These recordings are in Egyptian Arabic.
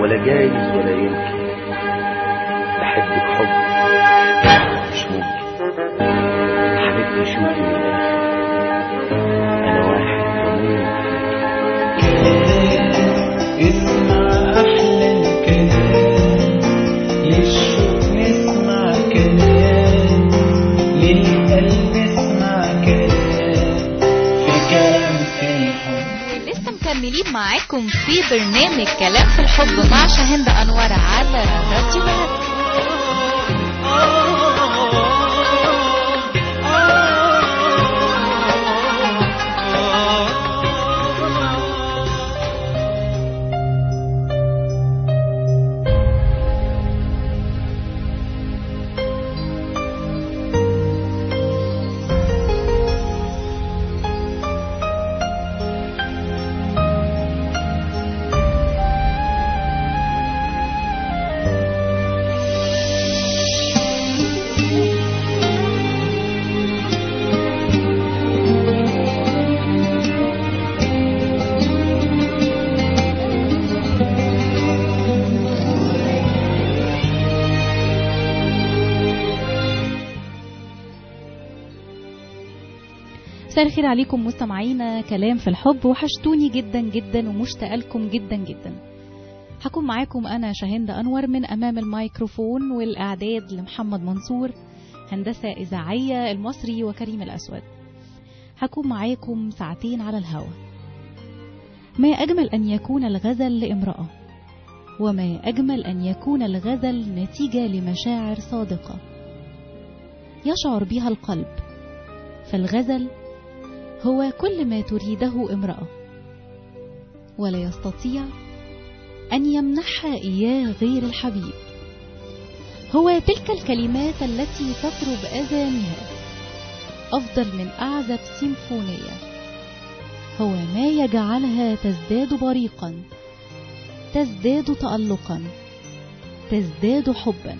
ولا جايز ولا يمكن بحبك حب مش ممكن حبيبتي شوفي من الآخر أنا واحد بموت اسمع أحلى الكلام للشوق نسمع كلام للقلب اسمع كلام في كلام في الحب لسه مكملين معاكم في برنامج كلام في الحب مع شاهند انور على راديو بلد مساء الخير عليكم مستمعينا كلام في الحب وحشتوني جدا جدا ومشتاقه لكم جدا جدا هكون معاكم انا شاهند انور من امام الميكروفون والاعداد لمحمد منصور هندسه اذاعيه المصري وكريم الاسود هكون معاكم ساعتين على الهوا ما اجمل ان يكون الغزل لامراه وما اجمل ان يكون الغزل نتيجه لمشاعر صادقه يشعر بها القلب فالغزل هو كل ما تريده امرأة ولا يستطيع أن يمنحها إياه غير الحبيب هو تلك الكلمات التي تطرب أذانها أفضل من أعزب سيمفونية هو ما يجعلها تزداد بريقا تزداد تألقا تزداد حبا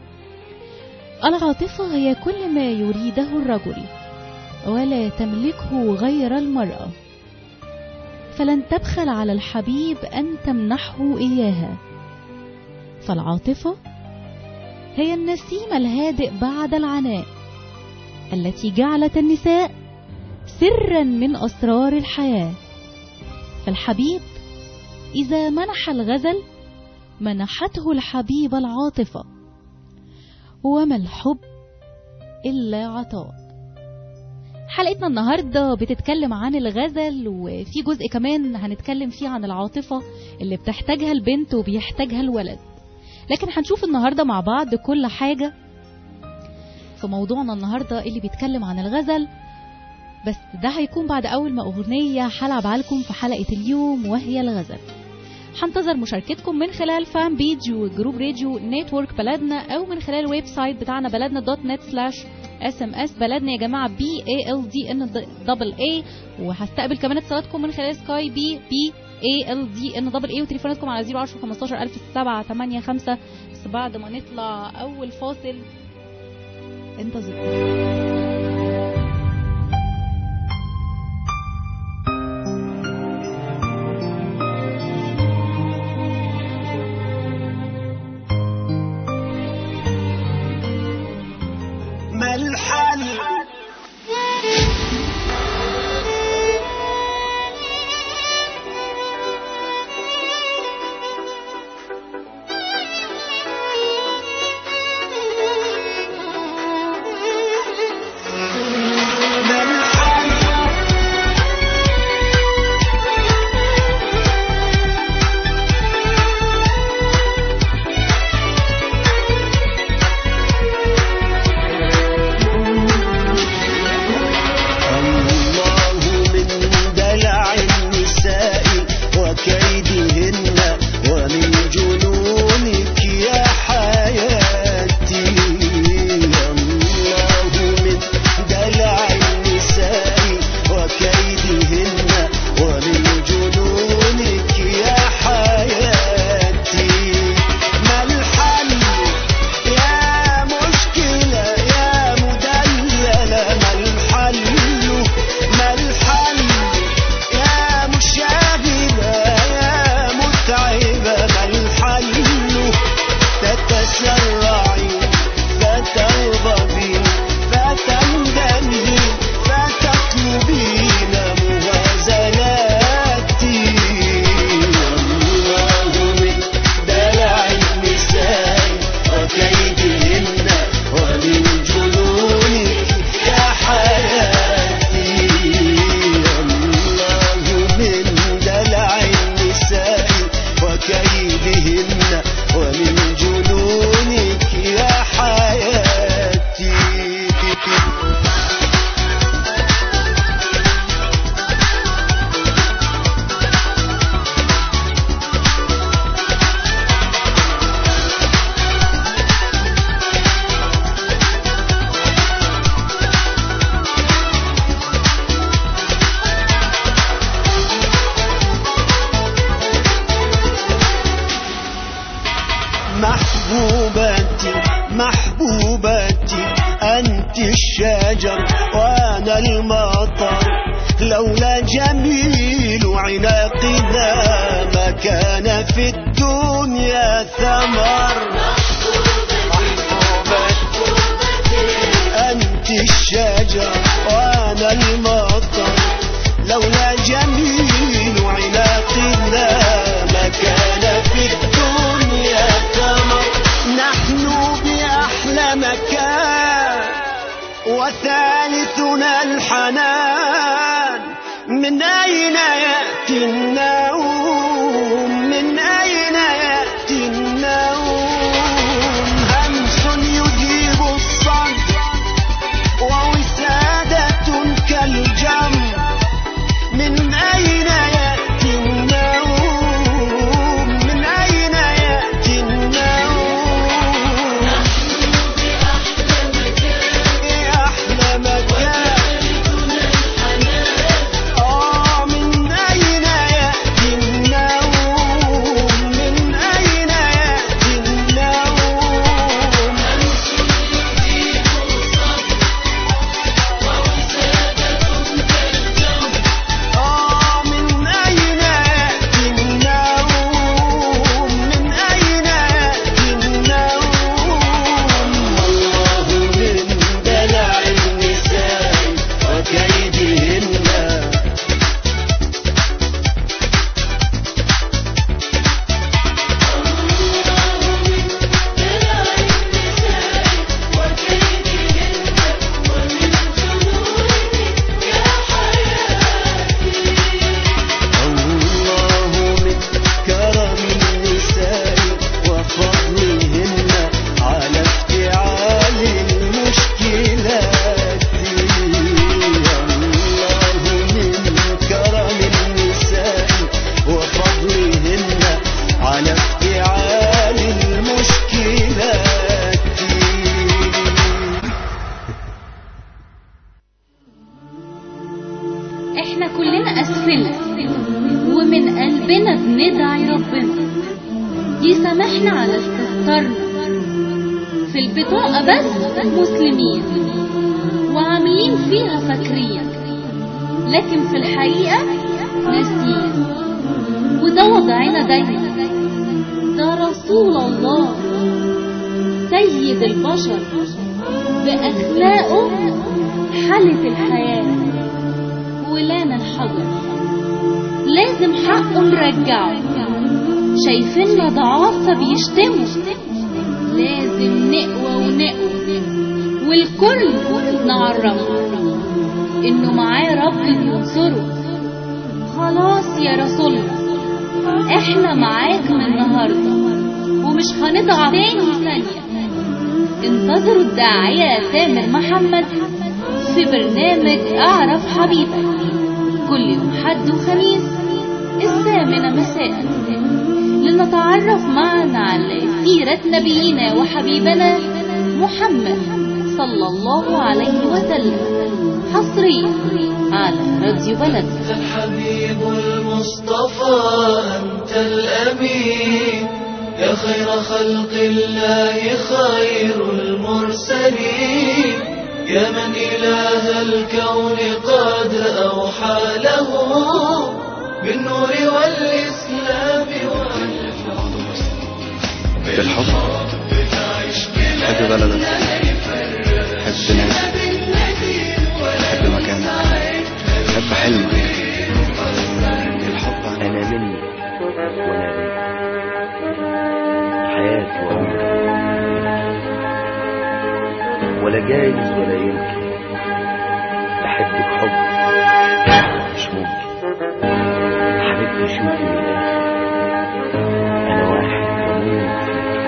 العاطفة هي كل ما يريده الرجل ولا تملكه غير المرأة فلن تبخل على الحبيب أن تمنحه إياها فالعاطفة هي النسيم الهادئ بعد العناء التي جعلت النساء سرا من أسرار الحياة فالحبيب إذا منح الغزل منحته الحبيب العاطفة وما الحب إلا عطاء حلقتنا النهاردة بتتكلم عن الغزل وفي جزء كمان هنتكلم فيه عن العاطفة اللي بتحتاجها البنت وبيحتاجها الولد لكن هنشوف النهاردة مع بعض كل حاجة في موضوعنا النهاردة اللي بيتكلم عن الغزل بس ده هيكون بعد أول ما أغنية هلعبها لكم في حلقة اليوم وهي الغزل هنتظر مشاركتكم من خلال فان بيج وجروب راديو نتورك بلدنا أو من خلال الويب سايت بتاعنا بلدنا دوت نت سلاش اس ام اس بلدنا يا جماعه بي اي ال دي ان دبل اي وهستقبل كمان اتصالاتكم من خلال سكاي بي بي اي ال دي ان دبل اي وتليفوناتكم على 010 15 1000 7 8 5 بس بعد ما نطلع اول فاصل انتظروا ما الحل المطر لولا جميل عناقنا ما كان في الدنيا ثمر أنت الشجر وأنا المطر لولا جميل علاقنا ما كان في الدنيا ثمر نحن بأحلى مكان وثالثنا الحنان من أين يأتي النوم من أين يأتي النوم همس يجيب الصدر ووسادة كالجمر من أين يأتي النوم من أين يأتي النوم أحلى مكان آه من أين يأتي النوم من أين يأتي النوم آه من أين يأتي النوم من أين يأتي النوم الله من دلع النساء وكيدهن الله من كرم النساء وفضلهن على افتعال المشكلات الله من كرم النساء وفضلهن على افتعال المشكلات احنا كلنا اسفلنا ومن قلبنا بندعي ربنا يسامحنا على استهترنا في البطاقة بس مسلمين وعاملين فيها فاكرين لكن في الحقيقة ناسيين وده وضعنا دايما ده رسول الله سيد البشر بأخلاقه حالة الحياة ولانا الحجر لازم حقه نرجعه شايفيننا ضعاف فبيشتموا لازم نقوى ونقوى والكل نعرفه انه معاه رب ينصره خلاص يا رسولنا احنا معاك من النهارده ومش هنضعف تاني ثانيه انتظروا الداعية تامر محمد في برنامج أعرف حبيبك كل يوم حد وخميس الثامنة مساء لنتعرف معا على سيرة نبينا وحبيبنا محمد صلى الله عليه وسلم حصريا على راديو بلد أنت الحبيب المصطفى أنت الأمين يا خير خلق الله خير المرسلين يا من إله الكون قد أوحى له بالنور والإسلام بالحب حب بلدك حب ناسك حب مكانك حب حلمك الحب أنا مني وأنا بيك حياتي وعمري ولا جايز ولا يمكن بحبك حب مش ممكن حبيبتي شوفي من الآخر أنا واحد بموت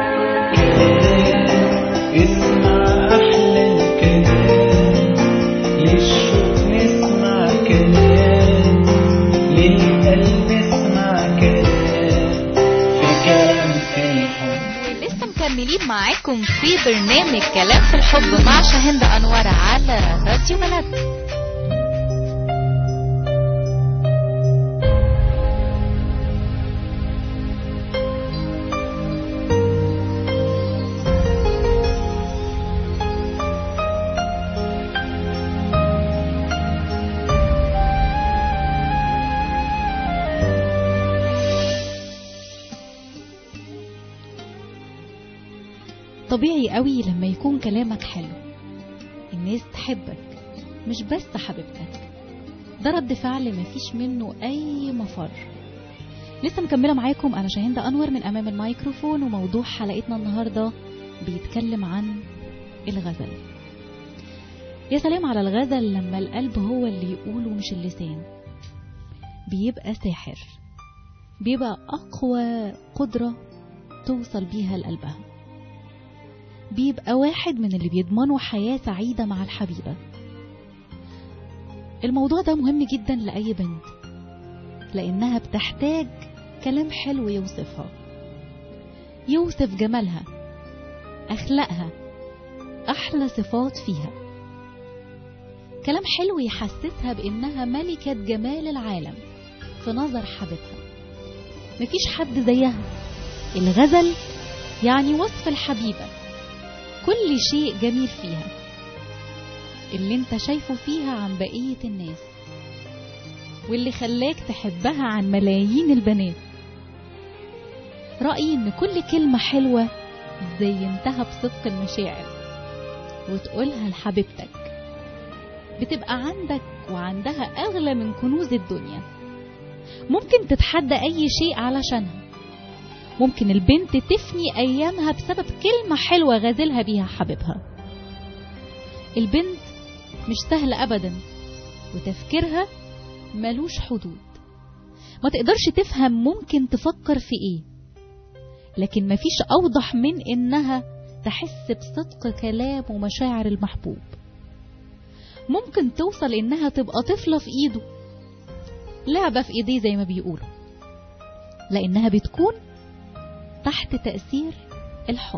اسمع أحلى الكلام للشوق نسمع كلام للقلب اسمع كلام في كلام في الحب لسه مكملين معاكم في برنامج كلام في الحب مع شاهند أنور على راديو بلد طبيعي قوي لما يكون كلامك حلو الناس تحبك مش بس حبيبتك ده رد فعل مفيش منه اي مفر لسه مكملة معاكم أنا شاهندة أنور من أمام الميكروفون وموضوع حلقتنا النهاردة بيتكلم عن الغزل يا سلام على الغزل لما القلب هو اللي يقوله مش اللسان بيبقى ساحر بيبقى أقوى قدرة توصل بيها لقلبها بيبقى واحد من اللي بيضمنوا حياة سعيدة مع الحبيبة الموضوع ده مهم جدا لأي بنت لأنها بتحتاج كلام حلو يوصفها يوصف جمالها أخلاقها أحلى صفات فيها كلام حلو يحسسها بإنها ملكة جمال العالم في نظر حبيبها مفيش حد زيها الغزل يعني وصف الحبيبة كل شيء جميل فيها اللي انت شايفه فيها عن بقية الناس واللي خلاك تحبها عن ملايين البنات رأيي إن كل كلمة حلوة زينتها بصدق المشاعر وتقولها لحبيبتك بتبقى عندك وعندها أغلى من كنوز الدنيا ممكن تتحدى أي شيء علشانها ممكن البنت تفني أيامها بسبب كلمة حلوة غازلها بيها حبيبها البنت مش سهلة أبدا وتفكيرها ملوش حدود ما تقدرش تفهم ممكن تفكر في ايه لكن مفيش اوضح من انها تحس بصدق كلام ومشاعر المحبوب ممكن توصل انها تبقى طفلة في ايده لعبة في ايديه زي ما بيقولوا لانها بتكون تحت تأثير الحب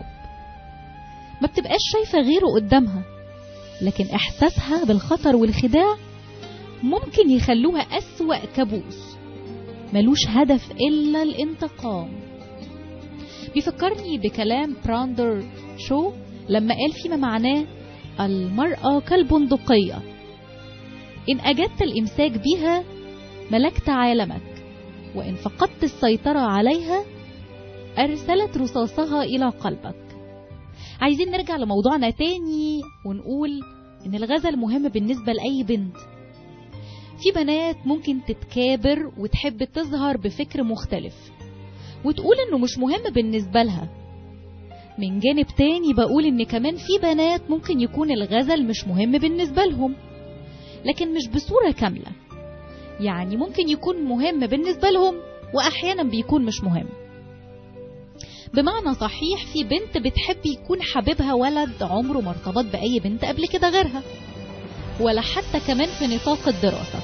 ما بتبقاش شايفة غيره قدامها لكن احساسها بالخطر والخداع ممكن يخلوها أسوأ كابوس ملوش هدف إلا الانتقام بيفكرني بكلام براندر شو لما قال فيما معناه المرأة كالبندقية إن أجدت الإمساك بها ملكت عالمك وإن فقدت السيطرة عليها أرسلت رصاصها إلى قلبك عايزين نرجع لموضوعنا تاني ونقول إن الغزل مهم بالنسبة لأي بنت في بنات ممكن تتكابر وتحب تظهر بفكر مختلف وتقول انه مش مهم بالنسبة لها من جانب تاني بقول ان كمان في بنات ممكن يكون الغزل مش مهم بالنسبة لهم لكن مش بصورة كاملة يعني ممكن يكون مهم بالنسبة لهم واحيانا بيكون مش مهم بمعنى صحيح في بنت بتحب يكون حبيبها ولد عمره ما ارتبط بأي بنت قبل كده غيرها ولا حتى كمان في نطاق الدراسة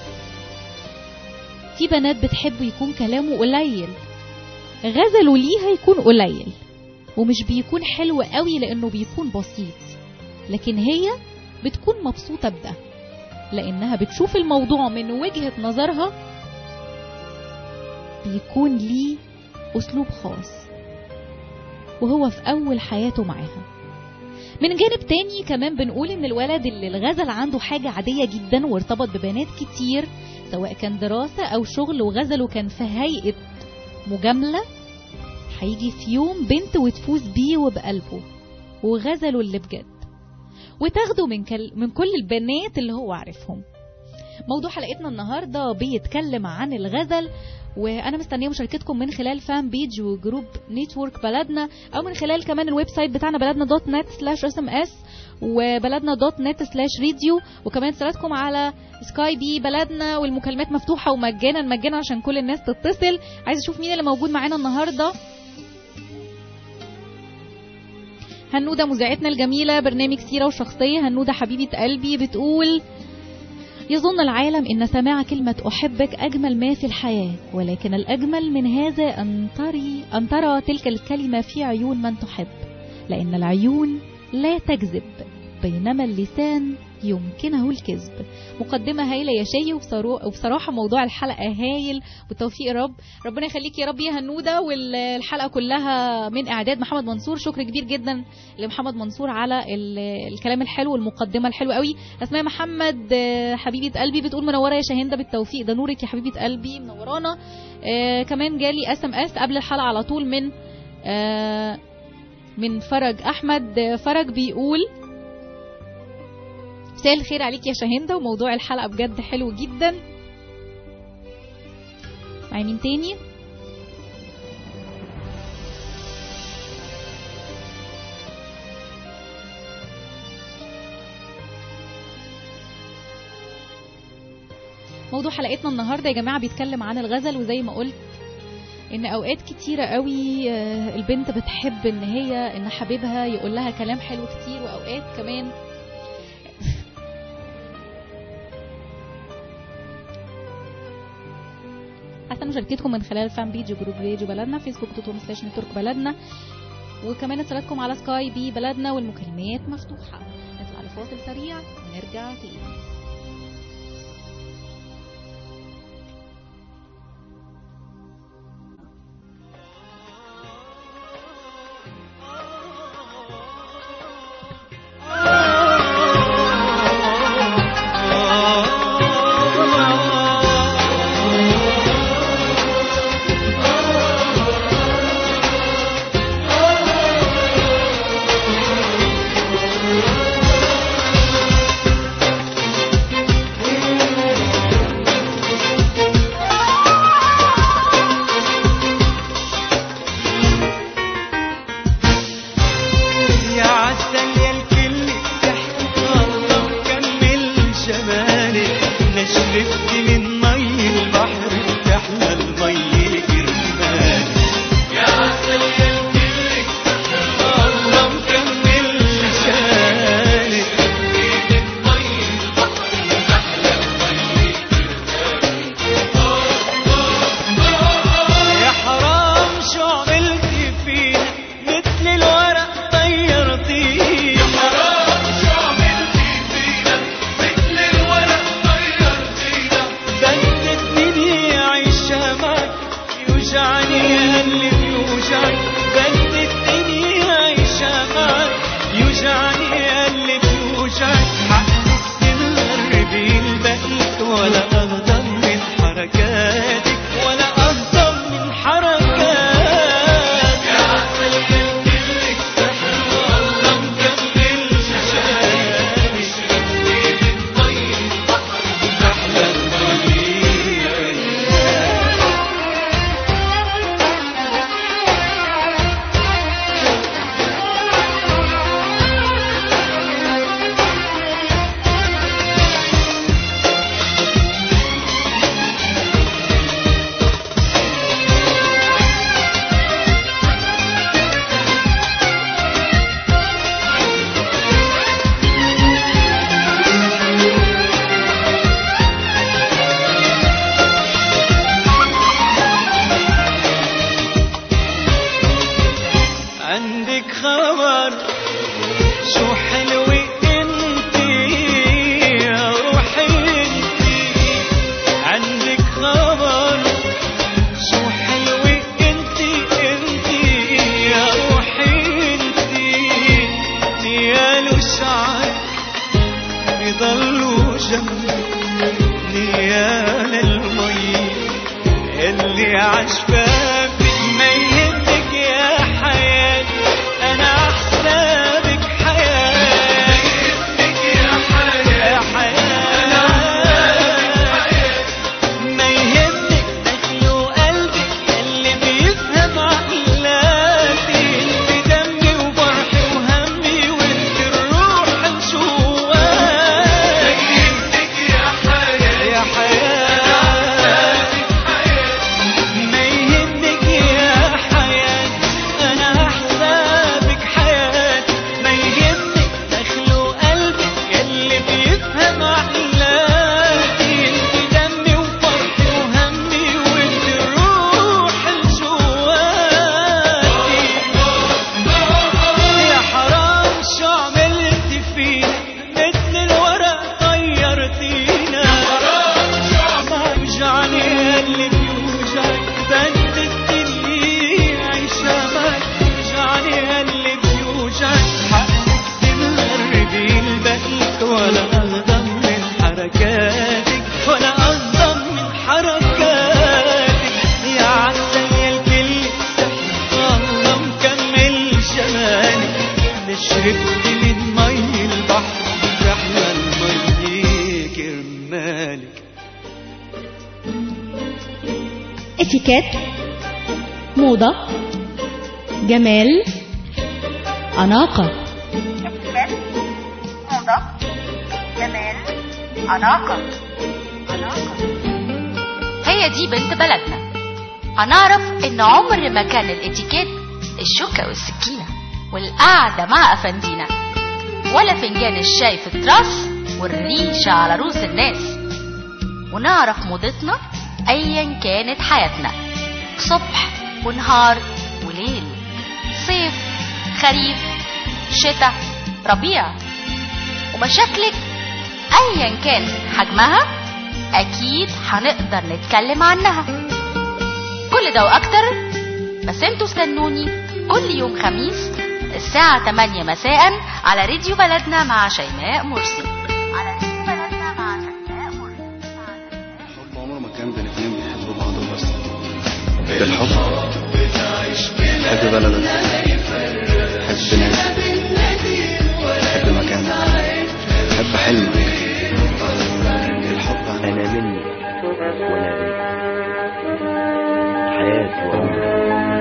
في بنات بتحب يكون كلامه قليل غزله ليها يكون قليل ومش بيكون حلو قوي لأنه بيكون بسيط لكن هي بتكون مبسوطة بده لأنها بتشوف الموضوع من وجهة نظرها بيكون ليه أسلوب خاص وهو في أول حياته معاها من جانب تاني كمان بنقول ان الولد اللي الغزل عنده حاجة عادية جدا وارتبط ببنات كتير سواء كان دراسة او شغل وغزله كان في هيئة مجاملة هيجي في يوم بنت وتفوز بيه وبقلبه وغزله اللي بجد وتاخده من, كل من كل البنات اللي هو عارفهم موضوع حلقتنا النهاردة بيتكلم عن الغزل وانا مستنيه مشاركتكم من خلال فان بيج وجروب نيتورك بلدنا او من خلال كمان الويب سايت بتاعنا بلدنا دوت نت سلاش اس ام اس وبلدنا دوت نت سلاش راديو وكمان رسالتكم على سكاي بي بلدنا والمكالمات مفتوحه ومجانا مجانا عشان كل الناس تتصل عايز اشوف مين اللي موجود معانا النهارده هنودة مذيعتنا الجميلة برنامج سيرة وشخصية هنودة حبيبة قلبي بتقول يظن العالم ان سماع كلمة احبك اجمل ما في الحياة ولكن الاجمل من هذا ان تري ان ترى تلك الكلمة في عيون من تحب لان العيون لا تكذب بينما اللسان يمكنه الكذب مقدمة هايلة يا شاي وبصراحة موضوع الحلقة هايل بالتوفيق يا رب ربنا يخليك يا رب يا هنودة والحلقة كلها من إعداد محمد منصور شكر كبير جدا لمحمد منصور على الكلام الحلو والمقدمة الحلوة قوي أسماء محمد حبيبة قلبي بتقول منورة يا شاهندة بالتوفيق ده نورك يا حبيبة قلبي منورانا آه كمان جالي اس ام اس قبل الحلقة على طول من آه من فرج احمد فرج بيقول مساء الخير عليك يا شاهندة وموضوع الحلقة بجد حلو جدا معايا مين تاني موضوع حلقتنا النهارده يا جماعه بيتكلم عن الغزل وزي ما قلت ان اوقات كتيره قوي آه، البنت بتحب ان هي ان حبيبها يقول لها كلام حلو كتير واوقات كمان حتى مشاركتكم من خلال فان بيج وجروب راديو بلدنا فيسبوك دوت كوم سلاش نتورك بلدنا وكمان اتصالاتكم على سكاي بي بلدنا والمكالمات مفتوحه نطلع لفاصل سريع ونرجع تاني يا عسل يا الكل تحت الله وكمل جمالك نشربت من مي البحر تحلى المي كرمالك يا عسل يا الكل تحت الله وكمل جمالك يا حرام شو عملتي فينا مثل الورق طيرتيه يا حرام شو عملتي فينا مثل الورق طيرتينا بنت الدنيا عايشة معك يوجعني اللي بيوجعك بنت الدنيا عايشة معك يوجعني اللي بيوجعك حق السر بيلبقك ولا أغضب من حركاتك ولا أغضب من حركاتك يا عسل قلبك سحر والله مكمل شجاري أحلى الطريق عندك خبر شو حلوة انتي يا روحي انتي عندك خبر شو حلوة انتي انتي يا روحي انتي نيال وشعر بضلوا جنبك نيال المي اللي عشفافك ما يهمك يا حياتي انا احسابك حياتي يا حياتي ما يهمك دخل وقلبك اللي بيفهم عقلاتي انت دمي وفرحي وهمي وانت الروح جواتي يا حياتي ما اتيكيت موضة جمال أناقة موضة جمال أناقة هي دي بنت بلدنا هنعرف ان عمر ما كان الاتيكيت الشوكة والسكينة والقعدة مع افندينا ولا فنجان الشاي في التراس والريشة على روس الناس ونعرف موضتنا ايا كانت حياتنا صبح ونهار وليل صيف خريف شتاء ربيع ومشاكلك ايا كان حجمها اكيد هنقدر نتكلم عنها كل ده واكتر بس انتوا استنوني كل يوم خميس الساعة 8 مساء على راديو بلدنا مع شيماء مرسي على راديو بلدنا مع شيماء مرسي الحب عمره ما كان بين اتنين بيحبوا بعض بس بالحب حب بلدك حب ناسك حب مكانك حب حلمك الحب عن أنا مني وأنا بيك حياتي وعمري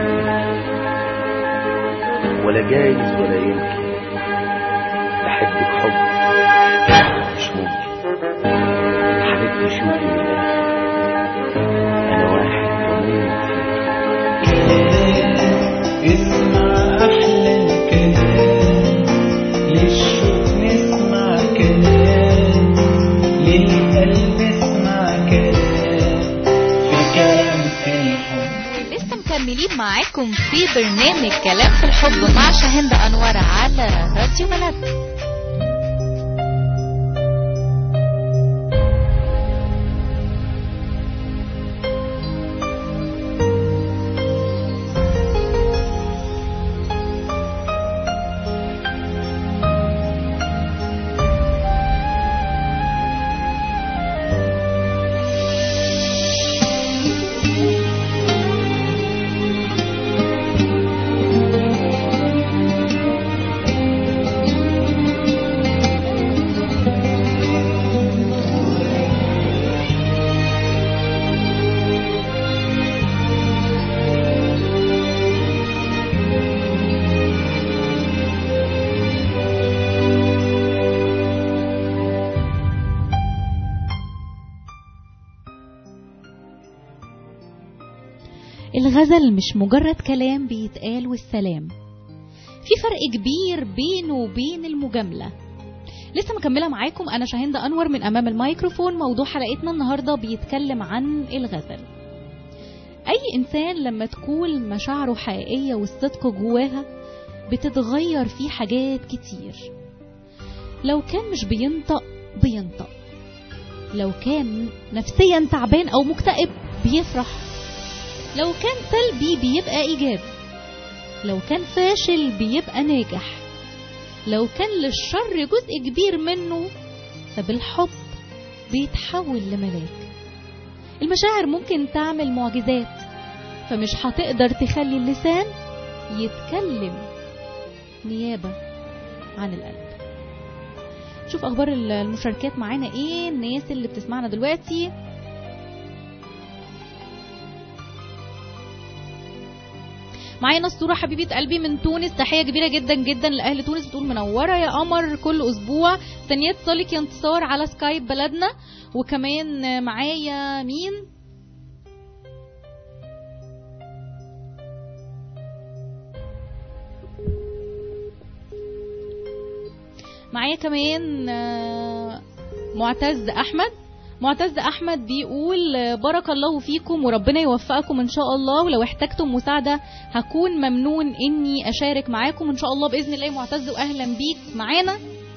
ولا جايز ولا يمكن أحبك حب مش ممكن حبيبتي شوفي من الآخر أنا واحد بموت فيك اسمع أحلى الكلام للشوق نسمع كلام للقلب اسمع كلام في كلام في الحب لسه مكملين معاكم في برنامج كلام في الحب مع شاهند أنور على راديو بلد الغزل مش مجرد كلام بيتقال والسلام في فرق كبير بينه وبين المجاملة لسه مكملة معاكم أنا شاهند أنور من أمام الميكروفون موضوع حلقتنا النهاردة بيتكلم عن الغزل أي إنسان لما تكون مشاعره حقيقية والصدق جواها بتتغير فيه حاجات كتير لو كان مش بينطق بينطق لو كان نفسيا تعبان أو مكتئب بيفرح لو كان سلبي بيبقى إيجابي لو كان فاشل بيبقى ناجح لو كان للشر جزء كبير منه فبالحب بيتحول لملاك المشاعر ممكن تعمل معجزات فمش هتقدر تخلي اللسان يتكلم نيابة عن القلب شوف أخبار المشاركات معانا إيه الناس اللي بتسمعنا دلوقتي معايا نصورة حبيبة قلبي من تونس تحية كبيرة جدا جدا لأهل تونس بتقول منورة يا قمر كل أسبوع ثانية صالك يا انتصار على سكايب بلدنا وكمان معايا مين معايا كمان آه، معتز أحمد معتز احمد بيقول آه، بارك الله فيكم وربنا يوفقكم ان شاء الله ولو احتجتم مساعده هكون ممنون اني اشارك معاكم ان شاء الله باذن الله يا معتز واهلا بيك معانا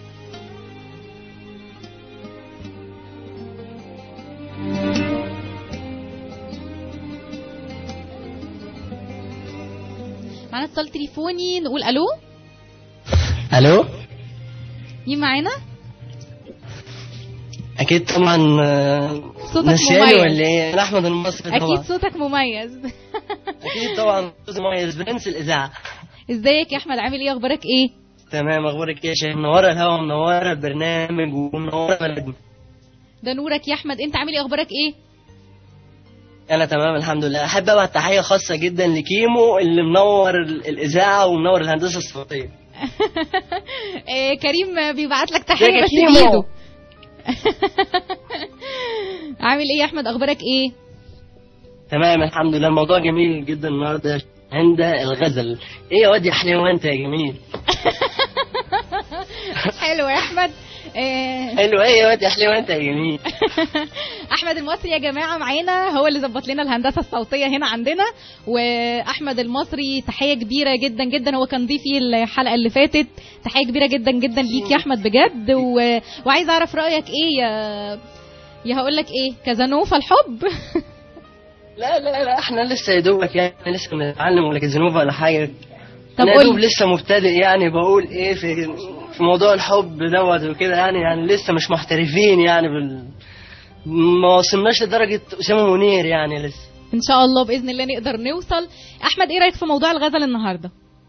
معانا اتصال تليفوني نقول الو الو مين معانا اكيد طبعا آه، صوتك نسياني مميز. ولا ايه انا احمد المصري طبعا اكيد صوتك مميز اكيد طبعا صوتي مميز برنس الاذاعه ازيك يا احمد عامل ايه اخبارك ايه تمام اخبارك ايه يا شيخ منوره الهوا منوره البرنامج ومنوره بلدنا ده نورك يا احمد انت عامل ايه اخبارك ايه انا تمام الحمد لله احب ابعت تحيه خاصه جدا لكيمو اللي منور ال- الاذاعه ومنور الهندسه الصوتيه آه، كريم بيبعت لك ازيك تحيه يا بس كيمو؟ بايده عامل ايه يا احمد اخبارك ايه تمام الحمد لله الموضوع جميل جدا النهارده عند الغزل ايه يا واد يا حليوه انت يا جميل حلو يا احمد آه، حلو ايه يا واد يا حليوه انت يا جميل احمد المصري يا جماعه معانا هو اللي ظبط لنا الهندسه الصوتيه هنا عندنا واحمد المصري تحيه كبيره جدا جدا هو كان ضيفي الحلقه اللي فاتت تحيه كبيره جدا جدا ليك يا احمد بجد و... وعايز اعرف رايك ايه يا يا هقول لك ايه كازانوفا الحب لا لا لا احنا لسه يا دوبك يعني لسه بنتعلم ولا كازينوفا ولا حاجه طب انا يا دوب قول لسه مبتدئ يعني بقول ايه في في موضوع الحب دوت وكده يعني يعني لسه مش محترفين يعني بال ما وصلناش لدرجه اسامه منير يعني لسه ان شاء الله باذن الله نقدر نوصل احمد ايه رايك في موضوع الغزل النهارده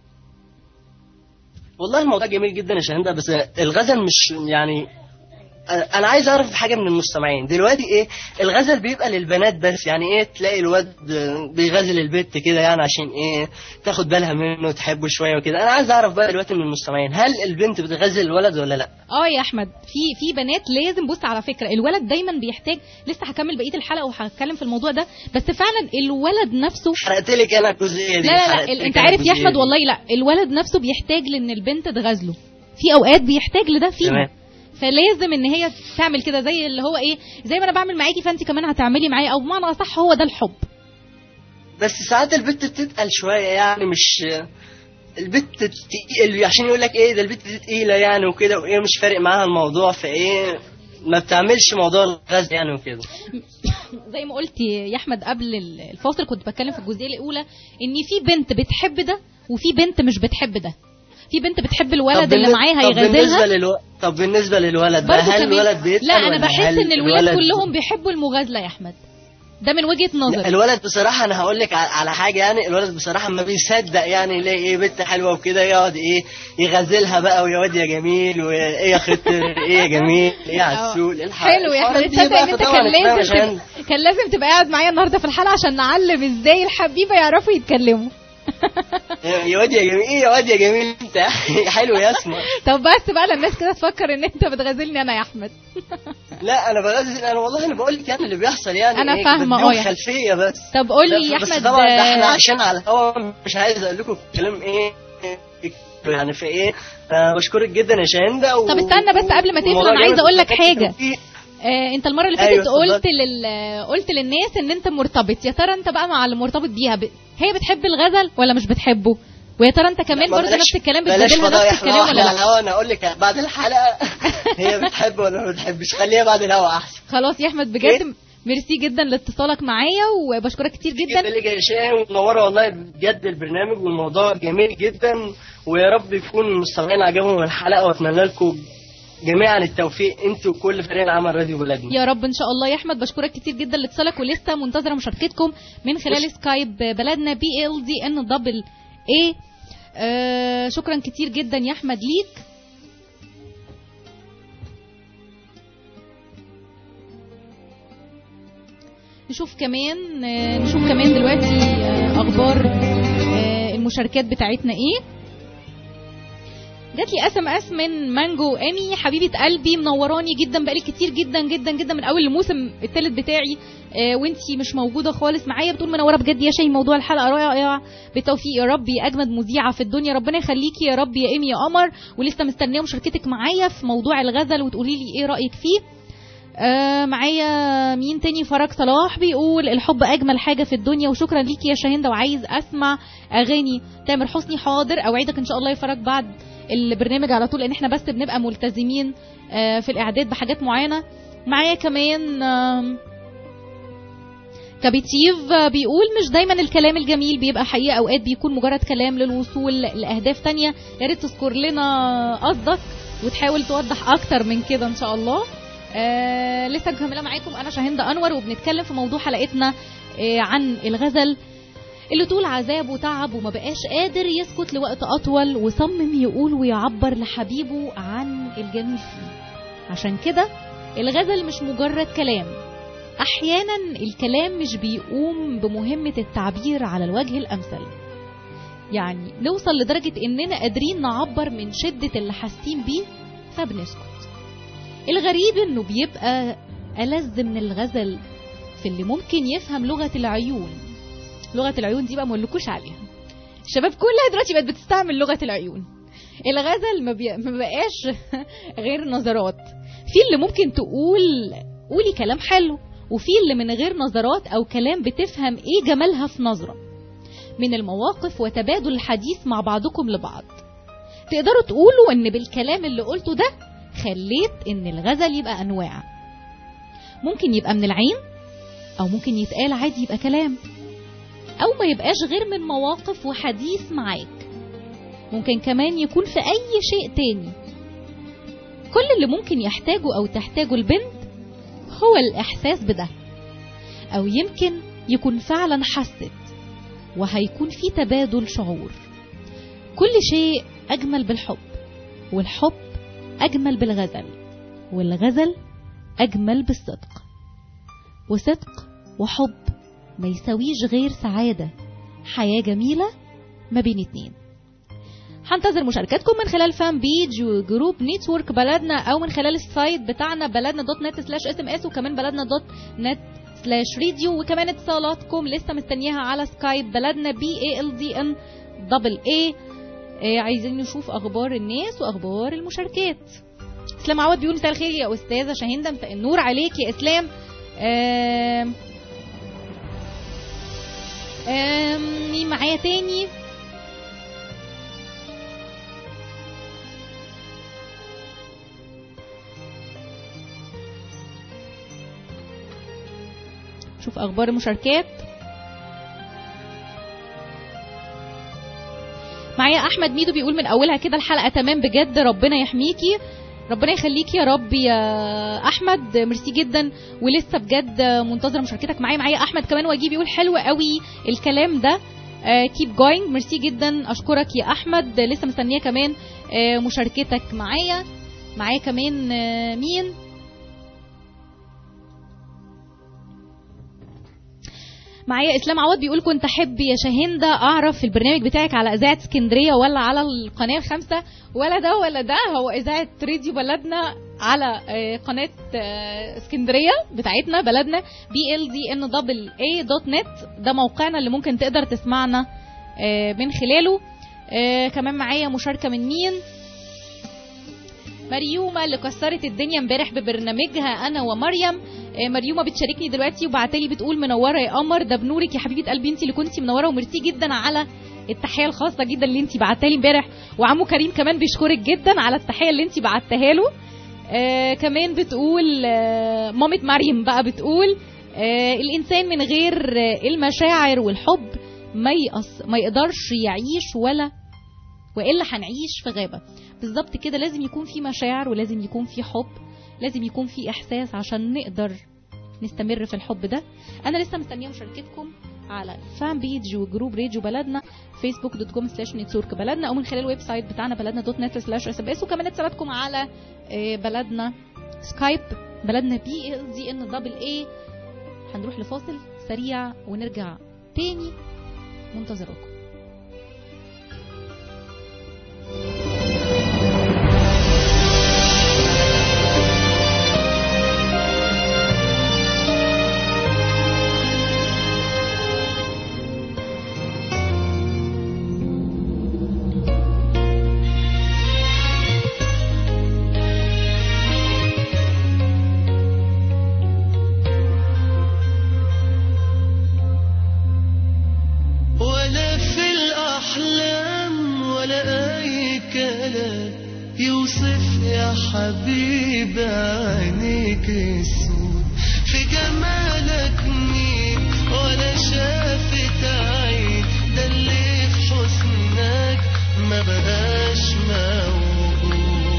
والله الموضوع جميل جدا يا شاهندة بس الغزل مش يعني انا عايز اعرف حاجه من المستمعين دلوقتي ايه الغزل بيبقى للبنات بس يعني ايه تلاقي الواد بيغزل البت كده يعني عشان ايه تاخد بالها منه وتحبه شويه وكده انا عايز اعرف بقى دلوقتي من المستمعين هل البنت بتغزل الولد ولا لا اه يا احمد في في بنات لازم بص على فكره الولد دايما بيحتاج لسه هكمل بقيه الحلقه وهتكلم في الموضوع ده بس فعلا الولد نفسه حرقت لك انا الجزئيه دي لا لا حرقت لا لك ال- انت أنا عارف يا الجزئية احمد دي. والله لا الولد نفسه بيحتاج لان البنت تغازله في اوقات بيحتاج لده فيها تمام. فلازم ان هي تعمل كده زي اللي هو ايه زي ما انا بعمل معاكي فانت كمان هتعملي معايا او بمعنى اصح هو ده الحب بس ساعات البت بتتقل شويه يعني مش البت تقيل عشان يقول لك ايه ده البت دي تقيله يعني وكده وايه مش فارق معاها الموضوع فايه ما بتعملش موضوع الغزل يعني وكده زي ما قلت يا احمد قبل الفاصل كنت بتكلم في الجزئيه الاولى ان في بنت بتحب ده وفي بنت مش بتحب ده في بنت بتحب الولد طب اللي بالن- معاها طب بالنسبه هيغازلها للو... طب بالنسبه للولد بقى برضه هل كمان- الولد بيتقل لا انا ولا بحس هل ان الولاد الولد- كلهم بيحبوا المغازله يا احمد ده من وجهه لا، نظري الولد بصراحة أنا هقول لك ع- على حاجة يعني الولد بصراحة ما بيصدق يعني يلاقي إيه بنت حلوة وكده يقعد إيه يغزلها بقى ويا واد يا جميل وإيه يا خطر إيه يا جميل إيه يا عسول إيه الح- حلو يا احمد الحوارات دي تصدق بقى ان انت فطبعاً كان اسمها لازم عشان- تبقى كان لازم تبقى قاعد معايا النهارده في الحلقه عشان نعلم ازاي الحبيبه يعرفوا يتكلموا يا واد يا جميل إيه يا واد يا جميل أنت حلو يا اسمع طب بس بقى للناس كده تفكر ان انت بتغازلني انا يا احمد لا أنا بغزل أنا والله أنا بقول لك يعني اللي بيحصل يعني أنا إيه، فاهمة، بدون اه يعني. خلفية بس طب قول لي لا، يا بس احمد طبعا ده احنا آه، عشان على الهوا مش عايز اقول لكم كلام ايه يعني في ايه آه، بشكرك جدا يا شاهندة و... طب استنى بس قبل ما تقفل، والموضوع أنا عايزة جامد أقول لك ومحتاج حاجة. توفيق. آه انت المره اللي فاتت أيوة، اتفضل. قلت لل قلت للناس ان انت مرتبط يا ترى انت بقى مع اللي مرتبط بيها ب... هي بتحب الغزل ولا مش بتحبه ويا ترى انت كمان ما برضه بلاش- نفس الكلام بلاش بتجادلها فضايح نفس الكلام بقى، ولا احنا على لا الهوا انا اقول لك بعد الحلقه هي بتحب ولا ما بتحبش خليها بعد الهوا احسن خلاص يا احمد بجد إيه؟ ميرسي جدا لاتصالك معايا وبشكرك كتير جدا جدا ليك يا هشام منوره والله بجد البرنامج والموضوع جميل جدا ويا رب يكون المستمعين عجبهم الحلقه واتمنى لكم جميعا التوفيق انتوا وكل فريق العمل راديو بلدنا يا رب ان شاء الله يا احمد بشكرك كتير جدا لاتصالك ولسه منتظره مشاركتكم من خلال سكايب بلدنا بي ال دي ان دبل اي آه شكرا كتير جدا يا احمد ليك نشوف كمان آه، نشوف كمان دلوقتي آه، اخبار آه، المشاركات بتاعتنا ايه جات لي اس ام اس من مانجو امي حبيبه قلبي منوراني جدا بقالي كتير جدا جدا جدا من اول الموسم الثالث بتاعي آه وانتي مش موجوده خالص معايا بتقول منوره بجد يا شيء موضوع الحلقه رائع بالتوفيق يا رب يا اجمد مذيعه في الدنيا ربنا يخليكي يا رب يا ايمي يا قمر ولسه مستنيه مشاركتك معايا في موضوع الغزل وتقولي لي ايه رايك فيه آه معايا مين تاني فرج صلاح بيقول الحب اجمل حاجه في الدنيا وشكرا ليكي يا شاهنده وعايز اسمع اغاني تامر حسني حاضر اوعدك ان شاء الله يا فرج بعد البرنامج على طول لان احنا بس بنبقى ملتزمين آه في الاعداد بحاجات معينه معايا كمان آم، كابيتيف آه، بيقول مش دايما الكلام الجميل بيبقى حقيقه اوقات بيكون مجرد كلام للوصول لاهداف تانية يا ريت تذكر لنا قصدك وتحاول توضح اكتر من كده ان شاء الله آه لسه مكمله معاكم انا شاهندة انور وبنتكلم في موضوع حلقتنا آه عن الغزل اللي طول عذاب وتعب وما بقاش قادر يسكت لوقت اطول وصمم يقول ويعبر لحبيبه عن الجميل فيه عشان كده الغزل مش مجرد كلام أحيانا الكلام مش بيقوم بمهمة التعبير على الوجه الأمثل يعني نوصل لدرجة إننا قادرين نعبر من شدة اللي حاسين بيه فبنسكت الغريب إنه بيبقى ألذ من الغزل في اللي ممكن يفهم لغة العيون لغة العيون دي بقى مقولكوش عليها الشباب كلها دلوقتي بقت بتستعمل لغة العيون الغزل ما, بي... ما بقاش غير نظرات في اللي ممكن تقول قولي كلام حلو وفي اللي من غير نظرات او كلام بتفهم ايه جمالها في نظرة من المواقف وتبادل الحديث مع بعضكم لبعض تقدروا تقولوا ان بالكلام اللي قلته ده خليت ان الغزل يبقى انواع ممكن يبقى من العين او ممكن يتقال عادي يبقى كلام او ما يبقاش غير من مواقف وحديث معاك ممكن كمان يكون في اي شيء تاني كل اللي ممكن يحتاجه او تحتاجه البنت هو الاحساس بده او يمكن يكون فعلا حست وهيكون في تبادل شعور كل شيء اجمل بالحب والحب اجمل بالغزل والغزل اجمل بالصدق وصدق وحب ما يساويش غير سعادة حياة جميلة ما بين اتنين هنتظر مشاركاتكم من خلال فان بيج وجروب نيتورك بلدنا او من خلال السايت بتاعنا بلدنا دوت نت سلاش اس ام اس وكمان بلدنا دوت نت سلاش راديو وكمان اتصالاتكم لسه مستنياها على سكايب بلدنا بي اي ال دي ان دبل اي عايزين نشوف اخبار الناس واخبار المشاركات اسلام عوض بيقول مساء الخير يا استاذه شاهنده مساء النور عليك يا اسلام آم آم مين معايا تاني شوف اخبار المشاركات معايا احمد ميدو بيقول من اولها كده الحلقه تمام بجد ربنا يحميكي ربنا يخليكي يا رب يا احمد ميرسي جدا ولسه بجد منتظره مشاركتك معايا معايا احمد كمان وجيه بيقول حلو قوي الكلام ده كيب جوينج ميرسي جدا اشكرك يا احمد لسه مستنيه كمان آه، مشاركتك معايا معايا كمان آه، مين معايا اسلام عوض بيقول كنت احب يا شاهندة اعرف البرنامج بتاعك على اذاعه اسكندريه ولا على القناه الخامسه ولا ده ولا ده هو اذاعه راديو بلدنا على آه، قناه آه، اسكندريه بتاعتنا بلدنا بي ال دي ان دبل اي دوت نت ده موقعنا اللي ممكن تقدر تسمعنا آه، من خلاله آه، كمان معايا مشاركه من مين مريومه اللي كسرت الدنيا امبارح ببرنامجها انا ومريم آه، مريومه بتشاركني دلوقتي وبعتلي بتقول منوره يا قمر ده بنورك يا حبيبه قلبي انت اللي كنتي منوره وميرسي جدا على التحيه الخاصه جدا اللي انت بعتها امبارح وعمو كريم كمان بيشكرك جدا على التحيه اللي انت بعتها له آه كمان بتقول آه مامة مريم بقى بتقول آه الانسان من غير آه المشاعر والحب ما يقص ما يقدرش يعيش ولا والا هنعيش في غابه بالظبط كده لازم يكون في مشاعر ولازم يكون في حب لازم يكون في احساس عشان نقدر نستمر في الحب ده انا لسه مستنيه مشاركتكم على فان بيج وجروب راديو بلدنا فيسبوك دوت كوم سلاش نتورك بلدنا او من خلال الويب سايت بتاعنا بلدنا دوت نت سلاش اس ام اس وكمان اتصالاتكم على آه، بلدنا سكايب بلدنا بي ال دي ان دبل اي هنروح لفاصل سريع ونرجع تاني منتظراكم ولا في الأحلام ولا أي كلام يوصف يا حبيب عينيك السود في جمالك مين ولا شافت عين ده اللي في حسنك ما بقاش موجود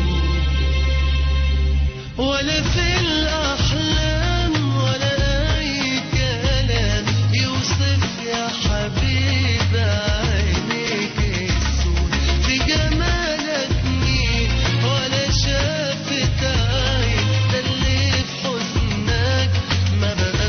ولا في الأحلام ولا أي كلام يوصف يا حبيب عينيك السود في جمالك مين ولا شافت عين ده اللي في حزنك ما بقاش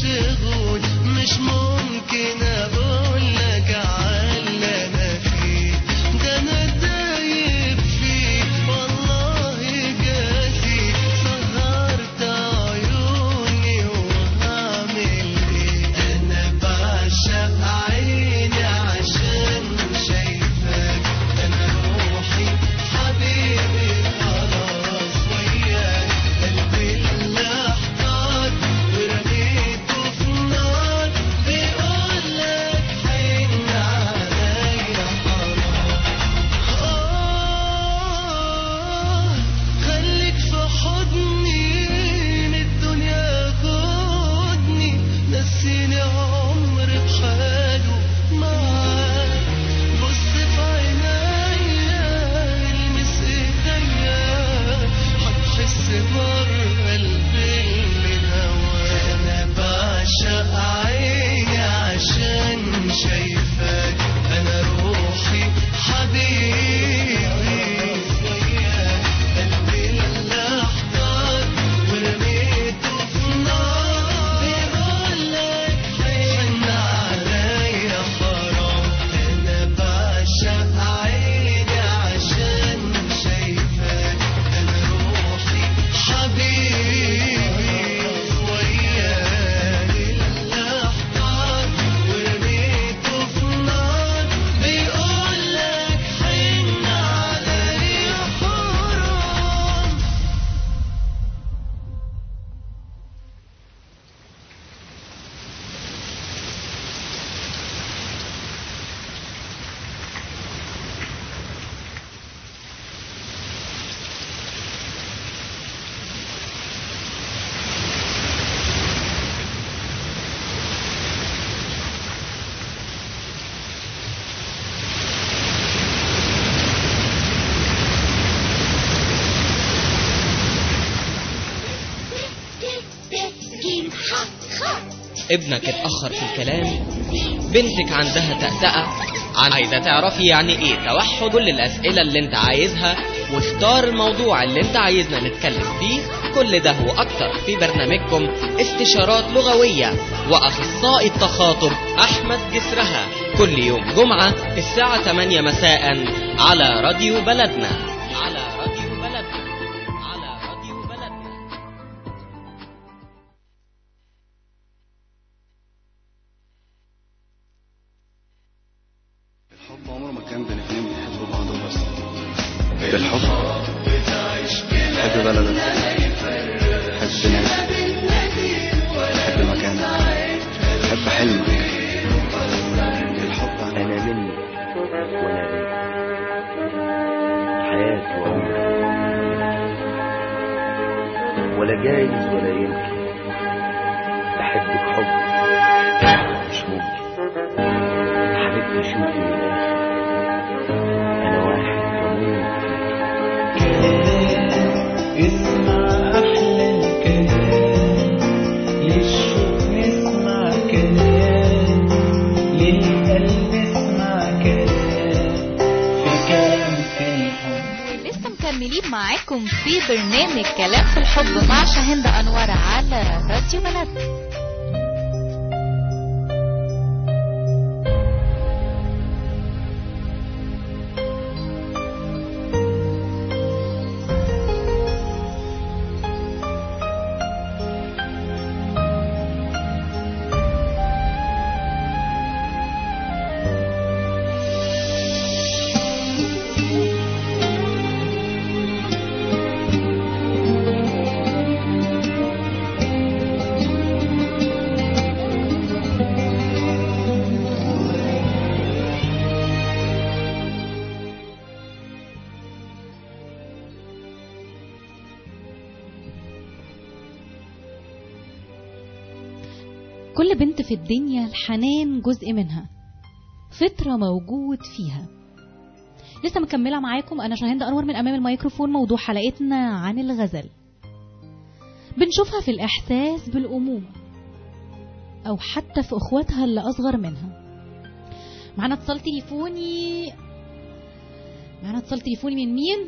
تغول مش ممكن اقولك على انا فيه ده انا دايب فيه والله جاتي سهرت عيوني وهعمل ايه انا بعشق عيني عشان شايفاك انا روحي حبيبي خلاص وياك قلبي اللي احتار ورميته في النار بيقولك حن عليا حرام آه خليك في حضني من الدنيا خدني نسيني عمري بحاله معاك بص في عينيا المس ايديا هتحس بره قلبي اللي هواك انا بعشق عيني عشان شايفاك انا روحي حبيبي وياك قلبي اللي احتار ورميته في النار بيقولك حن عليا حرام انا بعشق عيني عشان شايفاك انا روحي حبيبي وياك اللي احتار ورميته في النار بيقولك حن عليا حرام ابنك اتأخر في الكلام بنتك عندها تأتأة عايزة تعرفي يعني ايه توحد كل الأسئلة اللي انت عايزها واختار الموضوع اللي انت عايزنا نتكلم فيه كل ده وأكتر في برنامجكم استشارات لغوية وأخصائي التخاطب أحمد جسرها كل يوم جمعة الساعة 8 مساء على راديو بلدنا على راديو بلدنا على راديو بلدنا الحب عمره ما كان بين اتنين بيحبوا بعض بس بالحب حب بلدك حب ناسك حب مكانك حب حلمك الحب عن أنا مني وأنا بيك حياتي وأموتي ولا جايز ولا يمكن بحبك حب مش ممكن حبيبتي شوفي من الآخر أنا واحد بموت اسمع أحلى الكلام للشوق نسمع كلام للقلب اسمع كلام في كلام في الحب لسه مكملين معاكم في برنامج كلام في الحب مع شاهندة أنور على راديو بلد كل بنت في الدنيا الحنان جزء منها فطرة موجود فيها لسه مكملة معاكم أنا شاهندة أنور من أمام الميكروفون موضوع حلقتنا عن الغزل بنشوفها في الإحساس بالأمومة أو حتى في أخواتها اللي أصغر منها معانا اتصال تليفوني معانا اتصال تليفوني من مين؟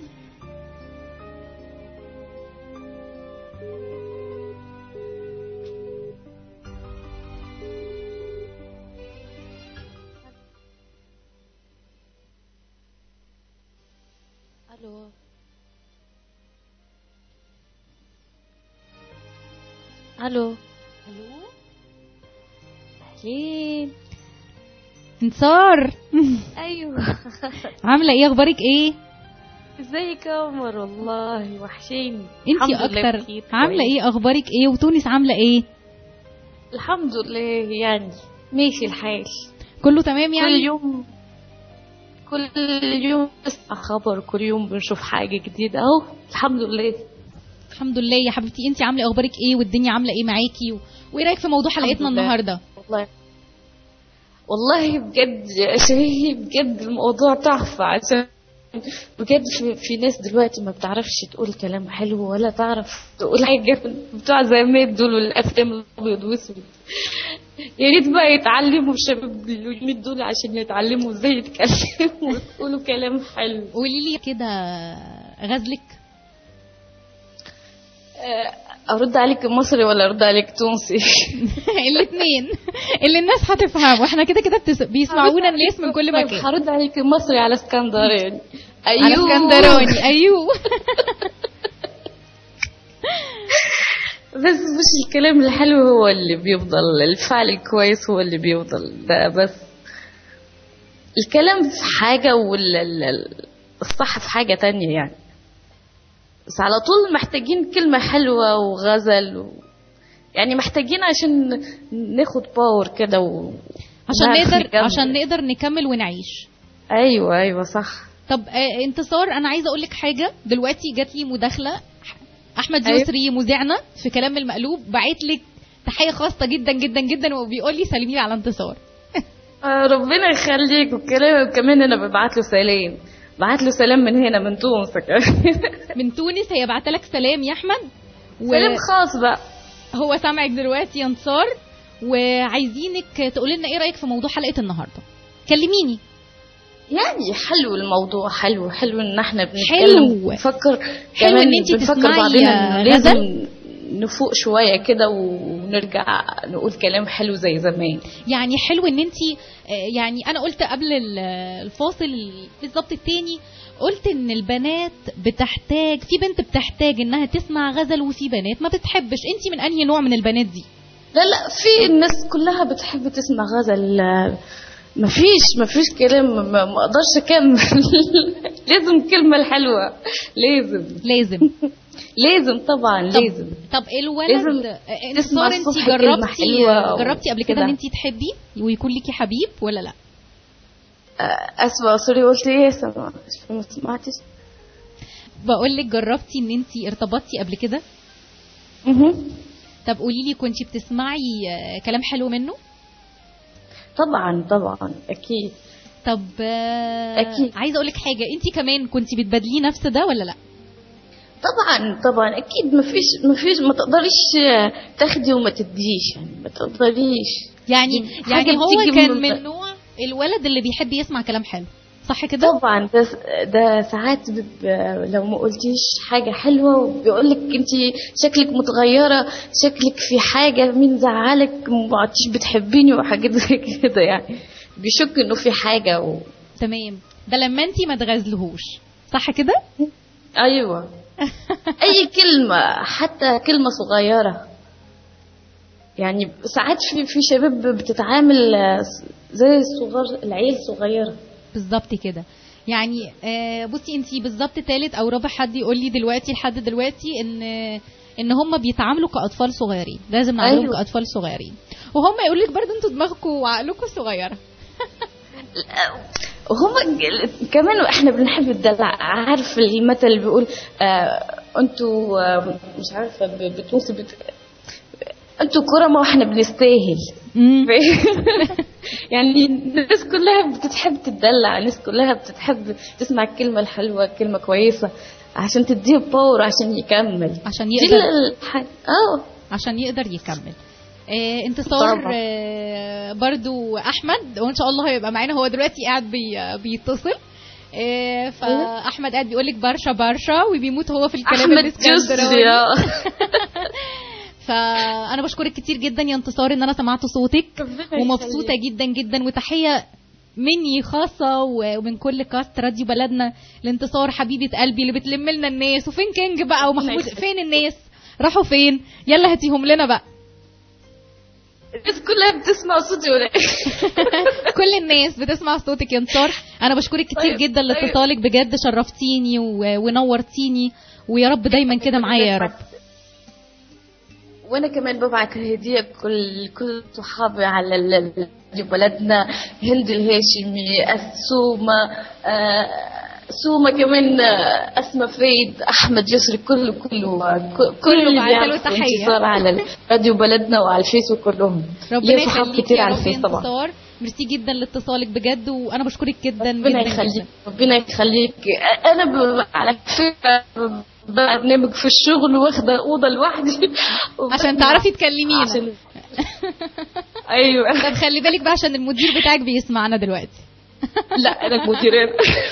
الو الو الو اهلين انتصار ايوه عامله ايه اخبارك ايه ازيك يا قمر والله وحشيني انتي الحمد لله اكتر بخير عامله كويس. ايه اخبارك ايه وتونس عامله ايه الحمد لله يعني ماشي الحال كله تمام كل يعني يوم كل يوم نسمع خبر كل يوم بنشوف حاجة جديدة اهو الحمد لله الحمد لله يا حبيبتي انتي عامله إيه؟ اخبارك ايه والدنيا عامله ايه معاكي و... وايه رايك في موضوع حلقتنا لله. النهارده والله والله بجد يا شهي بجد الموضوع تحفة عشان بجد في, في ناس دلوقتي ما بتعرفش تقول كلام حلو ولا تعرف تقول حاجة بتوع زمان دول الأفلام الأبيض وأسود يا ريت بقى يتعلموا الشباب اليومين دول عشان يتعلموا ازاي يتكلموا ويقولوا كلام حلو قولي لي كده غزلك آه، أرد عليك مصري ولا أرد عليك تونسي؟ الاثنين اللي الناس هتفهم واحنا كده كده بتس... بيسمعونا الناس من كل طيب مكان هرد عليك مصري على اسكندراني أيوه على اسكندراني ايوه بس مش الكلام الحلو هو اللي بيفضل الفعل الكويس هو اللي بيفضل ده بس الكلام في حاجة والصح في حاجة تانية يعني بس على طول محتاجين كلمة حلوة وغزل و... يعني محتاجين عشان ناخد باور كده و... عشان ونعرف نقدر نكمل. عشان نقدر نكمل ونعيش ايوه ايوه صح طب آه، انتصار انا عايزه اقول لك حاجه دلوقتي جات لي مداخله احمد أيوة. يسري مذيعنا في كلام المقلوب باعت لك تحيه خاصه جدا جدا جدا وبيقول لي سلمي لي على انتصار آه، ربنا يخليك وكلام كمان انا ببعت له سلام بعت له سلام من هنا من تونس كمان من تونس هي بعت لك سلام يا احمد سلام خاص بقى هو سامعك دلوقتي يا انتصار وعايزينك تقولي لنا ايه رايك في موضوع حلقه النهارده كلميني يعني حلو الموضوع حلو حلو ان احنا بنتكلم حلو. بنفكر حلو كمان إن أنتي بنفكر تسمعي بعضنا إنه غزل. لازم نفوق شوية كده ونرجع نقول كلام حلو زي زمان يعني حلو ان انت يعني انا قلت قبل ال- الفاصل بالظبط التاني قلت ان البنات بتحتاج في بنت بتحتاج انها تسمع غزل وفي بنات ما بتحبش انت من انهي نوع من البنات دي لا لا في الناس كلها بتحب تسمع غزل آه، مفيش مفيش كلام ما ما اقدرش اكمل لازم كلمة الحلوة لازم لازم لازم طبعا طب- لازم طب الولد لازم آه، تسمع انتصار انت الصبح كلمة جربتي حلوة جربتي قبل كده وكده. ان انت تحبي ويكون ليكي حبيب ولا لا آه، اسمع سوري قلت ايه سمع ما سمعتش بقول لك جربتي ان انت ارتبطتي قبل كده مهم. طب قولي لي كنتي بتسمعي آه، كلام حلو منه طبعا طبعا اكيد طب آه، أكيد. عايزه اقول لك حاجه انت كمان كنتي بتبادليه نفس ده ولا لا طبعا طبعا اكيد ما فيش ما فيش ما تقدريش آه، تاخدي وما تديش يعني ما تقدريش يعني دي يعني حاجة هو بتيجي كان من- من نوع الولد اللي بيحب يسمع كلام حلو صح كده طبعا ده ده ساعات بيب- لو ما قلتيش حاجه حلوه بيقول لك انت شكلك متغيره شكلك في حاجه مين زعلك ما عدتيش بتحبيني وحاجات زي كده يعني بيشك انه في حاجه و... تمام ده لما انت ما تغزلهوش صح كده ايوه اي كلمه حتى كلمه صغيره يعني ساعات في في شباب بتتعامل آه، زي الصغار العيال صغيره بالظبط كده يعني آه، بصي انت بالظبط تالت او رابع حد يقول لي دلوقتي لحد دلوقتي ان ان هم بيتعاملوا كاطفال صغيرين لازم نعاملهم أيوة. كاطفال صغيرين وهم يقول لك برضه انتوا دماغكم وعقلكم صغيره وهم كمان احنا بنحب الدلع عارف المثل اللي بيقول آه انتوا آه مش عارفه ب- بتوصي بت... انتوا كرمة واحنا بنستاهل يعني الناس كلها بتحب تدلع الناس كلها بتحب تسمع الكلمة الحلوة كلمة كويسة عشان تديه باور عشان يكمل عشان دي يقدر الح- اه عشان يقدر يكمل آه انتصار طبعا. آه برضو احمد وان شاء الله هيبقى معانا هو دلوقتي قاعد بي بيتصل آه فاحمد قاعد بيقول لك برشا برشا وبيموت هو في الكلام احمد الاسكندراني جسري آه. فانا بشكرك كتير جدا يا انتصار ان انا سمعت صوتك ربنا ومبسوطه يخليك. جدا جدا وتحيه مني خاصة و- ومن كل كاست راديو بلدنا الانتصار حبيبة قلبي اللي بتلم لنا الناس وفين كينج بقى ومحمود فين الناس راحوا فين يلا هاتيهم لنا بقى الناس كلها بتسمع صوتي ولا إيه؟ كل الناس بتسمع صوتك يا انتصار انا بشكرك كتير طيب، جدا طيب. لاتصالك بجد شرفتيني و- ونورتيني ويا رب دايما كده معايا يا رب وانا كمان ببعت هديه كل كل صحابي على ال- ال- راديو بلدنا هند الهاشمي السومه آه، سومه كمان آه، اسماء فايد احمد يسري كله كله آه، ك- كل كله اللي بعت له بيعرف تحية. انتصار على راديو بلدنا وعلى الفيس وكلهم ربنا ليا صحاب يخليك كتير يا على رب يا الفيس طبعا انتصار ميرسي جدا لاتصالك بجد وانا بشكرك جدا ربنا جدا يخليك جدا ربنا يخليك انا ب... على فكره برنامج في الشغل واخده اوضه لوحدي عشان تعرفي تكلمينا عشان ايوه طب خلي بالك بقى عشان المدير بتاعك بيسمعنا دلوقتي لا انا المديرين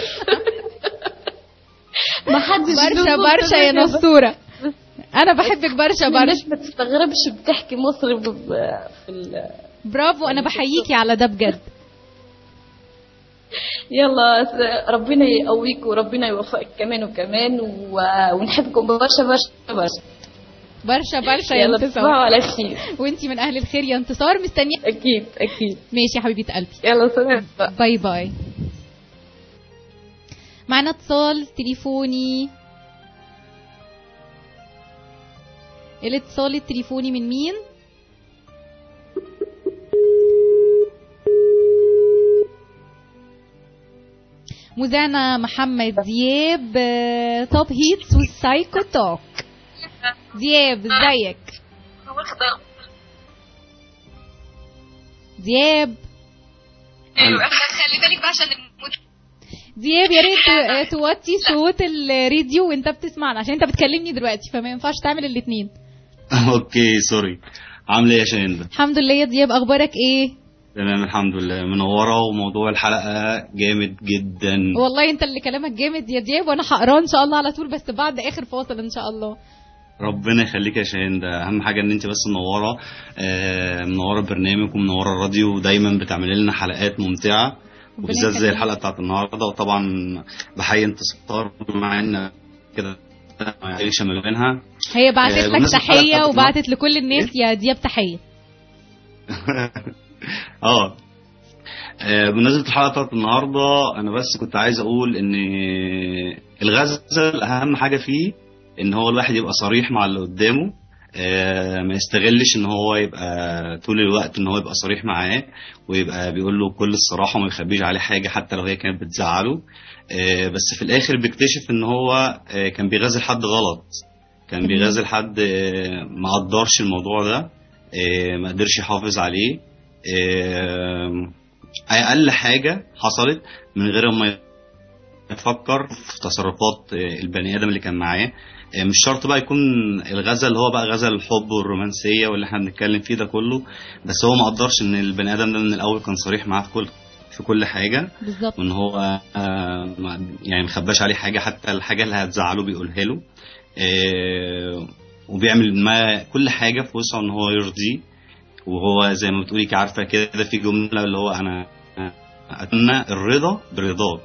ما حدش برشا له برشا يا صوت كده. نصورة انا بحبك برشا الناس برشا ما تستغربش بتحكي مصري ب- ب- في ال... برافو انا بحييكي على ده بجد يلا س- ربنا يقويك وربنا يوفقك كمان وكمان و... ونحبكم برشا برشا برشا برشا برشا يا يلا تصبحوا انتصار على خير وانتي من اهل الخير يا انتصار مستنيه اكيد اكيد ماشي يا حبيبه قلبي يلا سلام بقى. باي باي معنا اتصال تليفوني الاتصال التليفوني من مين مذيعنا محمد دياب آه، توب هيتس والسايكو توك دياب ازيك دياب خلي بالك بقى عشان دياب يا ريت تو- توطي صوت الراديو وانت بتسمعنا عشان انت بتكلمني دلوقتي فما ينفعش تعمل الاثنين اوكي سوري عامله ايه يا شاهين ده الحمد لله يا دياب اخبارك ايه تمام الحمد لله منوره وموضوع الحلقه جامد جدا والله انت اللي كلامك جامد يا دياب وانا هقراه ان شاء الله على طول بس بعد اخر فاصل ان شاء الله ربنا يخليك يا شاهين ده اهم حاجه ان انت بس منوره آه منوره البرنامج ومنوره الراديو ودايما بتعملي لنا حلقات ممتعه وبالذات زي يخليك. الحلقه بتاعت النهارده وطبعا بحيي انتصار مع ان كده ما يعيش ما بينها هي بعتت آه، لك بالنسبة للحلقة تحيه بتاعت وبعتت لكل الناس يا دياب تحيه اه آه، بمناسبة الحلقة بتاعت النهاردة أنا بس كنت عايز أقول إن الغزل أهم حاجة فيه إن هو الواحد يبقى صريح مع اللي قدامه آه، ما يستغلش إن هو يبقى طول الوقت إن هو يبقى صريح معاه ويبقى بيقول له بكل الصراحة وما يخبيش عليه حاجة حتى لو هي كانت بتزعله آه، بس في الآخر بيكتشف إن هو آه، كان بيغازل حد غلط كان بيغازل حد آه، ما قدرش الموضوع ده آه، ما قدرش يحافظ عليه آه، اقل حاجه حصلت من غير ما يفكر في تصرفات آه، البني ادم اللي كان معاه آه، مش شرط بقى يكون الغزل اللي هو بقى غزل الحب والرومانسيه واللي احنا بنتكلم فيه ده كله بس هو ما قدرش ان البني ادم ده من الاول كان صريح معاه في كل في كل حاجه بالظبط وان هو آه، ما- يعني مخباش عليه حاجه حتى الحاجه اللي هتزعله بيقولها له آه، وبيعمل ما كل حاجه في وسعه ان هو يرضيه وهو زي ما بتقولي كده عارفه كده في جمله اللي هو انا اتمنى الرضا برضاك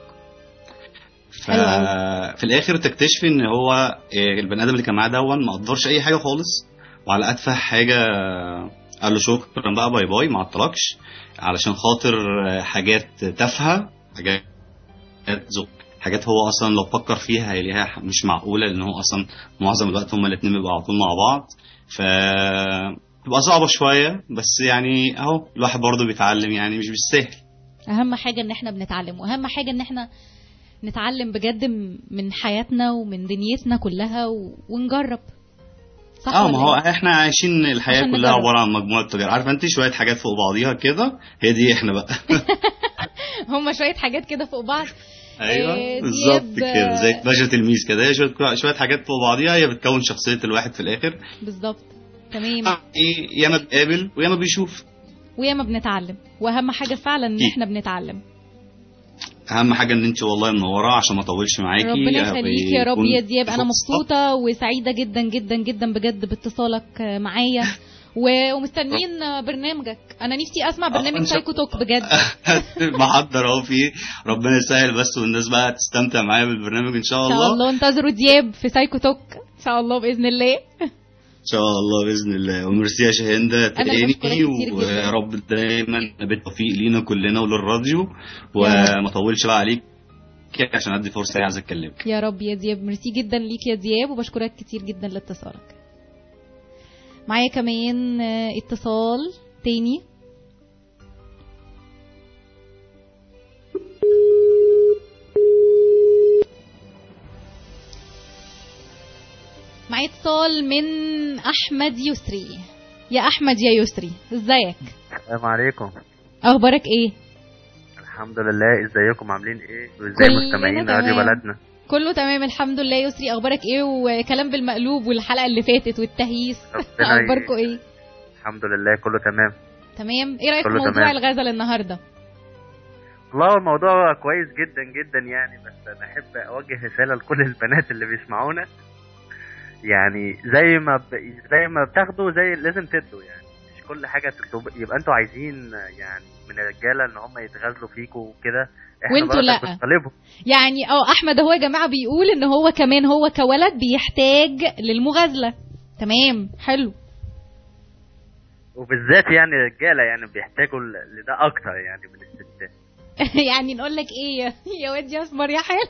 ففي الاخر تكتشفي ان هو آه، البني ادم اللي كان معاه دون ما قدرش اي حاجه خالص وعلى اتفه حاجه قال له شكرا بقى باي باي ما عطلكش علشان خاطر آه، حاجات تافهه حاجات زق حاجات هو اصلا لو فكر فيها هيلاقيها مش معقوله لان هو اصلا معظم الوقت هما الاثنين بيبقوا على طول مع بعض ف تبقى صعبه شويه بس يعني اهو الواحد برضه بيتعلم يعني مش بالسهل اهم حاجه ان احنا بنتعلم واهم حاجه ان احنا نتعلم بجد م- من حياتنا ومن دنيتنا كلها و... ونجرب صح اه ولا ما هو إيه؟ احنا عايشين الحياه عشان كلها نجرب. عباره عن مجموعه تجارب عارفه انت شويه حاجات فوق بعضيها كده هي دي احنا بقى هما شويه حاجات كده فوق بعض ايوه إيه، بالظبط دياب، كده زي باشا تلميذ كده هي شويه شويه حاجات فوق بعضيها هي بتكون شخصيه الواحد في الاخر بالظبط تمام ايه ياما بيقابل وياما بيشوف وياما بنتعلم واهم حاجه فعلا ان أكيد. احنا بنتعلم اهم حاجه ان انت والله منوره عشان ما اطولش معاكي ربنا يخليك يا رب ويكون يا دياب انا فرصة. مبسوطه وسعيده جدا جدا جدا بجد باتصالك آه، معايا و- ومستنيين برنامجك انا نفسي اسمع برنامج إن شاء- سايكو توك بجد محضر اهو فيه ربنا يسهل بس والناس بقى تستمتع معايا بالبرنامج ان شاء ان شاء الله الله انتظروا دياب في سايكو توك ان شاء الله باذن الله ان شاء الله باذن الله وميرسي يا شاهندة أنا تاني بشكرك كتير جدا. ويا رب دايما بالتوفيق لينا كلنا وللراديو وما اطولش بقى عليك عشان ادي فرصه عايز اتكلمك يا رب يا دياب ميرسي جدا ليك يا دياب وبشكرك كتير جدا لاتصالك معايا كمان آه، اتصال تاني معايا اتصال من احمد يسري يا احمد يا يسري ازيك السلام عليكم اخبارك ايه الحمد لله ازيكم عاملين ايه وازاي كلنا مستمعين تمام. راديو بلدنا كله تمام الحمد لله يسري اخبارك ايه وكلام بالمقلوب والحلقه اللي فاتت والتهييس ربنا ي- اخباركم ايه الحمد لله كله تمام تمام ايه رايك في كله موضوع تمام. الغزل النهارده والله الموضوع كويس جدا جدا يعني بس انا احب اوجه رساله لكل البنات اللي بيسمعونا يعني زي ما ب... زي ما بتاخدوا زي لازم تدوا يعني مش كل حاجه تطلب يبقى انتوا عايزين يعني من الرجاله ان هم يتغازلوا فيكوا وكده احنا وانتوا برضك لأ. بنطالبهم يعني اه احمد هو يا جماعه بيقول ان هو كمان هو كولد بيحتاج للمغازله تمام حلو وبالذات يعني الرجاله يعني بيحتاجوا ل- لده اكتر يعني من الستات يعني نقول لك ايه يا- يا واد يا اسمر يا حلو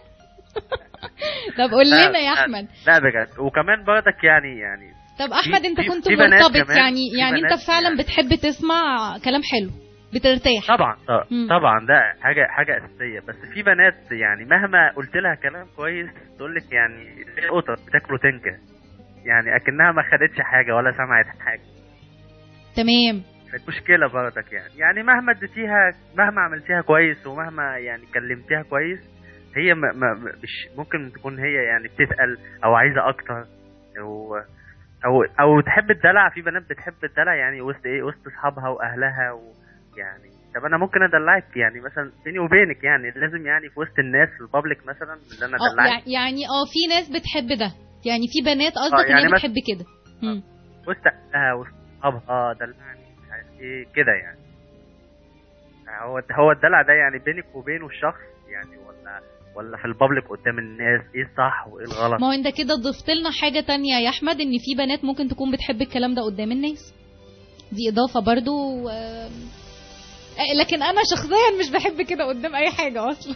طب قول لا- لنا يا لا- احمد لا بجد وكمان برضك يعني يعني طب احمد انت في- كنت في بنات مرتبط كمان- يعني في يعني انت بنات فعلا يعني- بتحب تسمع كلام حلو بترتاح طبعا ط- مم. طبعا ده حاجه حاجه اساسيه بس في بنات يعني مهما قلت لها كلام كويس تقول لك يعني زي قطط بتاكلوا تنكه يعني اكنها ما خدتش حاجه ولا سمعت حاجه تمام مشكله برضك يعني يعني مهما اديتيها مهما عملتيها كويس ومهما يعني كلمتيها كويس هي ما ما مش ممكن تكون هي يعني بتسال او عايزه اكتر او او او تحب الدلع في بنات بتحب الدلع يعني وسط ايه وسط اصحابها واهلها ويعني طب انا ممكن ادلعك يعني مثلا بيني وبينك يعني لازم يعني في وسط الناس في البابليك مثلا اللي انا اه ادلعك يع- يعني اه في ناس بتحب ده يعني في بنات قصدك يعني ان هي مثلا- بتحب كده مم. وسط اهلها وسط اصحابها دلعني مش عارف ايه كده يعني هو هو الدلع ده يعني بينك وبينه الشخص يعني ولا ولا في البابليك قدام الناس ايه الصح وايه الغلط ما هو انت كده ضفت لنا حاجة تانية يا احمد ان في بنات ممكن تكون بتحب الكلام ده قدام الناس دي اضافة برضو آم، آه، لكن انا شخصيا مش بحب كده قدام اي حاجة اصلا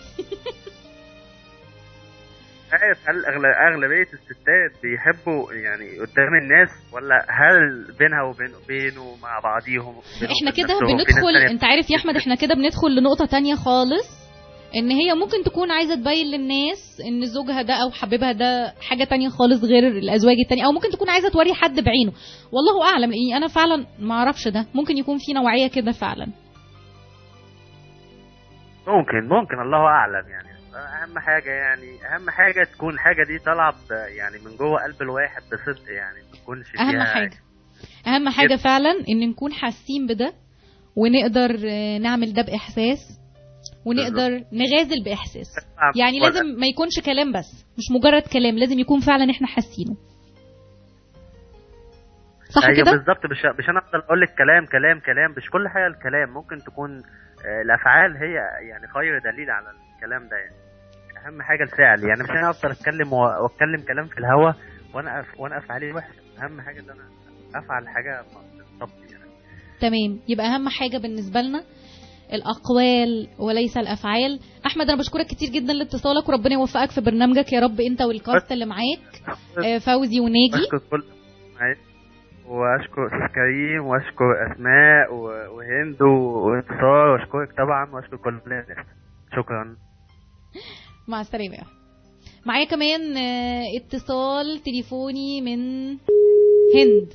عارف هل أغل- اغلبيه الستات بيحبوا يعني قدام الناس ولا هل بينها وبين بينه مع بعضيهم بينهم احنا وبين كده نفسهم؟ في ناس بندخل تانية انت عارف يا احمد احنا كده بندخل لنقطة تانية خالص ان هي ممكن تكون عايزة تبين للناس ان زوجها ده او حبيبها ده حاجة تانية خالص غير الازواج التانية او ممكن تكون عايزة توري حد بعينه والله اعلم لاني انا فعلا ما اعرفش ده ممكن يكون في نوعية كده فعلا ممكن ممكن الله اعلم يعني اهم حاجه يعني اهم حاجه تكون الحاجه دي طالعه ب- يعني من جوه قلب الواحد بصدق يعني ما تكونش اهم فيها حاجه اهم حاجه فعلا ان نكون حاسين بده ونقدر آه، نعمل ده باحساس ونقدر نغازل باحساس يعني ولا- لازم ما يكونش كلام بس مش مجرد كلام لازم يكون فعلا احنا حاسينه صح ايوه كده بالظبط مش مش انا افضل اقول لك كلام كلام كلام مش كل حاجه الكلام ممكن تكون آه، الافعال هي يعني خير دليل على الكلام ده يعني اهم حاجه الفعل يعني مش انا افضل اتكلم و- واتكلم كلام في الهوا وانا أف وانا افعالي وحشه اهم حاجه ان انا افعل حاجه بالظبط يعني تمام يبقى اهم حاجه بالنسبه لنا الاقوال وليس الافعال احمد انا بشكرك كتير جدا لاتصالك وربنا يوفقك في برنامجك يا رب انت والكاست اللي معاك آه، فوزي وناجي واشكر كل معاك. واشكر استاذ كريم واشكر اسماء و- وهند و- وانتصار واشكرك طبعا واشكر كل الناس شكرا مع السلامة يا أحمد. معايا كمان آه، اتصال تليفوني من هند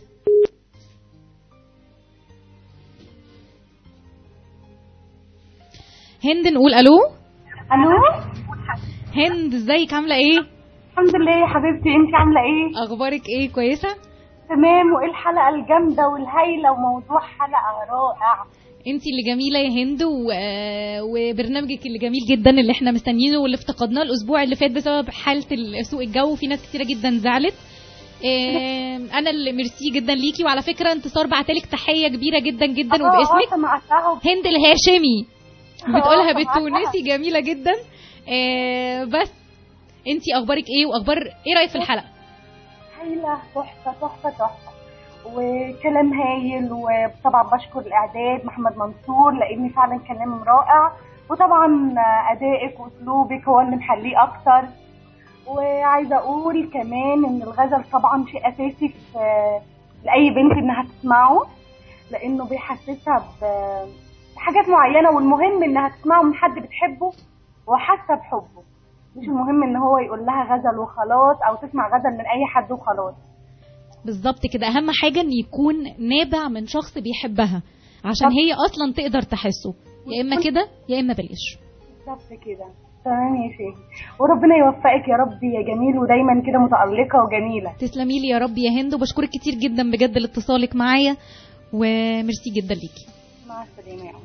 هند نقول الو الو هند ازيك عامله ايه الحمد لله يا حبيبتي انت عامله ايه اخبارك ايه كويسه تمام وايه الحلقه الجامده والهايله وموضوع حلقه رائع انت اللي جميله يا هند و... آه، وبرنامجك اللي جميل جدا اللي احنا مستنيينه واللي افتقدناه الاسبوع اللي فات بسبب حاله ال- سوء الجو في ناس كتيره جدا زعلت إيه انا اللي ميرسي جدا ليكي وعلى فكره انتصار بعتلك تحيه كبيره جدا جدا اه اه وباسمك سمعتها هند الهاشمي بتقولها آه، بالتونسي جميله جدا إيه بس انتي اخبارك ايه واخبار ايه رايك في الحلقه هايلة تحفة تحفة تحفة وكلام هايل وطبعا بشكر الإعداد محمد منصور لأن فعلا كلام رائع وطبعا أدائك وأسلوبك هو اللي محليه أكتر وعايزة أقول كمان إن الغزل طبعا شيء أساسي في لأي بنت إنها تسمعه لأنه بيحسسها ب- بحاجات معينة والمهم إنها تسمعه من حد بتحبه وحاسة بحبه مش المهم إن هو يقول لها غزل وخلاص أو تسمع غزل من أي حد وخلاص بالظبط كده اهم حاجه ان يكون نابع من شخص بيحبها عشان بالظبط. هي اصلا تقدر تحسه يا اما كده يا اما بلاش بالظبط كده تمام يا شيخ وربنا يوفقك يا رب يا جميل ودايما كده متألقة وجميلة تسلمي لي يا رب يا هند وبشكرك كتير جدا بجد لاتصالك معايا وميرسي جدا ليكي مع السلامة يا عمر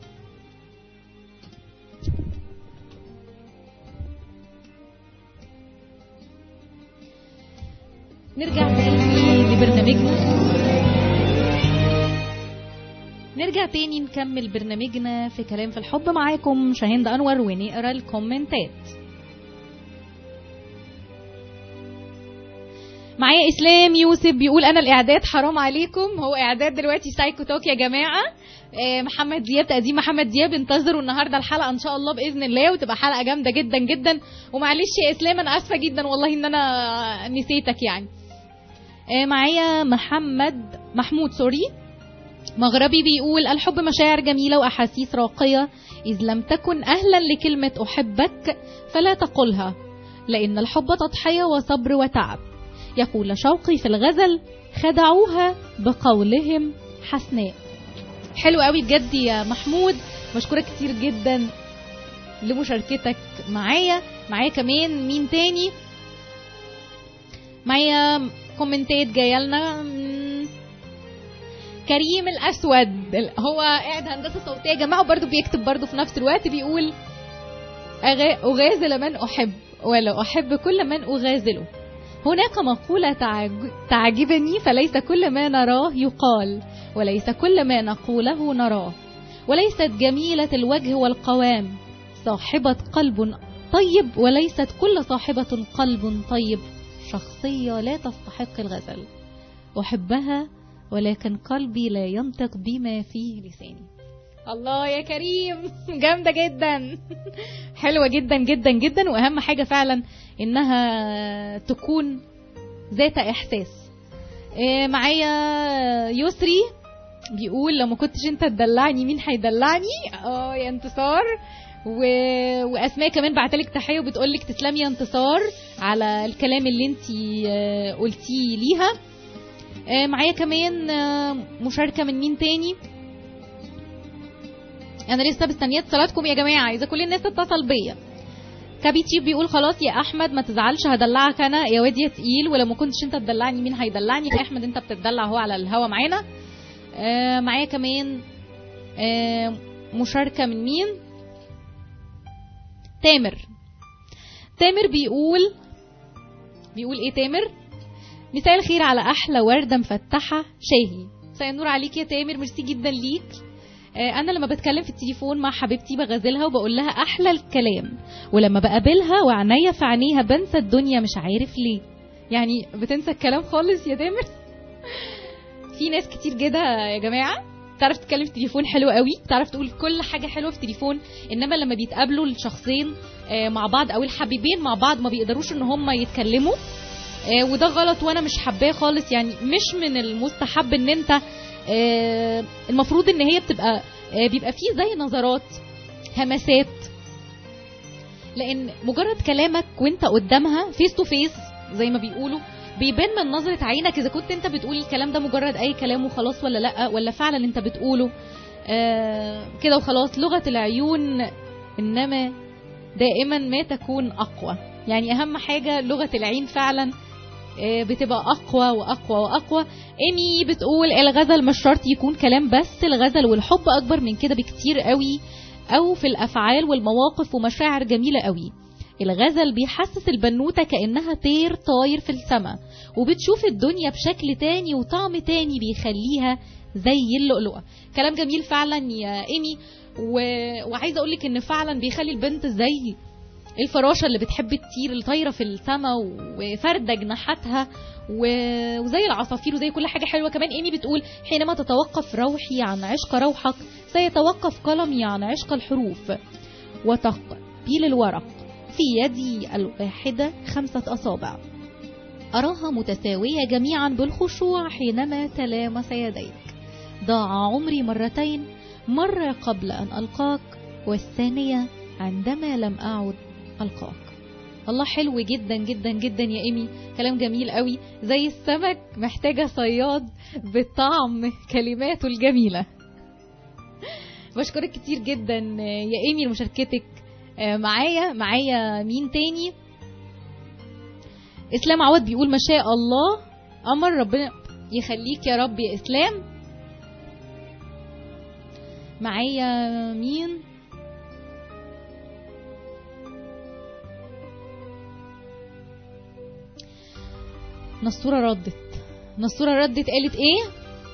نرجع تاني لبرنامجنا نرجع تاني نكمل برنامجنا في كلام في الحب معاكم شاهند انور ونقرا الكومنتات معايا اسلام يوسف بيقول انا الاعداد حرام عليكم هو اعداد دلوقتي سايكو توك يا جماعه آه، محمد دياب تقديم محمد دياب انتظروا النهارده الحلقه ان شاء الله باذن الله وتبقى حلقه جامده جدا جدا ومعلش يا اسلام انا اسفه جدا والله ان انا نسيتك يعني آه، معايا محمد محمود سوري مغربي بيقول الحب مشاعر جميلة وأحاسيس راقية إذ لم تكن أهلا لكلمة أحبك فلا تقلها لأن الحب تضحية وصبر وتعب يقول شوقي في الغزل خدعوها بقولهم حسناء حلو قوي بجد يا محمود مشكورة كتير جدا لمشاركتك معايا معايا كمان مين تاني معايا كومنتات جايه لنا مم، كريم الاسود ال- هو قاعد هندسه صوتيه يا جماعه وبرده بيكتب برده في نفس الوقت بيقول أغا- اغازل من احب ولا احب كل من اغازله هناك مقولة تعج- تعجبني فليس كل ما نراه يقال وليس كل ما نقوله نراه وليست جميلة الوجه والقوام صاحبة قلب طيب وليست كل صاحبة قلب طيب شخصية لا تستحق الغزل أحبها ولكن قلبي لا ينطق بما فيه لساني الله يا كريم جامدة جدا حلوة جدا جدا جدا وأهم حاجة فعلا إنها تكون ذات إحساس إيه، معايا يسري بيقول لو ما كنتش انت تدلعني مين هيدلعني اه يا انتصار و... واسماء كمان بعتلك تحيه وبتقولك تسلمي يا انتصار على الكلام اللي انت قلتيه ليها آه، معايا كمان آه، مشاركه من مين تاني انا لسه مستنيه اتصالاتكم يا جماعه اذا كل الناس تتصل بيا كابيتي بيقول خلاص يا احمد ما تزعلش هدلعك انا يا واد يا تقيل ولو ما كنتش انت تدلعني مين هيدلعني يا احمد انت بتدلع هو على الهوا معانا آه، معايا كمان آه، مشاركه من مين تامر تامر بيقول بيقول ايه تامر مساء الخير على احلى ورده مفتحه شاهي مساء النور عليك يا تامر ميرسي جدا ليك آه، انا لما بتكلم في التليفون مع حبيبتي بغازلها وبقول لها احلى الكلام ولما بقابلها وعينيا في عينيها بنسى الدنيا مش عارف ليه يعني بتنسى الكلام خالص يا تامر في ناس كتير كده يا جماعه تعرف تتكلم في التليفون حلو قوي تعرف تقول كل حاجه حلوه في التليفون انما لما بيتقابلوا الشخصين آه، مع بعض او الحبيبين مع بعض ما بيقدروش ان هم يتكلموا آه، وده غلط وانا مش حباه خالص يعني مش من المستحب ان انت آه، المفروض ان هي بتبقى آه، بيبقى فيه زي نظرات همسات لان مجرد كلامك وانت قدامها فيس تو فيس زي ما بيقولوا بيبان من نظرة عينك اذا كنت انت بتقول الكلام ده مجرد اي كلام وخلاص ولا لا ولا فعلا انت بتقوله آه كده وخلاص لغة العيون انما دائما ما تكون اقوى يعني اهم حاجة لغة العين فعلا آه، بتبقى اقوى واقوى واقوى ايمي بتقول الغزل مش شرط يكون كلام بس الغزل والحب اكبر من كده بكتير قوي او في الافعال والمواقف ومشاعر جميله قوي الغزل بيحسس البنوتة كأنها طير طاير في السماء وبتشوف الدنيا بشكل تاني وطعم تاني بيخليها زي اللؤلؤة كلام جميل فعلا يا إيمي و... وعايزة أقولك إن فعلا بيخلي البنت زي الفراشة اللي بتحب تطير اللي طايرة في السماء وفاردة جناحاتها و- وزي العصافير وزي كل حاجة حلوة كمان إيمي بتقول حينما تتوقف روحي عن عشق روحك سيتوقف قلمي عن عشق الحروف وتقبيل الورق في يدي الواحدة خمسة أصابع أراها متساوية جميعا بالخشوع حينما تلامس يديك ضاع عمري مرتين مرة قبل أن ألقاك والثانية عندما لم أعد ألقاك الله حلو جدا جدا جدا يا إيمي كلام جميل قوي زي السمك محتاجة صياد بطعم كلماته الجميلة بشكرك كتير جدا يا إيمي لمشاركتك معايا معايا مين تاني اسلام عوض بيقول ما شاء الله قمر ربنا يخليك يا رب يا اسلام معايا مين نصورة ردت نصورة ردت قالت ايه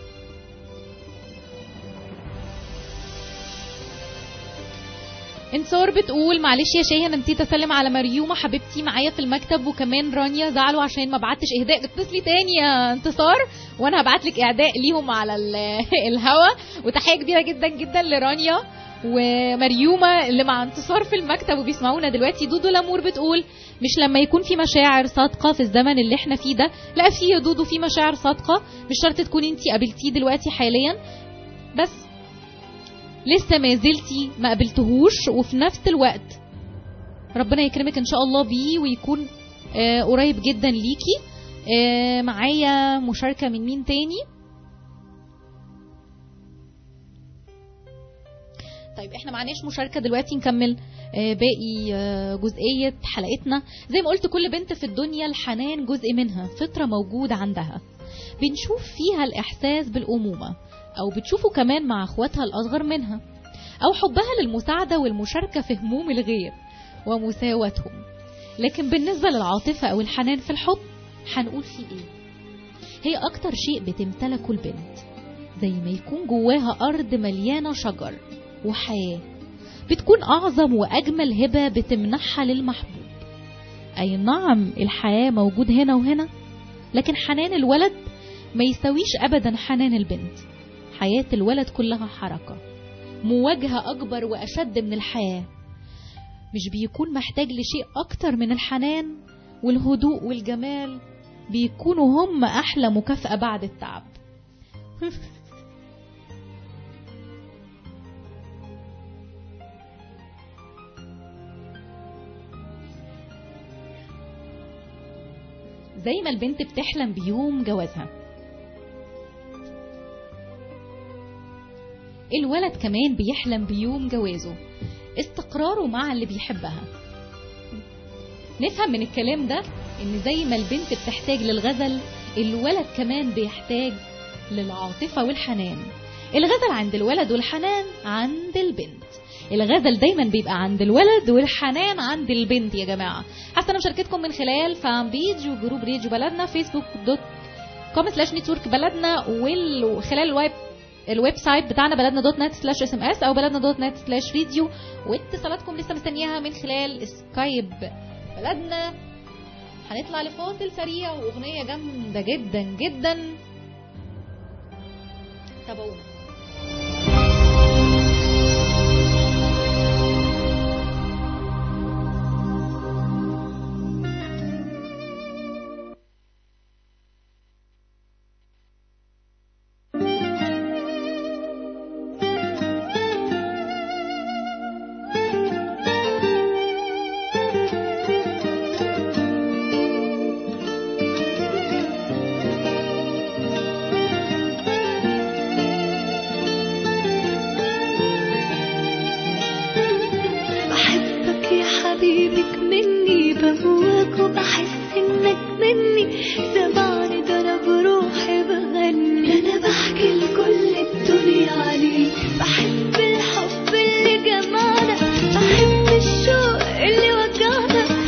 انتصار بتقول معلش يا شاهي انا نسيت اسلم على مريومه حبيبتي معايا في المكتب وكمان رانيا زعلوا عشان ما بعتش اهداء اتصلي تاني يا انتصار وانا هبعت لك اهداء ليهم على ال- الهوا وتحيه كبيره جدا جدا لرانيا ومريومه اللي مع انتصار في المكتب وبيسمعونا دلوقتي دودو لامور بتقول مش لما يكون في مشاعر صادقه في الزمن اللي احنا فيه ده لا في يا دودو في مشاعر صادقه مش شرط تكوني انت قابلتيه دلوقتي حاليا بس لسه ما زلتي ما قابلتهوش وفي نفس الوقت ربنا يكرمك ان شاء الله بيه ويكون آه قريب جدا ليكي آه معايا مشاركة من مين تاني طيب احنا معناش مشاركة دلوقتي نكمل آه باقي آه جزئية حلقتنا زي ما قلت كل بنت في الدنيا الحنان جزء منها فطرة موجودة عندها بنشوف فيها الإحساس بالأمومة أو بتشوفه كمان مع أخواتها الأصغر منها أو حبها للمساعدة والمشاركة في هموم الغير ومساواتهم لكن بالنسبة للعاطفة أو الحنان في الحب هنقول فيه إيه هي أكتر شيء بتمتلكه البنت زي ما يكون جواها أرض مليانة شجر وحياة بتكون أعظم وأجمل هبة بتمنحها للمحبوب أي نعم الحياة موجود هنا وهنا لكن حنان الولد ما يساويش أبدا حنان البنت حياة الولد كلها حركة مواجهة أكبر وأشد من الحياة مش بيكون محتاج لشيء أكتر من الحنان والهدوء والجمال بيكونوا هم أحلى مكافأة بعد التعب زي ما البنت بتحلم بيوم جوازها الولد كمان بيحلم بيوم جوازه استقراره مع اللي بيحبها نفهم من الكلام ده ان زي ما البنت بتحتاج للغزل الولد كمان بيحتاج للعاطفة والحنان الغزل عند الولد والحنان عند البنت الغزل دايما بيبقى عند الولد والحنان عند البنت يا جماعة حسنا مشاركتكم من خلال فان بيج وجروب راديو بلدنا فيسبوك دوت كوم سلاش نتورك بلدنا وخلال الويب الويب سايت بتاعنا بلدنا دوت نت سلاش اس ام اس او بلدنا دوت نت سلاش فيديو واتصالاتكم لسه مستنياها من خلال سكايب بلدنا هنطلع لفاصل سريع واغنيه جامده جدا جدا تابعونا بحبك يا حبيبك مني بهواك وبحس انك مني سمعني ده انا بروحي بغني انا بحكي لكل الدنيا عليك بحب الحب اللي جمعنا بحب الشوق اللي وجعنا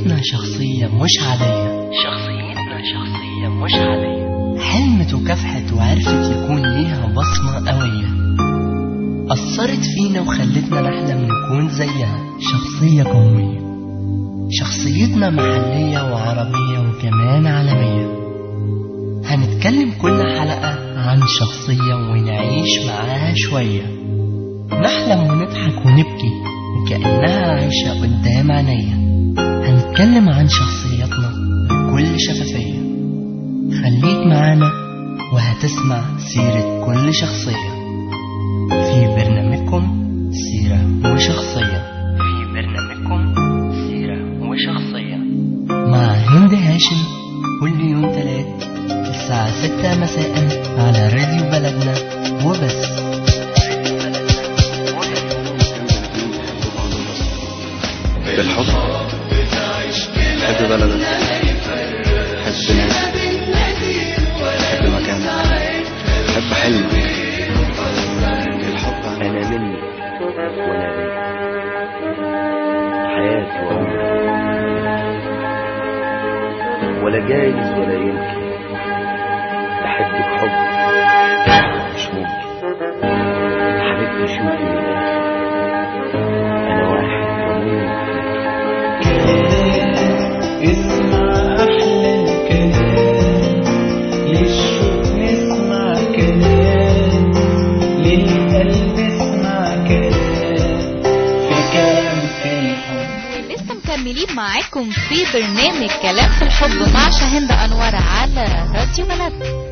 شخصيتنا شخصية مش عادية شخصيتنا شخصية مش عادية حلمت وكافحت وعرفت يكون ليها بصمة قوية أثرت فينا وخلتنا نحلم نكون زيها شخصية قومية شخصيتنا محلية وعربية وكمان عالمية هنتكلم كل حلقة عن شخصية ونعيش معاها شوية نحلم ونضحك ونبكي وكأنها عايشة قدام عينيا هنتكلم عن شخصياتنا بكل شفافية خليك معانا وهتسمع سيرة كل شخصية في برنامجكم سيرة وشخصية في برنامجكم سيرة وشخصية مع هند هاشم كل يوم تلات الساعة ستة مساء على راديو بلدنا وبس بالحب حب بلدك حب ناسك حب مكانك حب حلمك الحب أنا مني وأنا بيك حياتي وعمري ولا جايز ولا يمكن بحبك حب مش ممكن حبيبتي شوفي من الآخر أنا واحد بموت اسمع أحلى الكلام للشوق نسمع كلام للقلب اسمع كلام في كلام في الحب لسه مكملين معاكم في برنامج كلام في الحب مع شاهندة أنور على راديو بلد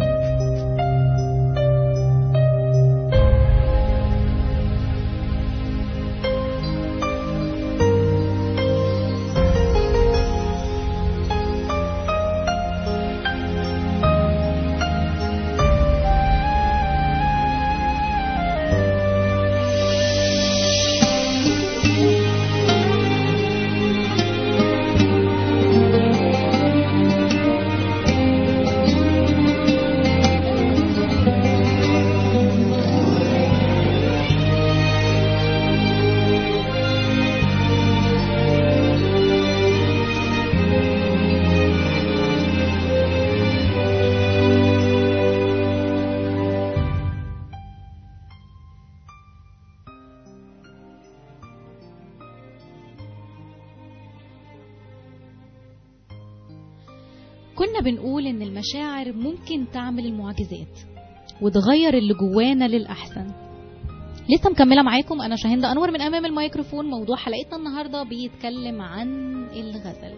كنا بنقول إن المشاعر ممكن تعمل المعجزات وتغير اللي جوانا للأحسن لسه مكملة معاكم أنا شاهندة أنور من أمام الميكروفون موضوع حلقتنا النهاردة بيتكلم عن الغزل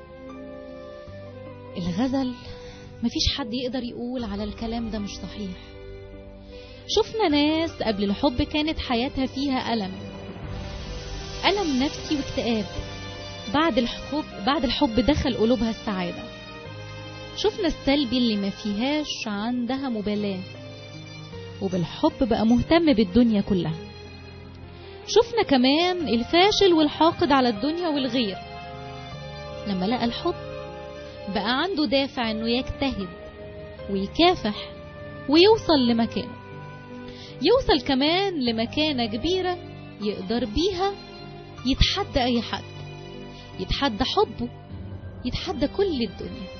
الغزل مفيش حد يقدر يقول على الكلام ده مش صحيح شفنا ناس قبل الحب كانت حياتها فيها ألم ألم نفسي واكتئاب بعد الحب بعد الحب دخل قلوبها السعادة شفنا السلبي اللي ما فيهاش عندها مبالاة وبالحب بقى مهتم بالدنيا كلها شفنا كمان الفاشل والحاقد على الدنيا والغير لما لقى الحب بقى عنده دافع انه يجتهد ويكافح ويوصل لمكانه يوصل كمان لمكانة كبيرة يقدر بيها يتحدى أي حد يتحدى حبه يتحدى كل الدنيا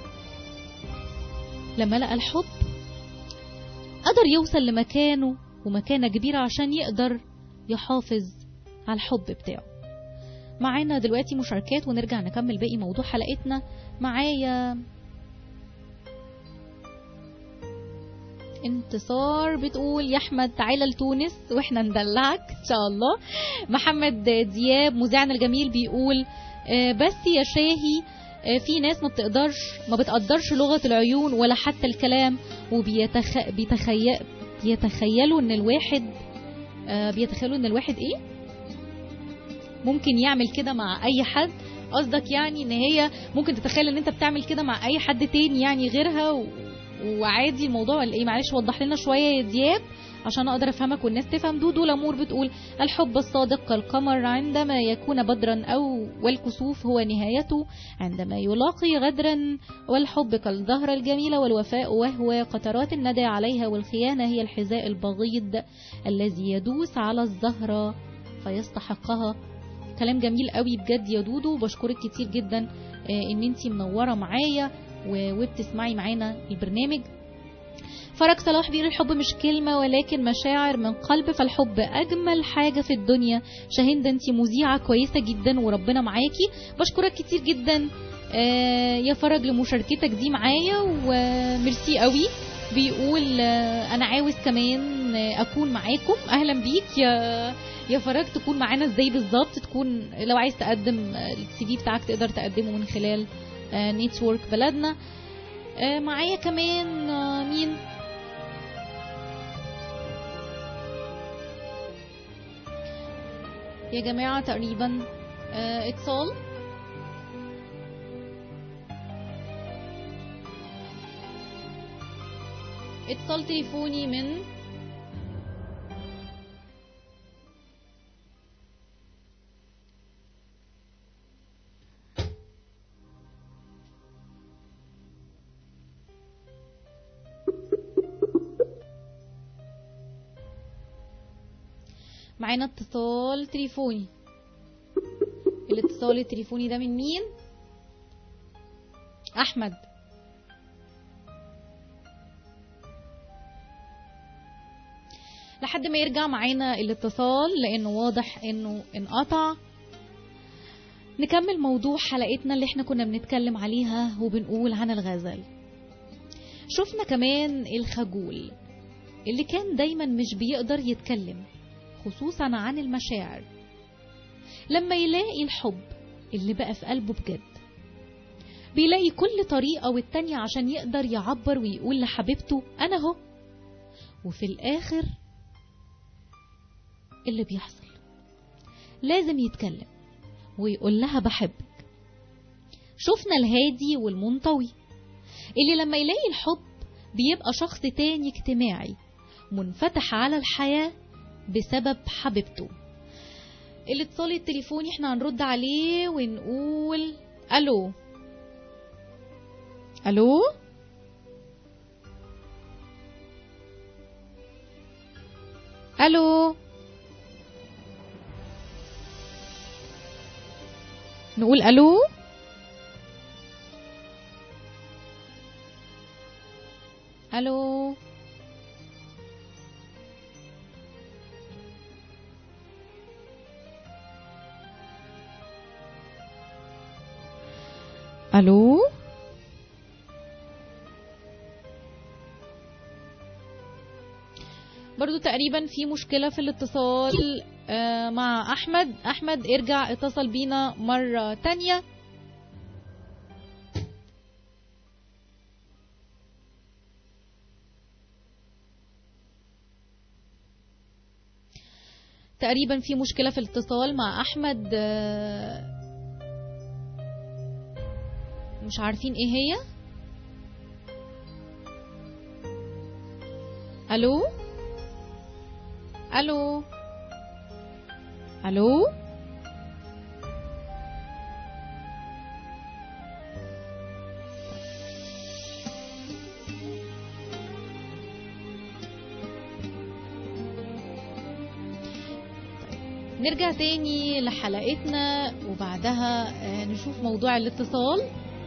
لما لقى الحب قدر يوصل لمكانه ومكانة كبيرة عشان يقدر يحافظ على الحب بتاعه معانا دلوقتي مشاركات ونرجع نكمل باقي موضوع حلقتنا معايا انتصار بتقول يا احمد تعالى لتونس واحنا ندلعك ان شاء الله محمد دياب مذيعنا الجميل بيقول آه، بس يا شاهي آه، في ناس ما بتقدرش ما بتقدرش لغة العيون ولا حتى الكلام وبيتخ... بيتخيل بيتخيلوا ان الواحد آه، بيتخيلوا ان الواحد ايه ممكن يعمل كده مع اي حد قصدك يعني ان هي ممكن تتخيل ان انت بتعمل كده مع اي حد تاني يعني غيرها و... وعادي الموضوع ولا ايه معلش وضح لنا شويه يا دياب عشان اقدر افهمك والناس تفهم دودو لامور بتقول الحب الصادق كالقمر عندما يكون بدرا او والكسوف هو نهايته عندما يلاقي غدرا والحب كالزهرة الجميلة والوفاء وهو قطرات الندى عليها والخيانة هي الحذاء البغيض الذي يدوس على الزهرة فيستحقها كلام جميل قوي بجد يا دودو بشكرك كتير جدا آه، ان انتي منوره معايا و- وبتسمعي معانا البرنامج فرج صلاح بيقول الحب مش كلمة ولكن مشاعر من قلب فالحب أجمل حاجة في الدنيا شاهين ده انتي مذيعة كويسة جدا وربنا معاكي بشكرك كتير جدا آه، يا فرج لمشاركتك دي معايا وميرسي قوي بيقول آه، انا عاوز كمان آه، اكون معاكم اهلا بيك يا يا فرج تكون معانا ازاي بالظبط تكون لو عايز تقدم آه، السي في بتاعك تقدر تقدمه من خلال نيتورك بلدنا آه، معايا كمان آه، مين يا جماعة تقريبا آه، اتصال اتصال تليفوني من معانا اتصال تليفوني الاتصال التليفوني ده من مين احمد لحد ما يرجع معانا الاتصال لانه واضح انه انقطع نكمل موضوع حلقتنا اللي احنا كنا بنتكلم عليها وبنقول عن الغزل شفنا كمان الخجول اللي كان دايما مش بيقدر يتكلم خصوصا عن المشاعر لما يلاقي الحب اللي بقى في قلبه بجد بيلاقي كل طريقة والتانية عشان يقدر يعبر ويقول لحبيبته أنا هو وفي الآخر اللي بيحصل لازم يتكلم ويقول لها بحبك شفنا الهادي والمنطوي اللي لما يلاقي الحب بيبقى شخص تاني اجتماعي منفتح على الحياة بسبب حبيبته الاتصال التليفوني احنا هنرد عليه ونقول الو الو الو نقول الو الو الو برضو تقريبا في مشكلة في الاتصال آه، مع أحمد أحمد ارجع اتصل بينا مرة تانية تقريبا في مشكلة في الاتصال مع أحمد آه، مش عارفين ايه هي الو الو الو نرجع تاني لحلقتنا وبعدها آه، نشوف موضوع الاتصال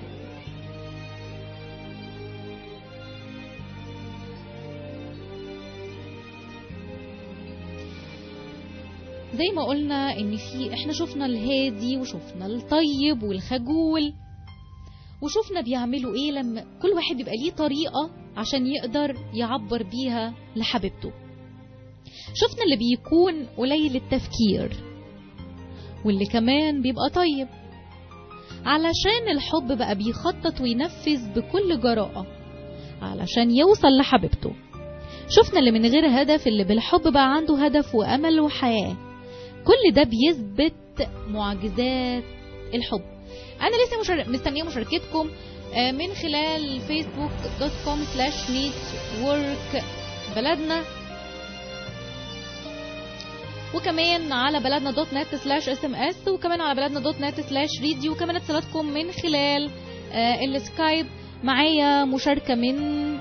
زي ما قلنا ان في احنا شفنا الهادي وشفنا الطيب والخجول وشفنا بيعملوا ايه لما كل واحد بيبقى ليه طريقة عشان يقدر يعبر بيها لحبيبته شفنا اللي بيكون قليل التفكير واللي كمان بيبقى طيب علشان الحب بقى بيخطط وينفذ بكل جراءة علشان يوصل لحبيبته شفنا اللي من غير هدف اللي بالحب بقى عنده هدف وأمل وحياة كل ده بيثبت معجزات الحب انا لسه مشار... مستنيه مشاركتكم آه، من خلال فيسبوك دوت كوم سلاش نيت ورك بلدنا وكمان على بلدنا دوت نت سلاش اس ام اس وكمان على بلدنا دوت نت سلاش ريديو وكمان اتصالاتكم من خلال آه، السكايب معايا مشاركة من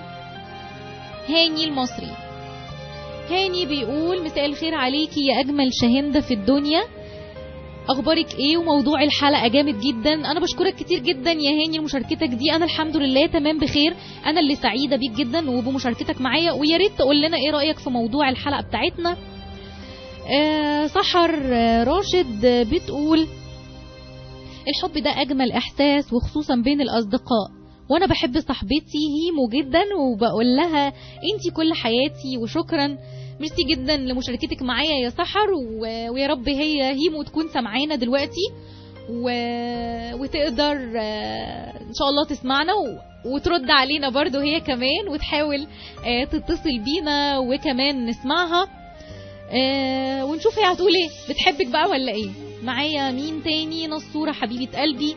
هاني المصري هاني بيقول مساء الخير عليكي يا أجمل شاهندة في الدنيا اخبارك ايه وموضوع الحلقه جامد جدا انا بشكرك كتير جدا يا هاني لمشاركتك دي انا الحمد لله تمام بخير انا اللي سعيده بيك جدا وبمشاركتك معايا ويا ريت تقول لنا ايه رايك في موضوع الحلقه بتاعتنا آه سحر آه راشد آه، بتقول الحب ده اجمل احساس وخصوصا بين الاصدقاء وانا بحب صاحبتي هيمو جدا وبقول لها انتي كل حياتي وشكرا ميرسي جدا لمشاركتك معايا يا سحر و... ويا رب هي هيمو تكون سامعانا دلوقتي و... وتقدر آه، ان شاء الله تسمعنا و... وترد علينا برضو هي كمان وتحاول آه، تتصل بينا وكمان نسمعها آه، ونشوف هي هتقول ايه بتحبك بقى ولا ايه معايا مين تاني نصورة حبيبة قلبي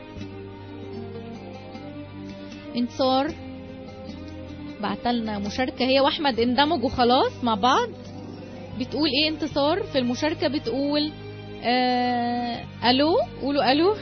انتصار بعتلنا مشاركة هي واحمد اندمجوا خلاص مع بعض بتقول ايه انتصار في المشاركة بتقول آه الو قولوا الو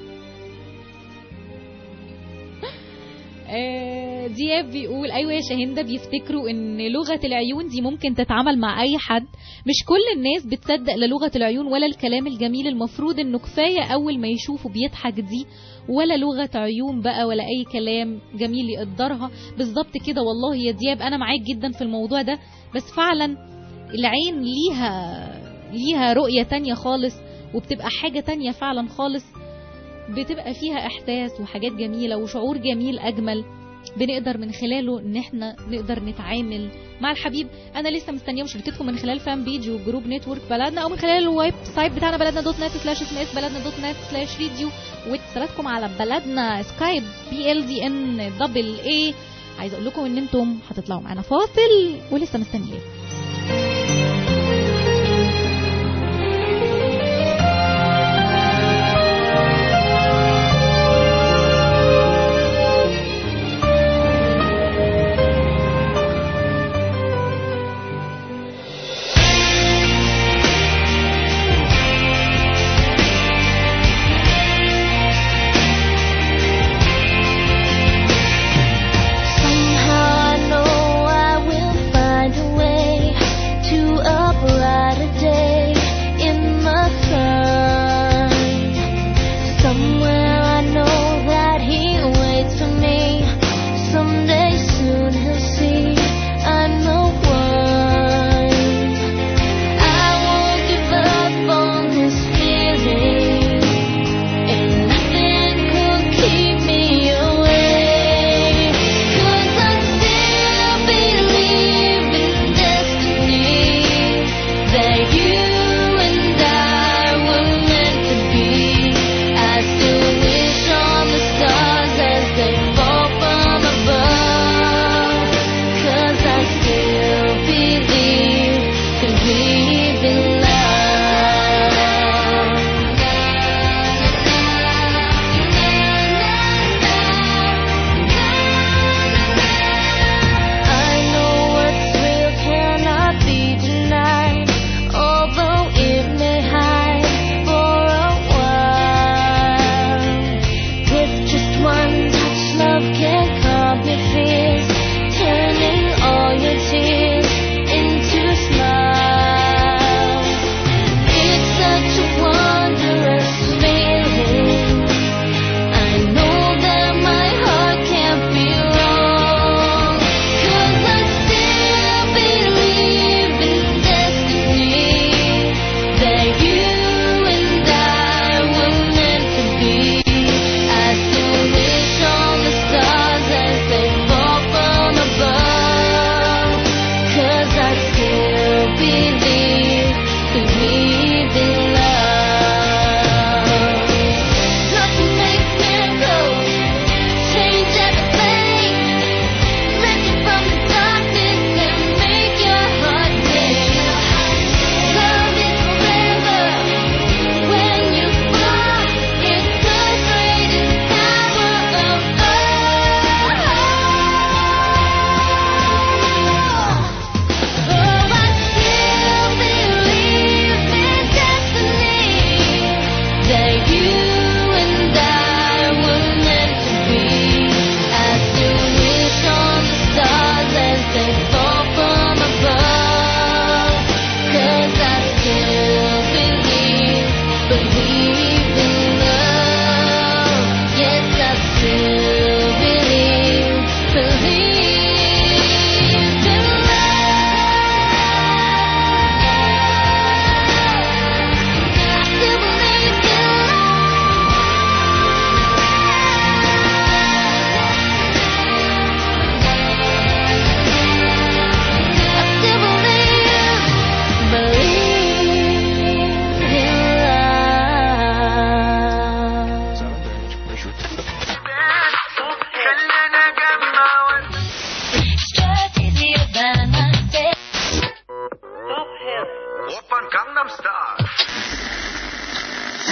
آه، دياب بيقول ايوه يا شاهندة بيفتكروا ان لغة العيون دي ممكن تتعامل مع اي حد مش كل الناس بتصدق لا لغة العيون ولا الكلام الجميل المفروض انه كفاية اول ما يشوفوا بيضحك دي ولا لغة عيون بقى ولا اي كلام جميل يقدرها بالظبط كده والله يا دياب انا معاك جدا في الموضوع ده بس فعلا العين ليها ليها رؤية تانية خالص وبتبقى حاجة تانية فعلا خالص بتبقى فيها احساس وحاجات جميله وشعور جميل اجمل بنقدر من خلاله ان احنا نقدر نتعامل مع الحبيب انا لسه مستنيه مشاركتكم من خلال فان بيج وجروب نتورك بلدنا او من خلال الويب سايت بتاعنا بلدنا دوت نت سلاش اس ام اس بلدنا دوت نت سلاش راديو واتصالاتكم على بلدنا سكايب بي ال دي ان دبل اي عايزه اقول لكم ان انتم هتطلعوا معانا فاصل ولسه مستنيين Somehow I know I will find a way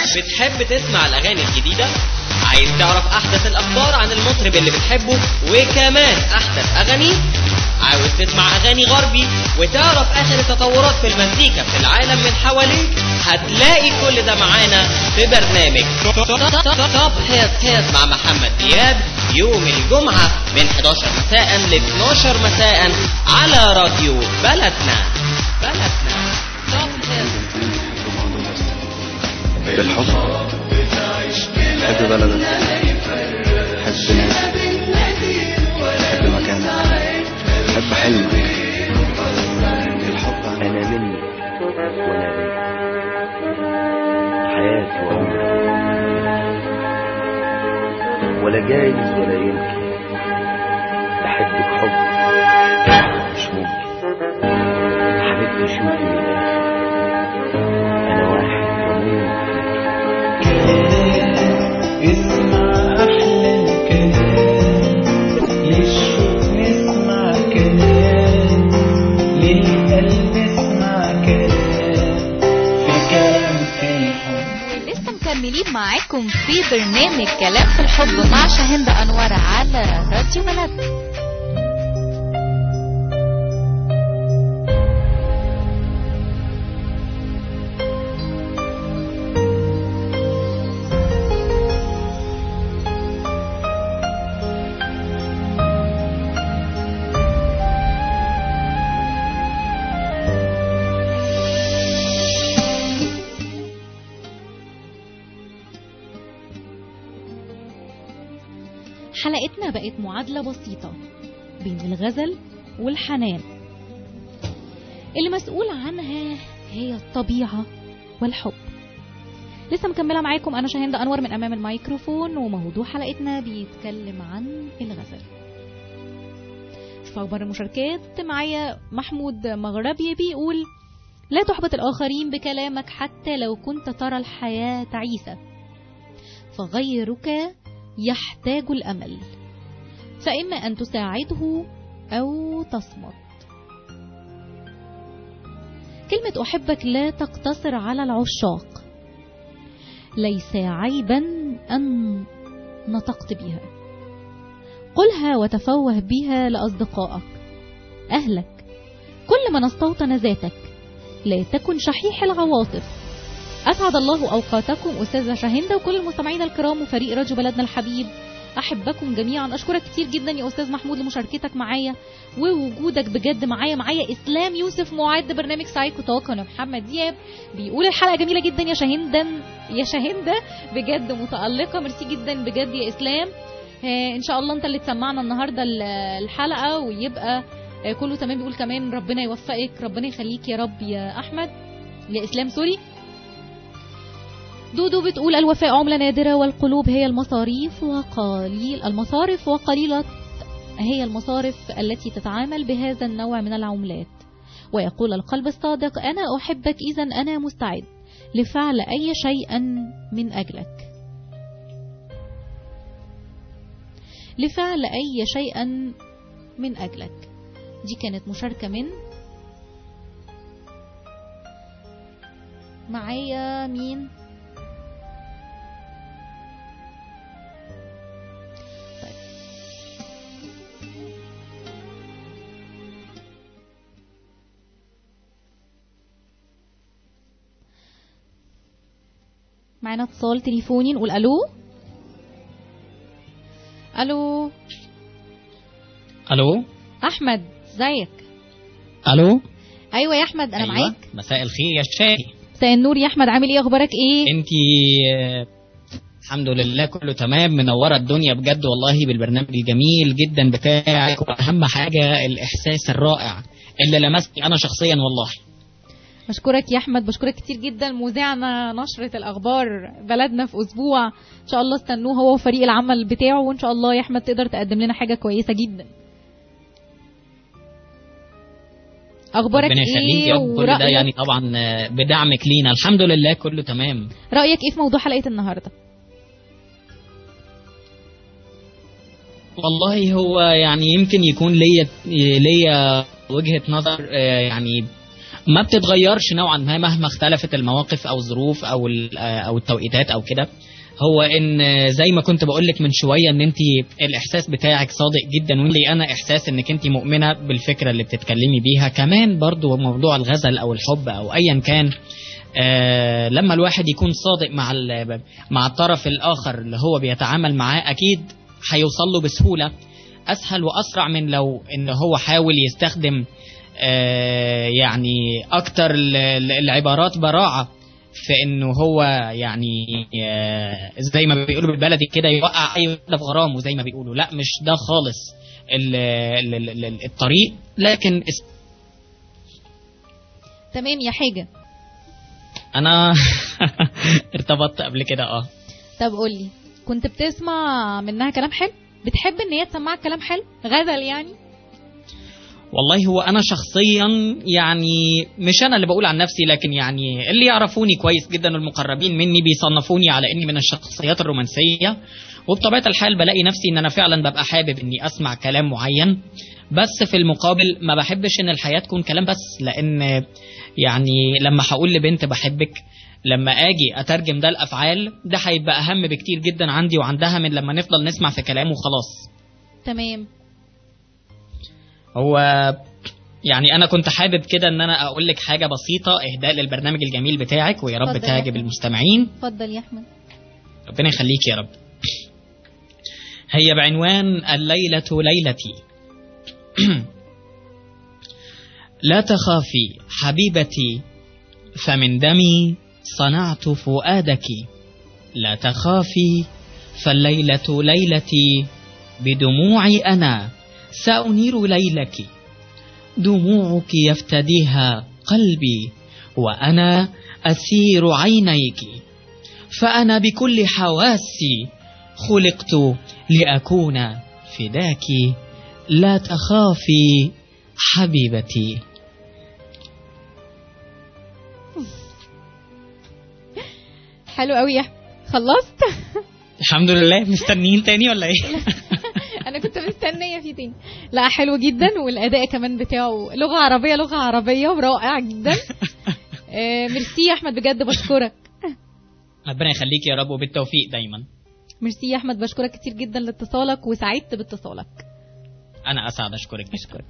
بتحب تسمع الأغاني الجديدة عايز تعرف أحدث الأخبار عن المطرب اللي بتحبه وكمان أحدث أغانيه عاوز تسمع أغاني غربي وتعرف آخر التطورات في المزيكا في العالم من حواليك هتلاقي كل ده معانا في برنامج توب هيت هيت مع محمد دياب يوم الجمعة من 11 مساء ل 12 مساء على راديو بلدنا بلدنا بالحب حب بلدك حب ناسك حب مكانك حب حلمك الحب أنا مني وأنا بيك حياتي وعمري ولا جايز ولا يمكن بحبك حب مش ممكن حبيبتي شوفي من الآخر أنا واحد بموت اسمع أحلى الكلام للشوق نسمع كلام للقلب اسمع كلام في كلام في الحب لسه مكملين معاكم في برنامج كلام في الحب مع شاهند انور على راديو بلد حلقتنا بقت معادلة بسيطة بين الغزل والحنان اللي مسؤول عنها هي الطبيعة والحب لسه مكملة معاكم أنا شاهند أنور من أمام الميكروفون وموضوع حلقتنا بيتكلم عن الغزل في أخبار المشاركات معايا محمود مغربي بيقول لا تحبط الآخرين بكلامك حتى لو كنت ترى الحياة تعيسة فغيرك يحتاج الأمل فإما أن تساعده أو تصمت كلمة أحبك لا تقتصر على العشاق ليس عيبا أن نطقت بها قلها وتفوه بها لأصدقائك أهلك كل من استوطن ذاتك لا تكن شحيح العواطف أسعد الله أوقاتكم أستاذة شاهندة وكل المستمعين الكرام وفريق راديو بلدنا الحبيب أحبكم جميعا أشكرك كتير جدا يا أستاذ محمود لمشاركتك معايا ووجودك بجد معايا معايا إسلام يوسف معد برنامج سايكو توك أنا محمد دياب بيقول الحلقة جميلة جدا يا شاهندة يا شاهندة بجد متألقة ميرسي جدا بجد يا إسلام آه، إن شاء الله أنت اللي تسمعنا النهاردة ال- الحلقة ويبقى آه، كله تمام بيقول كمان ربنا يوفقك ربنا يخليك يا رب يا أحمد يا إسلام سوري دودو بتقول الوفاء عملة نادرة والقلوب هي المصاريف وقليل المصارف وقليلة هي المصارف التي تتعامل بهذا النوع من العملات ويقول القلب الصادق أنا أحبك إذا أنا مستعد لفعل أي شيء من أجلك لفعل أي شيء من أجلك دي كانت مشاركة من معايا مين معانا اتصال تليفوني نقول الو الو الو احمد ازيك الو ايوه يا احمد انا أيوة. معاك مساء الخير يا شاي مساء النور يا احمد عامل ايه اخبارك ايه انتي آه، الحمد لله كله تمام منوره الدنيا بجد والله بالبرنامج الجميل جدا بتاعك واهم حاجه الاحساس الرائع اللي لمسني انا شخصيا والله بشكرك يا احمد بشكرك كتير جدا مذيعنا نشرة الاخبار بلدنا في اسبوع ان شاء الله استنوه هو وفريق العمل بتاعه وان شاء الله يا احمد تقدر تقدم لنا حاجة كويسة جدا اخبارك ربنا يخليك يا ايه رب كل ده ورأيك يعني طبعا آه، بدعمك لينا الحمد لله كله تمام رأيك ايه في موضوع حلقة النهاردة والله هو يعني يمكن يكون ليا ليا وجهة نظر آه، يعني ما بتتغيرش نوعا ما مهما اختلفت المواقف او الظروف او ال- او التوقيتات او كده هو ان زي ما كنت بقول لك من شويه ان انت الاحساس بتاعك صادق جدا ولي انا احساس انك انت مؤمنه بالفكره اللي بتتكلمي بيها كمان برضو موضوع الغزل او الحب او ايا كان آه لما الواحد يكون صادق مع ال- مع الطرف الاخر اللي هو بيتعامل معاه اكيد هيوصل له بسهوله اسهل واسرع من لو ان هو حاول يستخدم آه يعني اكتر ال- ال- العبارات براعه في انه هو يعني آه زي ما بيقولوا بالبلدي كده يوقع اي واحده في غرامه زي ما بيقولوا لا مش ده خالص ال- ال- ال- ال- الطريق لكن اس- تمام يا حاجة انا ارتبطت قبل كده اه طب قولي كنت بتسمع منها كلام حلو بتحب ان هي تسمعك كلام حلو غزل يعني والله هو انا شخصيا يعني مش انا اللي بقول عن نفسي لكن يعني اللي يعرفوني كويس جدا والمقربين مني بيصنفوني على اني من الشخصيات الرومانسيه وبطبيعه الحال بلاقي نفسي ان انا فعلا ببقى حابب اني اسمع كلام معين بس في المقابل ما بحبش ان الحياه تكون كلام بس لان يعني لما هقول لبنت بحبك لما اجي اترجم ده لافعال ده هيبقى اهم بكتير جدا عندي وعندها من لما نفضل نسمع في كلام وخلاص تمام هو يعني انا كنت حابب كده ان انا اقول لك حاجه بسيطه اهداء للبرنامج الجميل بتاعك ويا رب اتفضل يا تعجب أحمد. المستمعين اتفضل يا احمد ربنا يخليك يا رب هي بعنوان الليله ليلتي لا تخافي حبيبتي فمن دمي صنعت فؤادك لا تخافي فالليله ليلتي بدموعي انا سانير ليلك دموعك يفتديها قلبي وانا اسير عينيك فانا بكل حواسي خلقت لاكون فداك لا تخافي حبيبتي حلو قوي يا أحمد. خلصت الحمد لله مستنيين تاني ولا ايه انا كنت مستنيه في تاني لا حلو جدا والاداء كمان بتاعه لغه عربيه لغه عربيه ورائع جدا آه، ميرسي يا احمد بجد بشكرك ربنا يخليك يا رب وبالتوفيق دايما ميرسي يا احمد بشكرك كتير جدا لاتصالك وسعدت باتصالك انا اسعد اشكرك اشكرك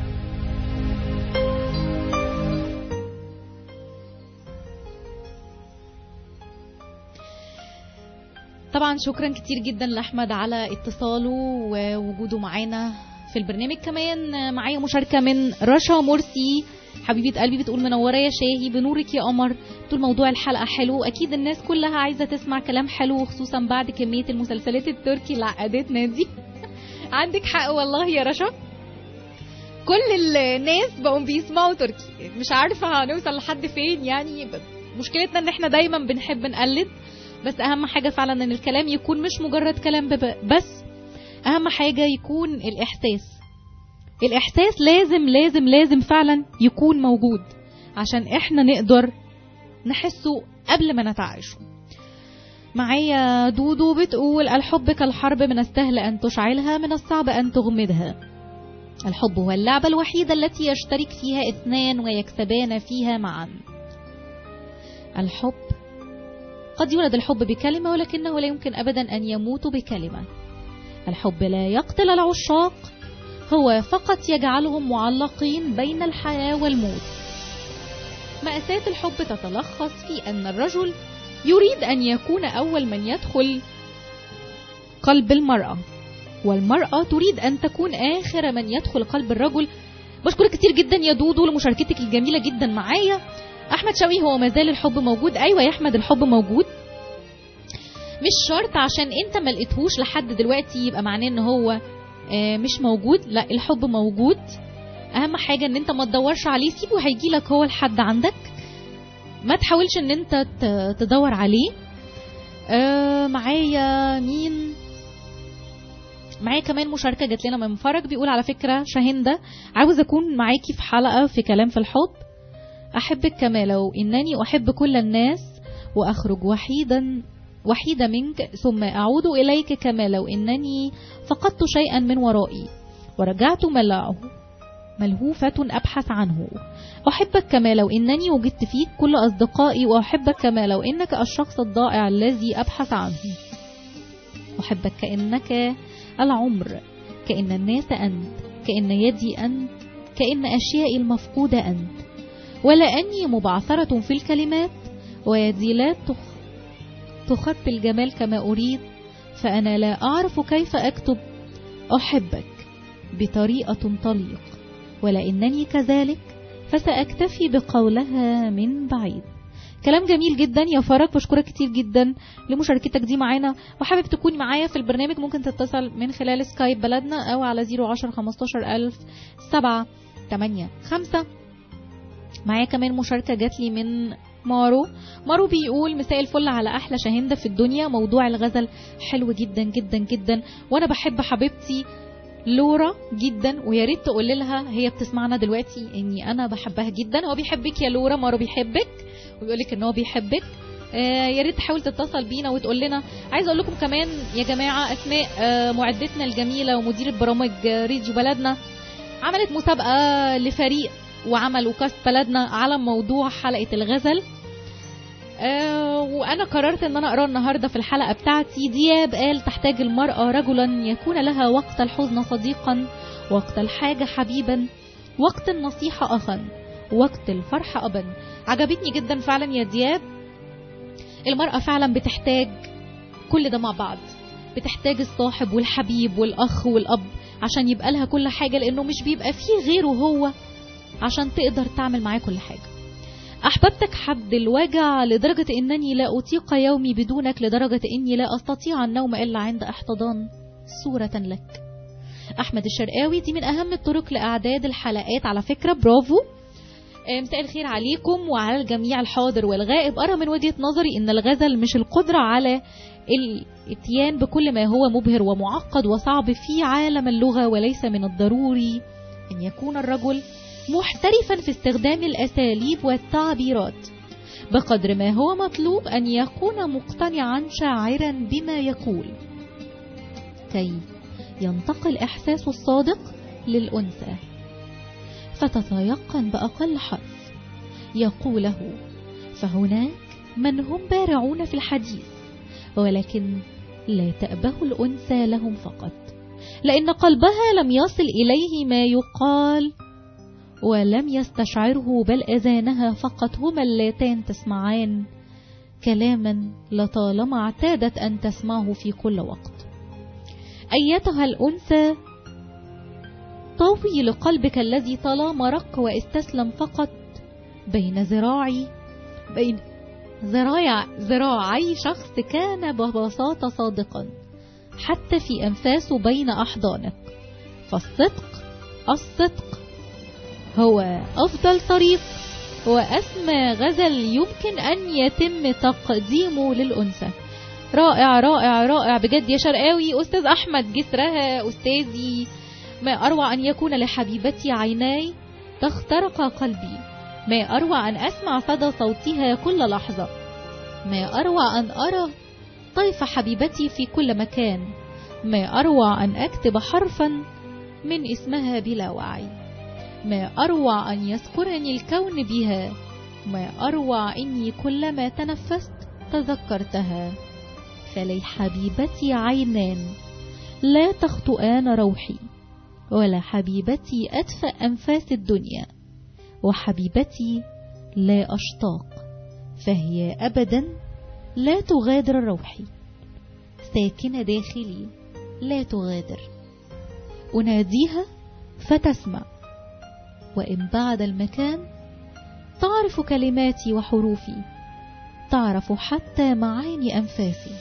طبعا شكرا كتير جدا لاحمد على اتصاله ووجوده معانا في البرنامج كمان معايا مشاركه من رشا مرسي حبيبه قلبي بتقول منوره يا شاهي بنورك يا قمر بتقول موضوع الحلقه حلو اكيد الناس كلها عايزه تسمع كلام حلو خصوصا بعد كميه المسلسلات التركي اللي عقدتنا دي عندك حق والله يا رشا كل الناس بقوا بيسمعوا تركي مش عارفه هنوصل لحد فين يعني ب- مشكلتنا ان احنا دايما بنحب نقلد بس اهم حاجه فعلا ان الكلام يكون مش مجرد كلام بب- بس اهم حاجه يكون الاحساس الاحساس لازم لازم لازم فعلا يكون موجود عشان احنا نقدر نحسه قبل ما نتعايشه معايا دودو بتقول الحب كالحرب من السهل ان تشعلها من الصعب ان تغمدها الحب هو اللعبة الوحيدة التي يشترك فيها اثنان ويكسبان فيها معا الحب قد يولد الحب بكلمة ولكنه لا يمكن أبدا أن يموت بكلمة الحب لا يقتل العشاق هو فقط يجعلهم معلقين بين الحياة والموت مأساة الحب تتلخص في أن الرجل يريد أن يكون أول من يدخل قلب المرأة والمرأة تريد أن تكون آخر من يدخل قلب الرجل بشكرك كتير جدا يا دودو لمشاركتك الجميلة جدا معايا أحمد شوقي هو مازال الحب موجود أيوة يا أحمد الحب موجود مش شرط عشان انت ما لقيتهوش لحد دلوقتي يبقى معناه ان هو آه، مش موجود لا الحب موجود اهم حاجه ان انت ما تدورش عليه سيبه هيجي لك هو لحد عندك ما تحاولش ان انت ت- تدور عليه آه، معايا مين معايا كمان مشاركه جات لنا من فرج بيقول على فكره شاهندة عاوز اكون معاكي في حلقه في كلام في الحب احبك كما لو انني احب كل الناس واخرج وحيدا وحيدة منك ثم أعود إليك كما لو إنني فقدت شيئا من ورائي ورجعت ملعه ملهوفة أبحث عنه أحبك كما لو إنني وجدت فيك كل أصدقائي وأحبك كما لو إنك الشخص الضائع الذي أبحث عنه أحبك كأنك العمر كأن الناس أنت كأن يدي أنت كأن أشيائي المفقودة أنت ولا أني مبعثرة في الكلمات ويدي لا تخ تخطي الجمال كما أريد فأنا لا أعرف كيف أكتب أحبك بطريقة طليق ولأنني كذلك فسأكتفي بقولها من بعيد كلام جميل جدا يا فرج بشكرك كتير جدا لمشاركتك دي معانا وحابب تكون معايا في البرنامج ممكن تتصل من خلال سكايب بلدنا او على 010 15 ألف 7 8 5 معايا كمان مشاركة جات لي من مارو مارو بيقول مساء الفل على احلى شاهندة في الدنيا موضوع الغزل حلو جدا جدا جدا وانا بحب حبيبتي لورا جدا ويا ريت تقول لها هي بتسمعنا دلوقتي اني انا بحبها جدا هو بيحبك يا لورا مارو بيحبك ويقول لك ان هو بيحبك آه يا ريت تحاول تتصل بينا وتقول لنا عايز اقول لكم كمان يا جماعه اسماء آه معدتنا الجميله ومديره برامج آه، راديو بلدنا عملت مسابقه لفريق وعملوا كاست بلدنا على موضوع حلقه الغزل آه وانا قررت ان انا اقرا النهارده في الحلقه بتاعتي دياب قال تحتاج المراه رجلا يكون لها وقت الحزن صديقا وقت الحاجه حبيبا وقت النصيحه اخا وقت الفرح ابا عجبتني جدا فعلا يا دياب المراه فعلا بتحتاج كل ده مع بعض بتحتاج الصاحب والحبيب والاخ والاب عشان يبقى لها كل حاجه لانه مش بيبقى فيه غيره هو عشان تقدر تعمل معاه كل حاجه أحببتك حد الوجع لدرجة أنني لا أطيق يومي بدونك لدرجة أني لا أستطيع النوم إلا عند احتضان صورة لك أحمد الشرقاوي دي من أهم الطرق لإعداد الحلقات على فكرة برافو آه، مساء الخير عليكم وعلى الجميع الحاضر والغائب أرى من وجهة نظري أن الغزل مش القدرة على الاتيان بكل ما هو مبهر ومعقد وصعب في عالم اللغة وليس من الضروري أن يكون الرجل محترفا في استخدام الأساليب والتعبيرات بقدر ما هو مطلوب أن يكون مقتنعا شاعرا بما يقول كي ينتقل إحساس الصادق للأنثى فتتيقن بأقل حرف يقوله فهناك من هم بارعون في الحديث ولكن لا تأبه الأنثى لهم فقط لأن قلبها لم يصل إليه ما يقال ولم يستشعره بل أذانها فقط هما اللاتان تسمعان كلاما لطالما اعتادت أن تسمعه في كل وقت أيتها الأنثى طوي لقلبك الذي طالما رق واستسلم فقط بين ذراعي بين ذراع ذراعي شخص كان ببساطة صادقا حتى في أنفاسه بين أحضانك فالصدق الصدق هو أفضل طريق وأسمى غزل يمكن أن يتم تقديمه للأنثى رائع رائع رائع بجد يا شرقاوي أستاذ أحمد جسرها أستاذي ما أروع أن يكون لحبيبتي عيناي تخترق قلبي ما أروع أن أسمع صدى صوتها كل لحظة ما أروع أن أرى طيف حبيبتي في كل مكان ما أروع أن أكتب حرفا من اسمها بلا وعي ما أروع أن يذكرني الكون بها ما أروع إني كلما تنفست تذكرتها فلي حبيبتي عينان لا تخطئان روحي ولا حبيبتي أدفأ أنفاس الدنيا وحبيبتي لا أشتاق فهي أبدا لا تغادر روحي ساكنة داخلي لا تغادر أناديها فتسمع وإن بعد المكان تعرف كلماتي وحروفي تعرف حتى معاني أنفاسي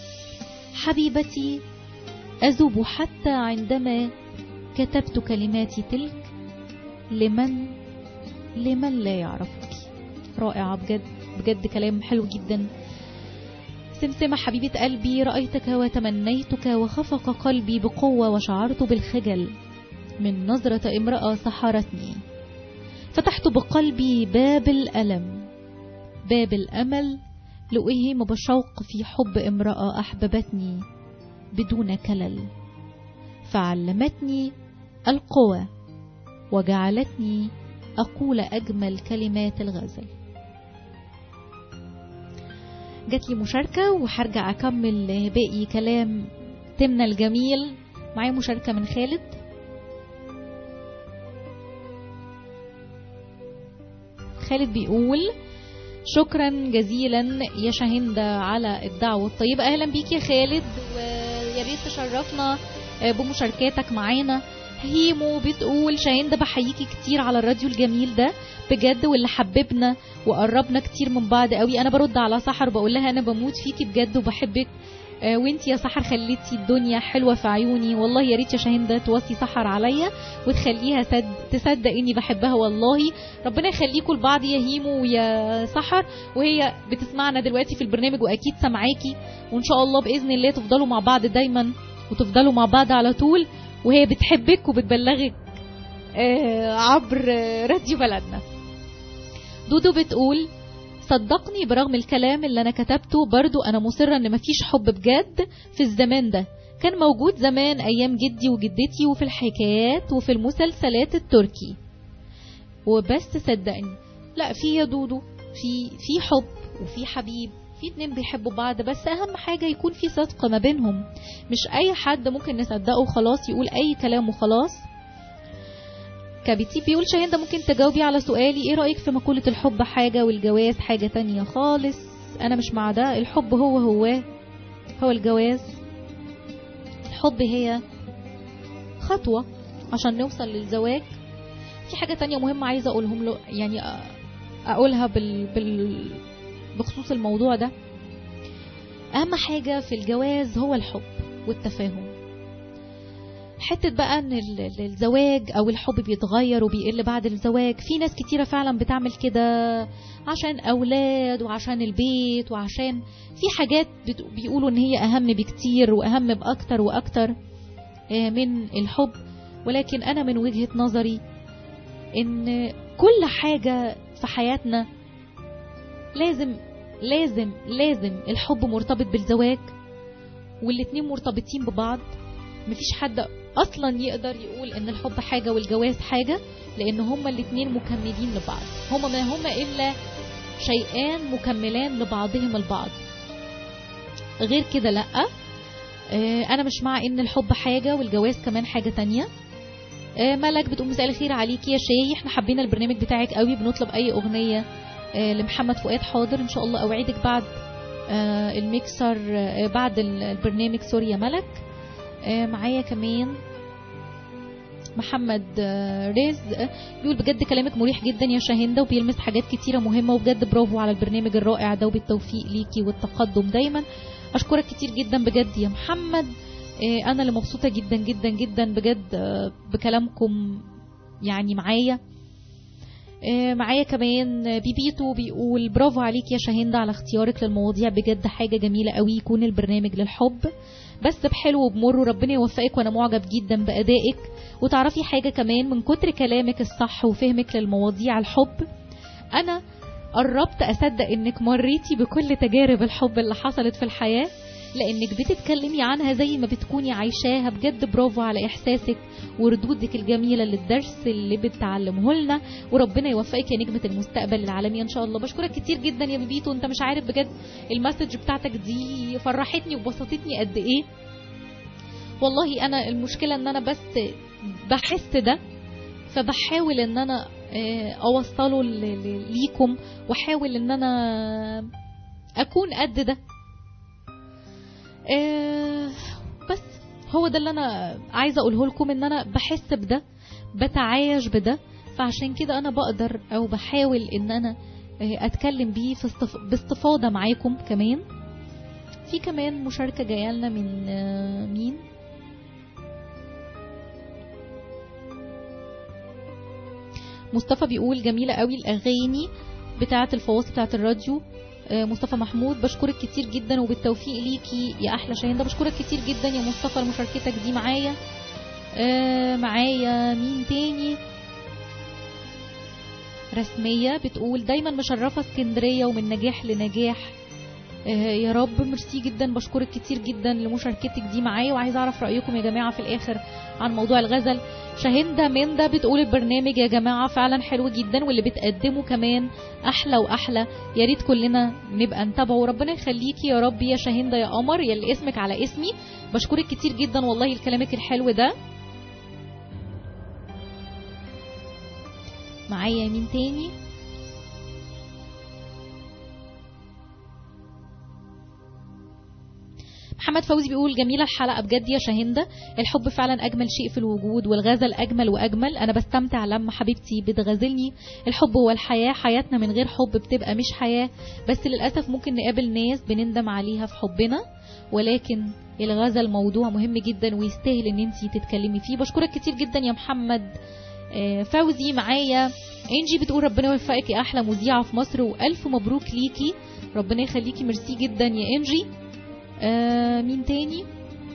حبيبتي أذوب حتى عندما كتبت كلماتي تلك لمن لمن لا يعرفك رائعة بجد بجد كلام حلو جدا سمسمة حبيبة قلبي رأيتك وتمنيتك وخفق قلبي بقوة وشعرت بالخجل من نظرة امرأة سحرتني فتحت بقلبي باب الألم باب الأمل لأهم بشوق في حب امرأة أحببتني بدون كلل فعلمتني القوة وجعلتني أقول أجمل كلمات الغزل جات لي مشاركة وهرجع أكمل باقي كلام تمنى الجميل معايا مشاركة من خالد خالد بيقول شكرا جزيلا يا شاهندة على الدعوة الطيبة أهلا بيك يا خالد ويا ريت تشرفنا بمشاركاتك معانا هيمو بتقول شاهندة بحييكي كتير على الراديو الجميل ده بجد واللي حببنا وقربنا كتير من بعض قوي انا برد على سحر بقول لها انا بموت فيكي بجد وبحبك آه، وانتي يا سحر خليتي الدنيا حلوة في عيوني والله يا ريت يا شاهندة توصي سحر عليا وتخليها سد تصدق اني بحبها والله ربنا يخليكوا لبعض يا هيمو ويا سحر وهي بتسمعنا دلوقتي في البرنامج واكيد سامعاكي وان شاء الله باذن الله تفضلوا مع بعض دايما وتفضلوا مع بعض على طول وهي بتحبك وبتبلغك آه، عبر آه، راديو بلدنا دودو بتقول صدقني برغم الكلام اللي انا كتبته برضو انا مصرة ان مفيش حب بجد في الزمان ده كان موجود زمان ايام جدي وجدتي وفي الحكايات وفي المسلسلات التركي وبس صدقني لا في يا دودو في في حب وفي حبيب في اتنين بيحبوا بعض بس اهم حاجة يكون في صدق ما بينهم مش اي حد ممكن نصدقه وخلاص يقول اي كلام وخلاص كابيتي بيقول شاهين ممكن تجاوبي على سؤالي ايه رأيك في مقولة الحب حاجة والجواز حاجة تانية خالص انا مش مع ده الحب هو هو هو الجواز الحب هي خطوة عشان نوصل للزواج في حاجة تانية مهمة عايزة اقولهم له يعني أ- اقولها بال, بال بخصوص الموضوع ده اهم حاجة في الجواز هو الحب والتفاهم حتة بقى ان ال- ال- الزواج او الحب بيتغير وبيقل بعد الزواج في ناس كتيرة فعلا بتعمل كده عشان اولاد وعشان البيت وعشان في حاجات بت- بيقولوا ان هي اهم بكتير واهم باكتر واكتر آه، من الحب ولكن انا من وجهة نظري ان كل حاجة في حياتنا لازم لازم لازم الحب مرتبط بالزواج والاتنين مرتبطين ببعض مفيش حد اصلا يقدر يقول ان الحب حاجة والجواز حاجة لان هما الاتنين مكملين لبعض هما ما هما الا شيئان مكملان لبعضهم البعض غير كده لا آه، انا مش مع ان الحب حاجة والجواز كمان حاجة تانية آه، ملك بتقول مساء الخير عليكي يا شاي احنا حبينا البرنامج بتاعك قوي بنطلب اي اغنية آه، لمحمد فؤاد حاضر ان شاء الله اوعدك بعد آه، الميكسر آه، بعد ال- البرنامج سوري يا ملك آه، معايا كمان محمد آه، رزق بيقول بجد كلامك مريح جدا يا شاهندة وبيلمس حاجات كتيرة مهمة وبجد برافو على البرنامج الرائع ده وبالتوفيق ليكي والتقدم دايما أشكرك كتير جدا بجد يا محمد آه، أنا اللي مبسوطة جدا جدا جدا بجد آه، بكلامكم يعني معايا آه، معايا كمان بيبيتو بيقول برافو عليك يا شاهندة على اختيارك للمواضيع بجد حاجة جميلة قوي يكون البرنامج للحب بس بحلو وبمر وربنا يوفقك وانا معجب جدا بأدائك وتعرفي حاجة كمان من كتر كلامك الصح وفهمك للمواضيع الحب انا قربت اصدق انك مريتي بكل تجارب الحب اللي حصلت في الحياة لانك بتتكلمي عنها زي ما بتكوني عايشاها بجد برافو على احساسك وردودك الجميلة للدرس اللي بتعلمه لنا وربنا يوفقك يا نجمة المستقبل العالمي ان شاء الله بشكرك كتير جدا يا بيبيتو انت مش عارف بجد المسج بتاعتك دي فرحتني وبسطتني قد ايه والله انا المشكلة ان انا بس بحس ده فبحاول ان انا آه، اوصله ل- ل- ليكم واحاول ان انا اكون قد ده آه، بس هو ده اللي انا عايزه اقوله لكم ان انا بحس بده بتعايش بده فعشان كده انا بقدر او بحاول ان انا آه، اتكلم بيه في استف... باستفاضه معاكم كمان في كمان مشاركه جايه لنا من آه، مين مصطفى بيقول جميلة قوي الأغاني بتاعة الفواصل بتاعة الراديو آه، مصطفى محمود بشكرك كتير جدا وبالتوفيق ليكي يا أحلى شاهين بشكرك كتير جدا يا مصطفى لمشاركتك دي معايا آه، معايا مين تاني رسمية بتقول دايما مشرفة اسكندرية ومن نجاح لنجاح آه، يا رب ميرسي جدا بشكرك كتير جدا لمشاركتك دي معايا وعايزه اعرف رايكم يا جماعه في الاخر عن موضوع الغزل شاهندة مندا بتقول البرنامج يا جماعه فعلا حلو جدا واللي بتقدمه كمان احلى واحلى يا ريت كلنا نبقى نتابعه ربنا يخليكي يا رب يا شاهندة يا قمر يا اللي اسمك على اسمي بشكرك كتير جدا والله لكلامك الحلو ده معايا مين تاني محمد فوزي بيقول جميلة الحلقة بجد يا شاهندة الحب فعلا أجمل شيء في الوجود والغزل أجمل وأجمل أنا بستمتع لما حبيبتي بتغزلني الحب هو الحياة حياتنا من غير حب بتبقى مش حياة بس للأسف ممكن نقابل ناس بنندم عليها في حبنا ولكن الغزل موضوع مهم جدا ويستاهل ان انتي تتكلمي فيه بشكرك كتير جدا يا محمد آه، فوزي معايا انجي بتقول ربنا يوفقك يا احلى مذيعه في مصر والف مبروك ليكي ربنا يخليكي ميرسي جدا يا انجي آه مين تاني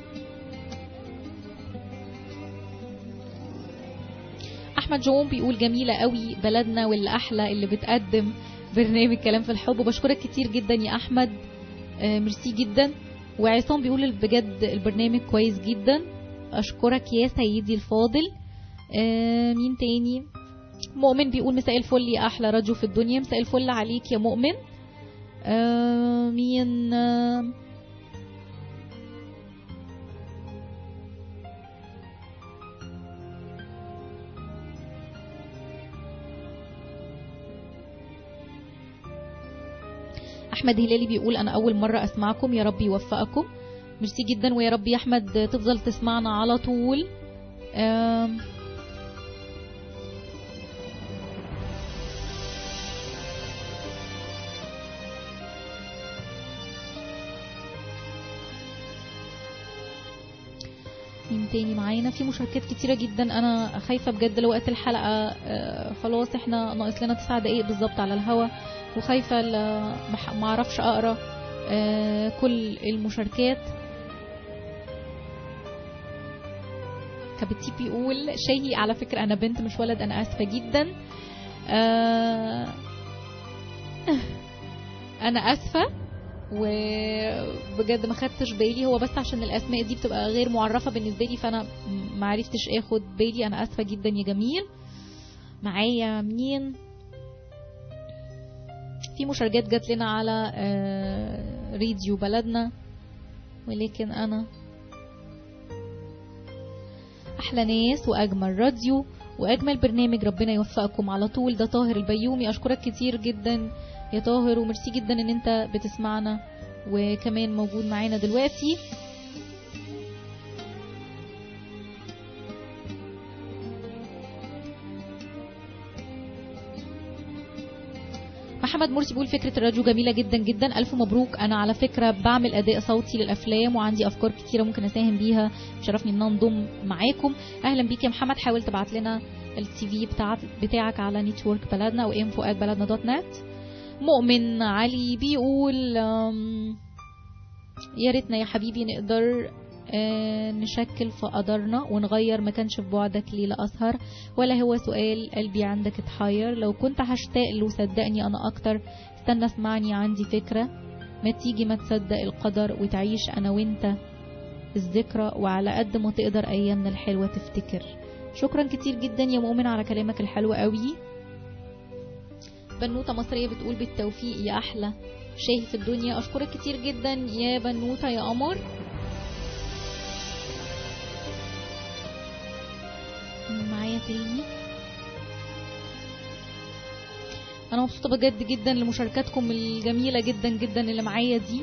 احمد جون بيقول جميله قوي بلدنا واللي احلى اللي بتقدم برنامج كلام في الحب بشكرك كتير جدا يا احمد آه ميرسي جدا وعصام بيقول بجد البرنامج كويس جدا اشكرك يا سيدي الفاضل آه مين تاني مؤمن بيقول مساء الفل يا احلى راديو في الدنيا مساء الفل عليك يا مؤمن آه مين آه احمد هلالي بيقول انا اول مره اسمعكم يا رب يوفقكم ميرسي جدا ويا رب يا احمد تفضل تسمعنا على طول آم، مين تاني معانا في مشاركات كتيرة جدا انا خايفة بجد لوقت الحلقة آه، خلاص احنا ناقص لنا تسعة دقايق بالظبط على الهوا وخايفة ل- مح- معرفش اقرا آه، كل المشاركات كابتي بيقول شاهي على فكرة انا بنت مش ولد انا اسفة جدا آه، انا اسفة وبجد ما خدتش بالي هو بس عشان الاسماء دي بتبقى غير معرفة بالنسبة لي فانا م- ما عرفتش اخد بالي انا اسفة جدا يا جميل معايا مين في مشاركات جات لنا على آه، راديو بلدنا ولكن انا احلى ناس واجمل راديو واجمل برنامج ربنا يوفقكم على طول ده طاهر البيومي اشكرك كتير جدا يا طاهر وميرسي جدا ان انت بتسمعنا وكمان موجود معانا دلوقتي محمد مرسي بيقول فكرة الراديو جميلة جدا جدا ألف مبروك أنا على فكرة بعمل أداء صوتي للأفلام وعندي أفكار كتيرة ممكن أساهم بيها شرفني إن أنا انضم معاكم أهلا بيك يا محمد حاول تبعت لنا السي في بتاعت بتاعك على نيتورك بلدنا أو info at بلدنا دوت نت مؤمن علي بيقول أم، يا ريتنا يا حبيبي نقدر آه، نشكل في قدرنا ونغير ما كانش في بعدك ليلة أسهر ولا هو سؤال قلبي عندك اتحير لو كنت هشتاق له صدقني أنا أكتر استنى اسمعني عندي فكرة ما تيجي ما تصدق القدر وتعيش أنا وانت الذكرى وعلى قد ما تقدر أيامنا الحلوة تفتكر شكرا كتير جدا يا مؤمن على كلامك الحلو قوي بنوتة مصرية بتقول بالتوفيق يا أحلى شاهي في الدنيا أشكرك كتير جدا يا بنوتة يا قمر معايا تاني انا مبسوطه بجد جدا لمشاركاتكم الجميله جدا جدا اللي معايا دي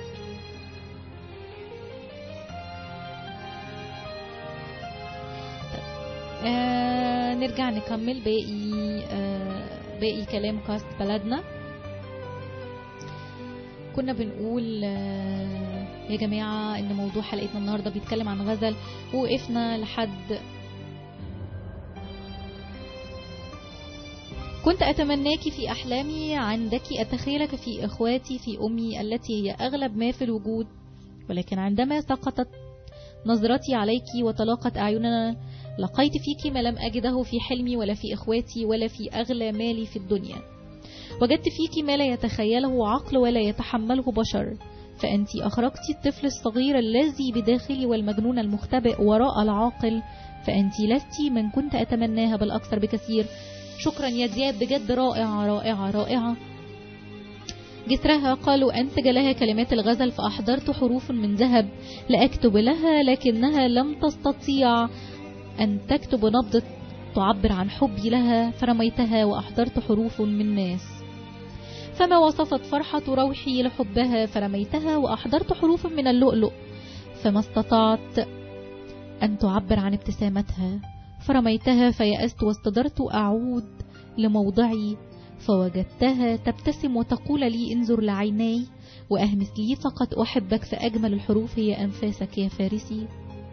آه نرجع نكمل باقي آه باقي كلام كاست بلدنا كنا بنقول آه يا جماعة ان موضوع حلقتنا النهاردة بيتكلم عن غزل ووقفنا لحد كنت أتمناك في أحلامي عندك أتخيلك في إخواتي في أمي التي هي أغلب ما في الوجود ولكن عندما سقطت نظرتي عليك وتلاقت أعيننا لقيت فيك ما لم أجده في حلمي ولا في إخواتي ولا في أغلى مالي في الدنيا وجدت فيك ما لا يتخيله عقل ولا يتحمله بشر فأنت أخرجت الطفل الصغير الذي بداخلي والمجنون المختبئ وراء العاقل فأنت لست من كنت أتمناها بل أكثر بكثير شكرا يا زياد بجد رائعة رائعة رائعة جسرها قالوا أنسج لها كلمات الغزل فأحضرت حروف من ذهب لأكتب لها لكنها لم تستطيع أن تكتب نبضة تعبر عن حبي لها فرميتها وأحضرت حروف من ماس فما وصفت فرحة روحي لحبها فرميتها وأحضرت حروف من اللؤلؤ فما استطعت أن تعبر عن ابتسامتها فرميتها فيأست واستدرت أعود لموضعي فوجدتها تبتسم وتقول لي انظر لعيني وأهمس لي فقط أحبك فأجمل الحروف هي أنفاسك يا فارسي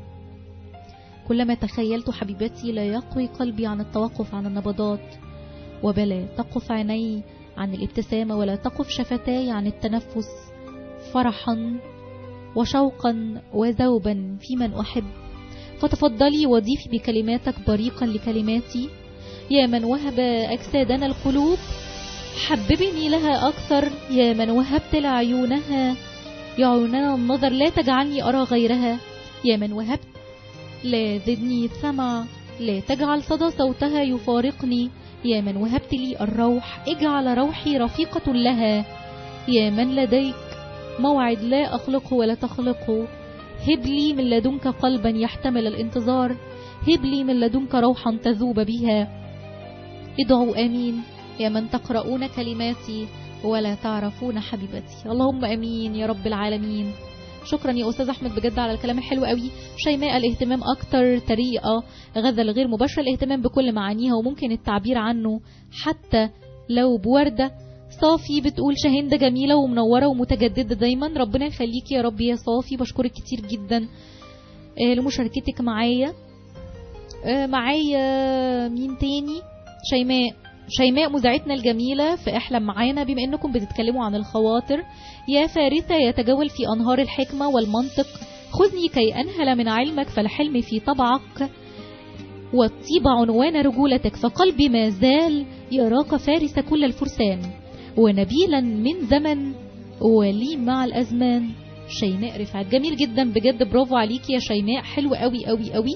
كلما تخيلت حبيبتي لا يقوي قلبي عن التوقف عن النبضات وبلا تقف عيني عن الابتسامة ولا تقف شفتاي عن التنفس فرحا وشوقا وذوبا في من أحب فتفضلي وضيفي بكلماتك بريقا لكلماتي يا من وهب أجسادنا القلوب حببني لها أكثر يا من وهبت لعيونها يعوننا النظر لا تجعلني أرى غيرها يا من وهبت لا زدني السمع لا تجعل صدى صوتها يفارقني يا من وهبت لي الروح اجعل روحي رفيقة لها يا من لديك موعد لا أخلقه ولا تخلقه هب لي من لدنك قلبا يحتمل الانتظار هب لي من لدنك روحا تذوب بها ادعوا آمين يا من تقرؤون كلماتي ولا تعرفون حبيبتي اللهم امين يا رب العالمين شكرا يا استاذ احمد بجد على الكلام الحلو قوي شيماء الاهتمام اكتر طريقه غزل غير مباشره الاهتمام بكل معانيها وممكن التعبير عنه حتى لو بورده صافي بتقول شاهندة جميلة ومنورة ومتجددة دايما ربنا يخليكي يا رب يا صافي بشكرك كتير جدا آه، لمشاركتك معايا آه، معايا مين تاني شيماء شيماء مذيعتنا الجميلة في احلم معانا بما انكم بتتكلموا عن الخواطر يا فارسة يتجول في انهار الحكمة والمنطق خذني كي انهل من علمك فالحلم في طبعك والطيب عنوان رجولتك فقلبي ما زال يراك فارس كل الفرسان ونبيلا من زمن ولي مع الازمان شيماء رفعت جميل جدا بجد برافو عليكي يا شيماء حلو قوي قوي قوي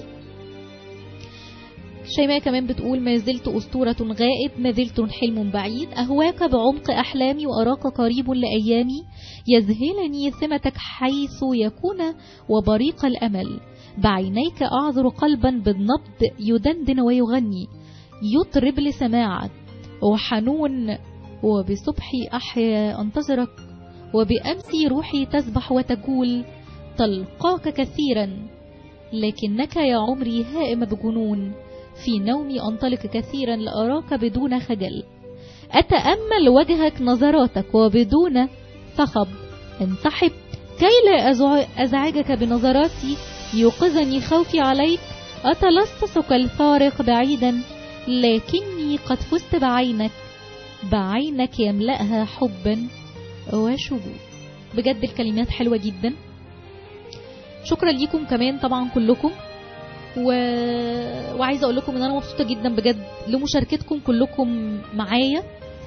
شيماء كمان بتقول ما زلت أسطورة غائب ما زلت حلم بعيد أهواك بعمق أحلامي وأراك قريب لأيامي يذهلني سمتك حيث يكون وبريق الأمل بعينيك أعذر قلبا بالنبض يدندن ويغني يطرب لسماعك وحنون وبصبحي أحيا أنتظرك وبأمسي روحي تسبح وتقول تلقاك كثيرا لكنك يا عمري هائم بجنون في نومي أنطلق كثيرا لأراك بدون خجل أتأمل وجهك نظراتك وبدون صخب انسحب كي لا أزع- أزعجك بنظراتي يوقظني خوفي عليك أتلصصك الفارق بعيدا لكني قد فزت بعينك بعينك يملأها حبا وشجون بجد الكلمات حلوة جدا شكرا ليكم كمان طبعا كلكم و... وعايزه اقول لكم ان انا مبسوطه جدا بجد لمشاركتكم كلكم معايا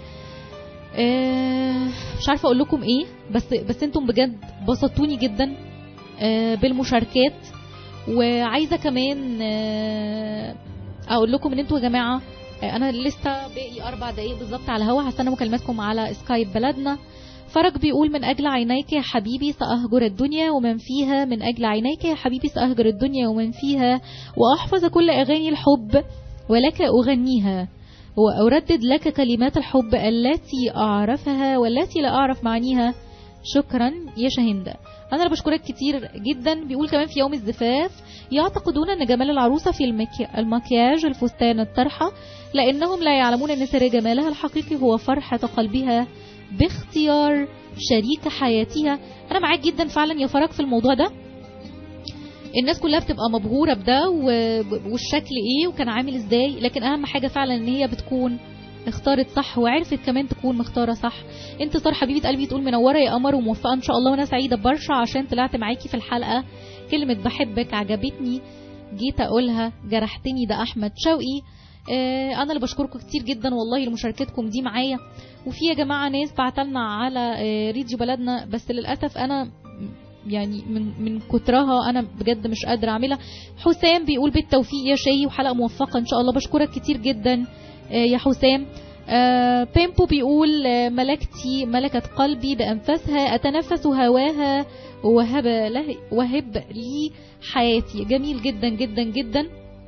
آه، مش عارفه اقول لكم ايه بس بس انتم بجد بسطتوني جدا آه، بالمشاركات وعايزه كمان آه، اقول لكم ان انتوا يا جماعه آه، انا لسه باقي اربع دقايق بالظبط على الهوا هستنى مكالماتكم على سكايب بلدنا فرج بيقول من أجل عينيك يا حبيبي سأهجر الدنيا ومن فيها من أجل عينيك يا حبيبي سأهجر الدنيا ومن فيها وأحفظ كل أغاني الحب ولك أغنيها وأردد لك كلمات الحب التي أعرفها والتي لا أعرف معانيها شكرا يا شاهندة أنا اللي بشكرك كتير جدا بيقول كمان في يوم الزفاف يعتقدون أن جمال العروسة في المكي... المكياج الفستان الطرحة لأنهم لا يعلمون أن سر جمالها الحقيقي هو فرحة قلبها باختيار شريك حياتها انا معاك جدا فعلا يا فرج في الموضوع ده الناس كلها بتبقى مبهورة بده و- والشكل ايه وكان عامل ازاي لكن اهم حاجة فعلا ان هي بتكون اختارت صح وعرفت كمان تكون مختارة صح انتصار حبيبة قلبي تقول منورة يا قمر وموفقة ان شاء الله وانا سعيدة برشا عشان طلعت معاكي في الحلقة كلمة بحبك عجبتني جيت اقولها جرحتني ده احمد شوقي آه، انا اللي بشكركم كتير جدا والله لمشاركتكم دي معايا وفي يا جماعه ناس بعتلنا على آه، راديو بلدنا بس للاسف انا يعني من من كترها انا بجد مش قادره اعملها حسام بيقول بالتوفيق يا شاي وحلقه موفقه ان شاء الله بشكرك كتير جدا آه، يا حسام آه، بيمبو بيقول آه، ملكتي ملكت قلبي بأنفاسها أتنفس هواها وهب له وهب لي حياتي جميل جدا جدا جدا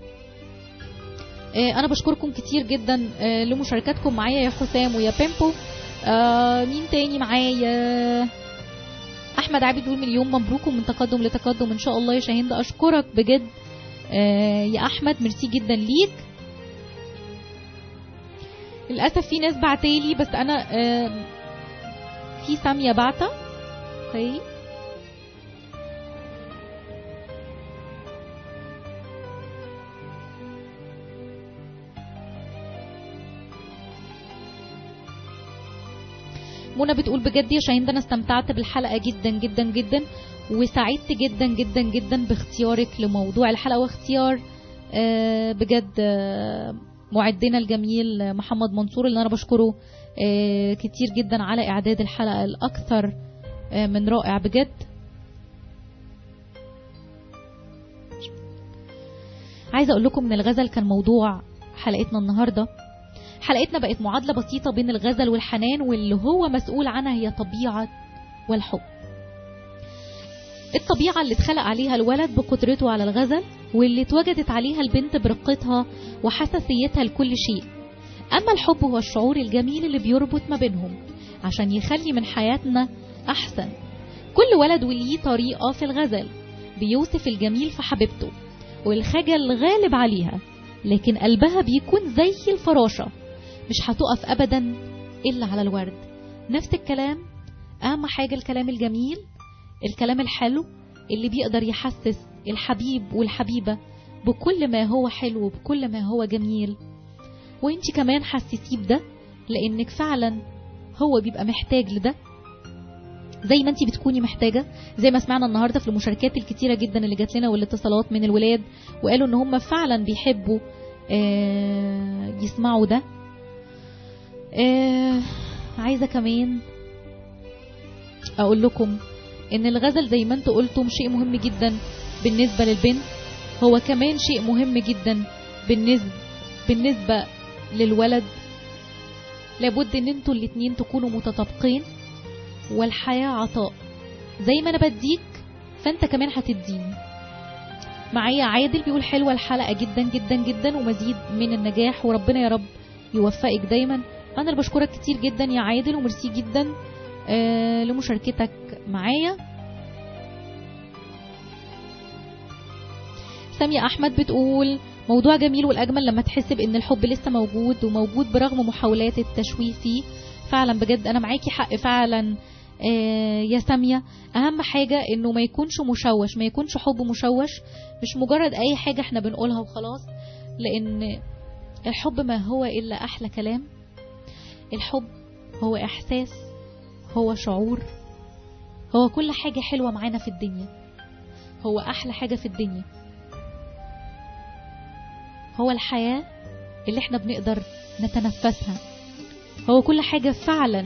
آه، أنا بشكركم كتير جدا آه، لمشاركاتكم معايا يا حسام ويا بيمبو آه، مين تاني معايا أحمد عابد بيقول مليون مبروك ومن تقدم لتقدم إن شاء الله يا شاهين ده أشكرك بجد آه، يا أحمد ميرسي جدا ليك للاسف في ناس بعتالي بس انا آم، في ساميه بعتة اوكي منى بتقول بجد يا شاهين ده انا استمتعت بالحلقه جدا جدا جدا وسعدت جدا جدا جدا باختيارك لموضوع الحلقه واختيار آه، بجد آه، معدنا الجميل آه، محمد منصور اللي انا بشكره آه، كتير جدا على اعداد الحلقه الاكثر آه، من رائع بجد عايزه اقول لكم ان الغزل كان موضوع حلقتنا النهارده حلقتنا بقت معادله بسيطه بين الغزل والحنان واللي هو مسؤول عنها هي طبيعه والحب الطبيعة اللي اتخلق عليها الولد بقدرته على الغزل واللي اتوجدت عليها البنت برقتها وحساسيتها لكل شيء أما الحب هو الشعور الجميل اللي بيربط ما بينهم عشان يخلي من حياتنا أحسن كل ولد وليه طريقة في الغزل بيوصف الجميل في حبيبته والخجل غالب عليها لكن قلبها بيكون زي الفراشة مش هتقف أبدا إلا على الورد نفس الكلام أهم حاجة الكلام الجميل الكلام الحلو اللي بيقدر يحسس الحبيب والحبيبة بكل ما هو حلو وبكل ما هو جميل وانت كمان حسسيه بده لانك فعلا هو بيبقى محتاج لده زي ما انت بتكوني محتاجه زي ما سمعنا النهارده في المشاركات الكتيره جدا اللي جات لنا والاتصالات من الولاد وقالوا ان هم فعلا بيحبوا آه، يسمعوا ده آه، عايزه كمان اقول لكم ان الغزل زي ما انتوا قلتم شيء مهم جدا بالنسبه للبنت هو كمان شيء مهم جدا بالنسبه بالنسبه للولد لابد ان انتوا الاتنين تكونوا متطابقين والحياه عطاء زي ما انا بديك فانت كمان هتديني معايا عادل بيقول حلوه الحلقه جدا جدا جدا ومزيد من النجاح وربنا يا رب يوفقك دايما انا اللي بشكرك كتير جدا يا عادل وميرسي جدا آه لمشاركتك معايا سامية أحمد بتقول موضوع جميل والأجمل لما تحس بأن الحب لسه موجود وموجود برغم محاولات التشويه فيه فعلا بجد أنا معاكي حق فعلا آه يا سامية أهم حاجة إنه ما يكونش مشوش ما يكونش حب مشوش مش مجرد أي حاجة احنا بنقولها وخلاص لأن الحب ما هو إلا أحلى كلام الحب هو إحساس هو شعور هو كل حاجة حلوة معانا في الدنيا هو أحلى حاجة في الدنيا هو الحياة اللي احنا بنقدر نتنفسها هو كل حاجة فعلا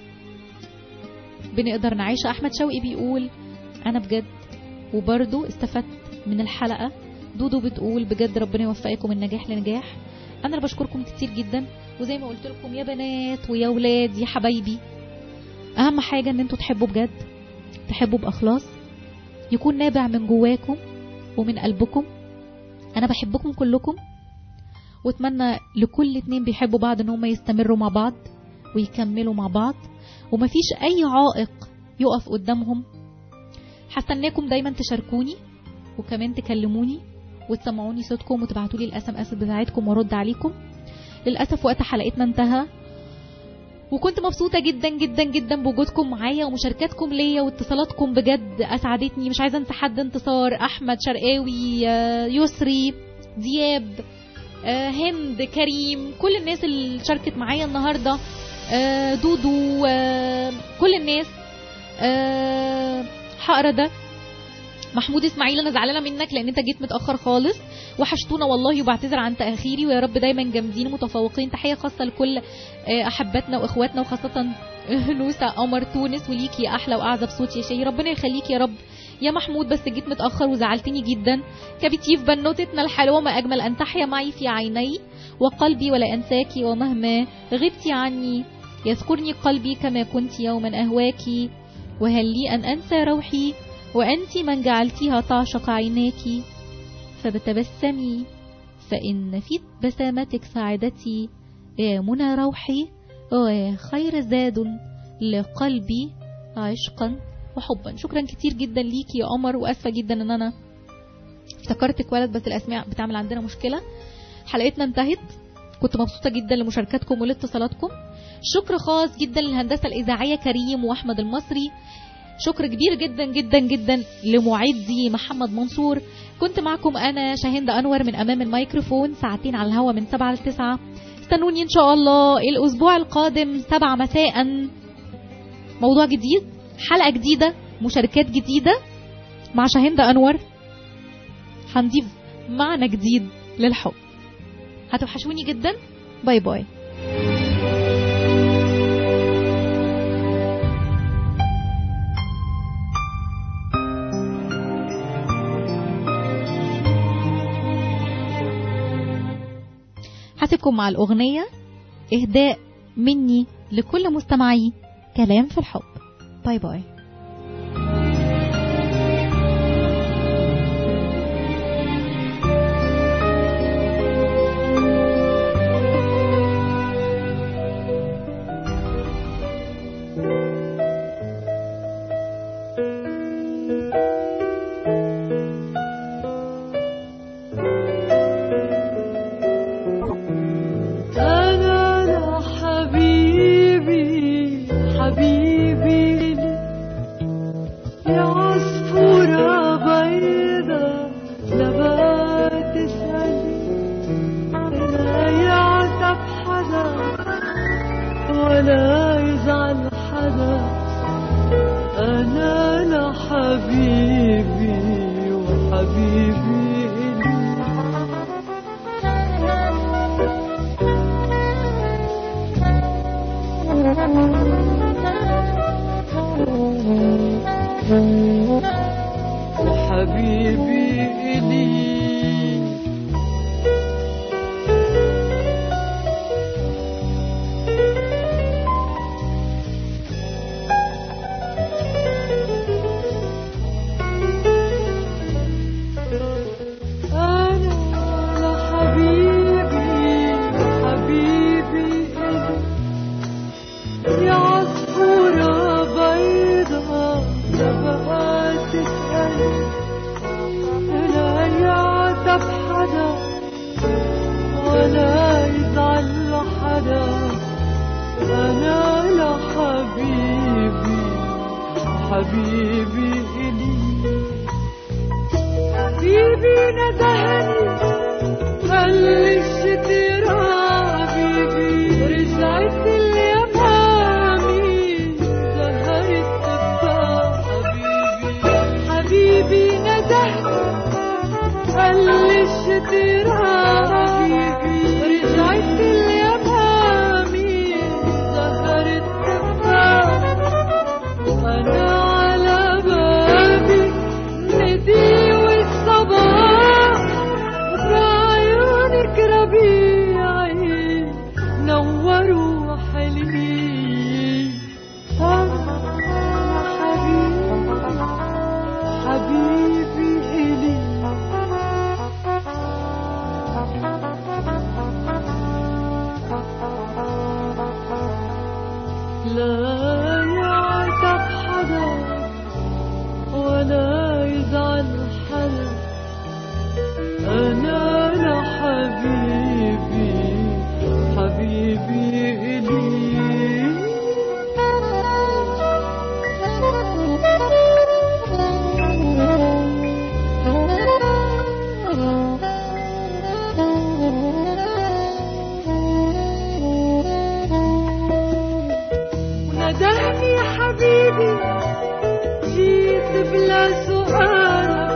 بنقدر نعيشها أحمد شوقي بيقول أنا بجد وبرضه استفدت من الحلقة دودو بتقول بجد ربنا يوفقكم من نجاح لنجاح أنا اللي بشكركم كتير جدا وزي ما قلت لكم يا بنات ويا ولاد يا حبايبي أهم حاجة إن انتوا تحبوا بجد تحبوا بإخلاص يكون نابع من جواكم ومن قلبكم أنا بحبكم كلكم واتمنى لكل اتنين بيحبوا بعض ان هم يستمروا مع بعض ويكملوا مع بعض ومفيش اي عائق يقف قدامهم هستناكم دايما تشاركوني وكمان تكلموني وتسمعوني صوتكم وتبعتوا لي الاس ام اس بتاعتكم وارد عليكم للاسف وقت حلقتنا انتهى وكنت مبسوطه جدا جدا جدا بوجودكم معايا ومشاركاتكم ليا واتصالاتكم بجد اسعدتني مش عايزه انسى حد انتصار احمد شرقاوي آه، يسري دياب آه، هند كريم كل الناس اللي شاركت معايا النهارده آه، دودو آه، كل الناس آه، هقرا ده محمود اسماعيل انا زعلانه منك لان انت جيت متاخر خالص وحشتونا والله وبعتذر عن تاخيري ويا رب دايما جامدين ومتفوقين تحيه خاصه لكل آه، احباتنا واخواتنا وخاصه نوسه قمر تونس وليك يا احلى واعذب صوت يا شي ربنا يخليك يا رب يا محمود بس جيت متاخر وزعلتني جدا كبتيف بنوتتنا الحلوه ما اجمل ان تحيا معي في عيني وقلبي ولا انساك ومهما غبت عني يذكرني قلبي كما كنت يوما اهواك وهل لي ان انسى روحي وانت من جعلتيها تعشق عيناك فبتبسمي فان في بسامتك سعادتي يا منى روحي وخير زاد لقلبي عشقا وحبا شكرا كتير جدا ليكي يا قمر واسفه جدا ان انا افتكرتك ولد بس الاسماء بتعمل عندنا مشكله حلقتنا انتهت كنت مبسوطه جدا لمشاركاتكم ولاتصالاتكم شكر خاص جدا للهندسه الاذاعيه كريم واحمد المصري شكر كبير جدا جدا جدا لمعدي محمد منصور كنت معكم انا شاهند انور من امام الميكروفون ساعتين على الهوا من 7 ل 9 استنوني ان شاء الله الاسبوع القادم 7 مساء موضوع جديد حلقه جديده مشاركات جديده مع شاهند انور هنضيف معنى جديد للحب هتوحشوني جدا باي باي هسيبكم مع الأغنية إهداء مني لكل مستمعي كلام في الحب باي باي أنا يا حبيبي حبيبي يا عصفورة بيضة لا تسألي لا يعتب حدا ولا يزعل حدا أنا لحبيبي وحبيبي وحبيبي إلي أنا لحبيبي حبيبي إلي يا عصفورة بيضة لا بقى تسألي لا يعتب حدا ولا يزعل حدا أنا لحبيبي حبيبي إلي حبيبي ندهني قال لي الشتيرة حبيبي رجعت اليمامي سهرت تبقى حبيبي حبيبي ندهني قال لي الشتيرة حبيبي رجعت اليمامي سهرت تبقى وانا على بابي ندي والصباح بعيونك ربيعي نوروا حلمي أنا حبيبي حبيبي إلي لا يعتب حدا ولا يزعل حدا أنا لحبيبي حبيبي إلي ندهني حبيبي جيت بلا سؤال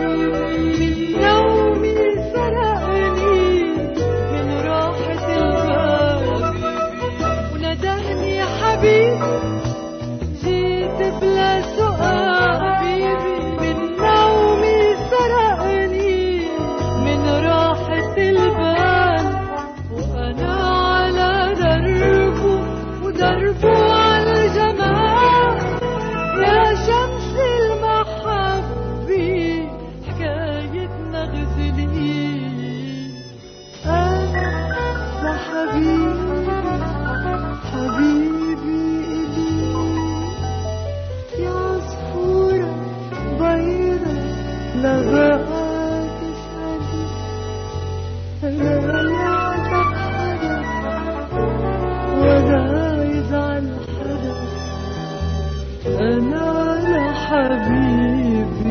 ولا يزعل حدا أنا على حبيبي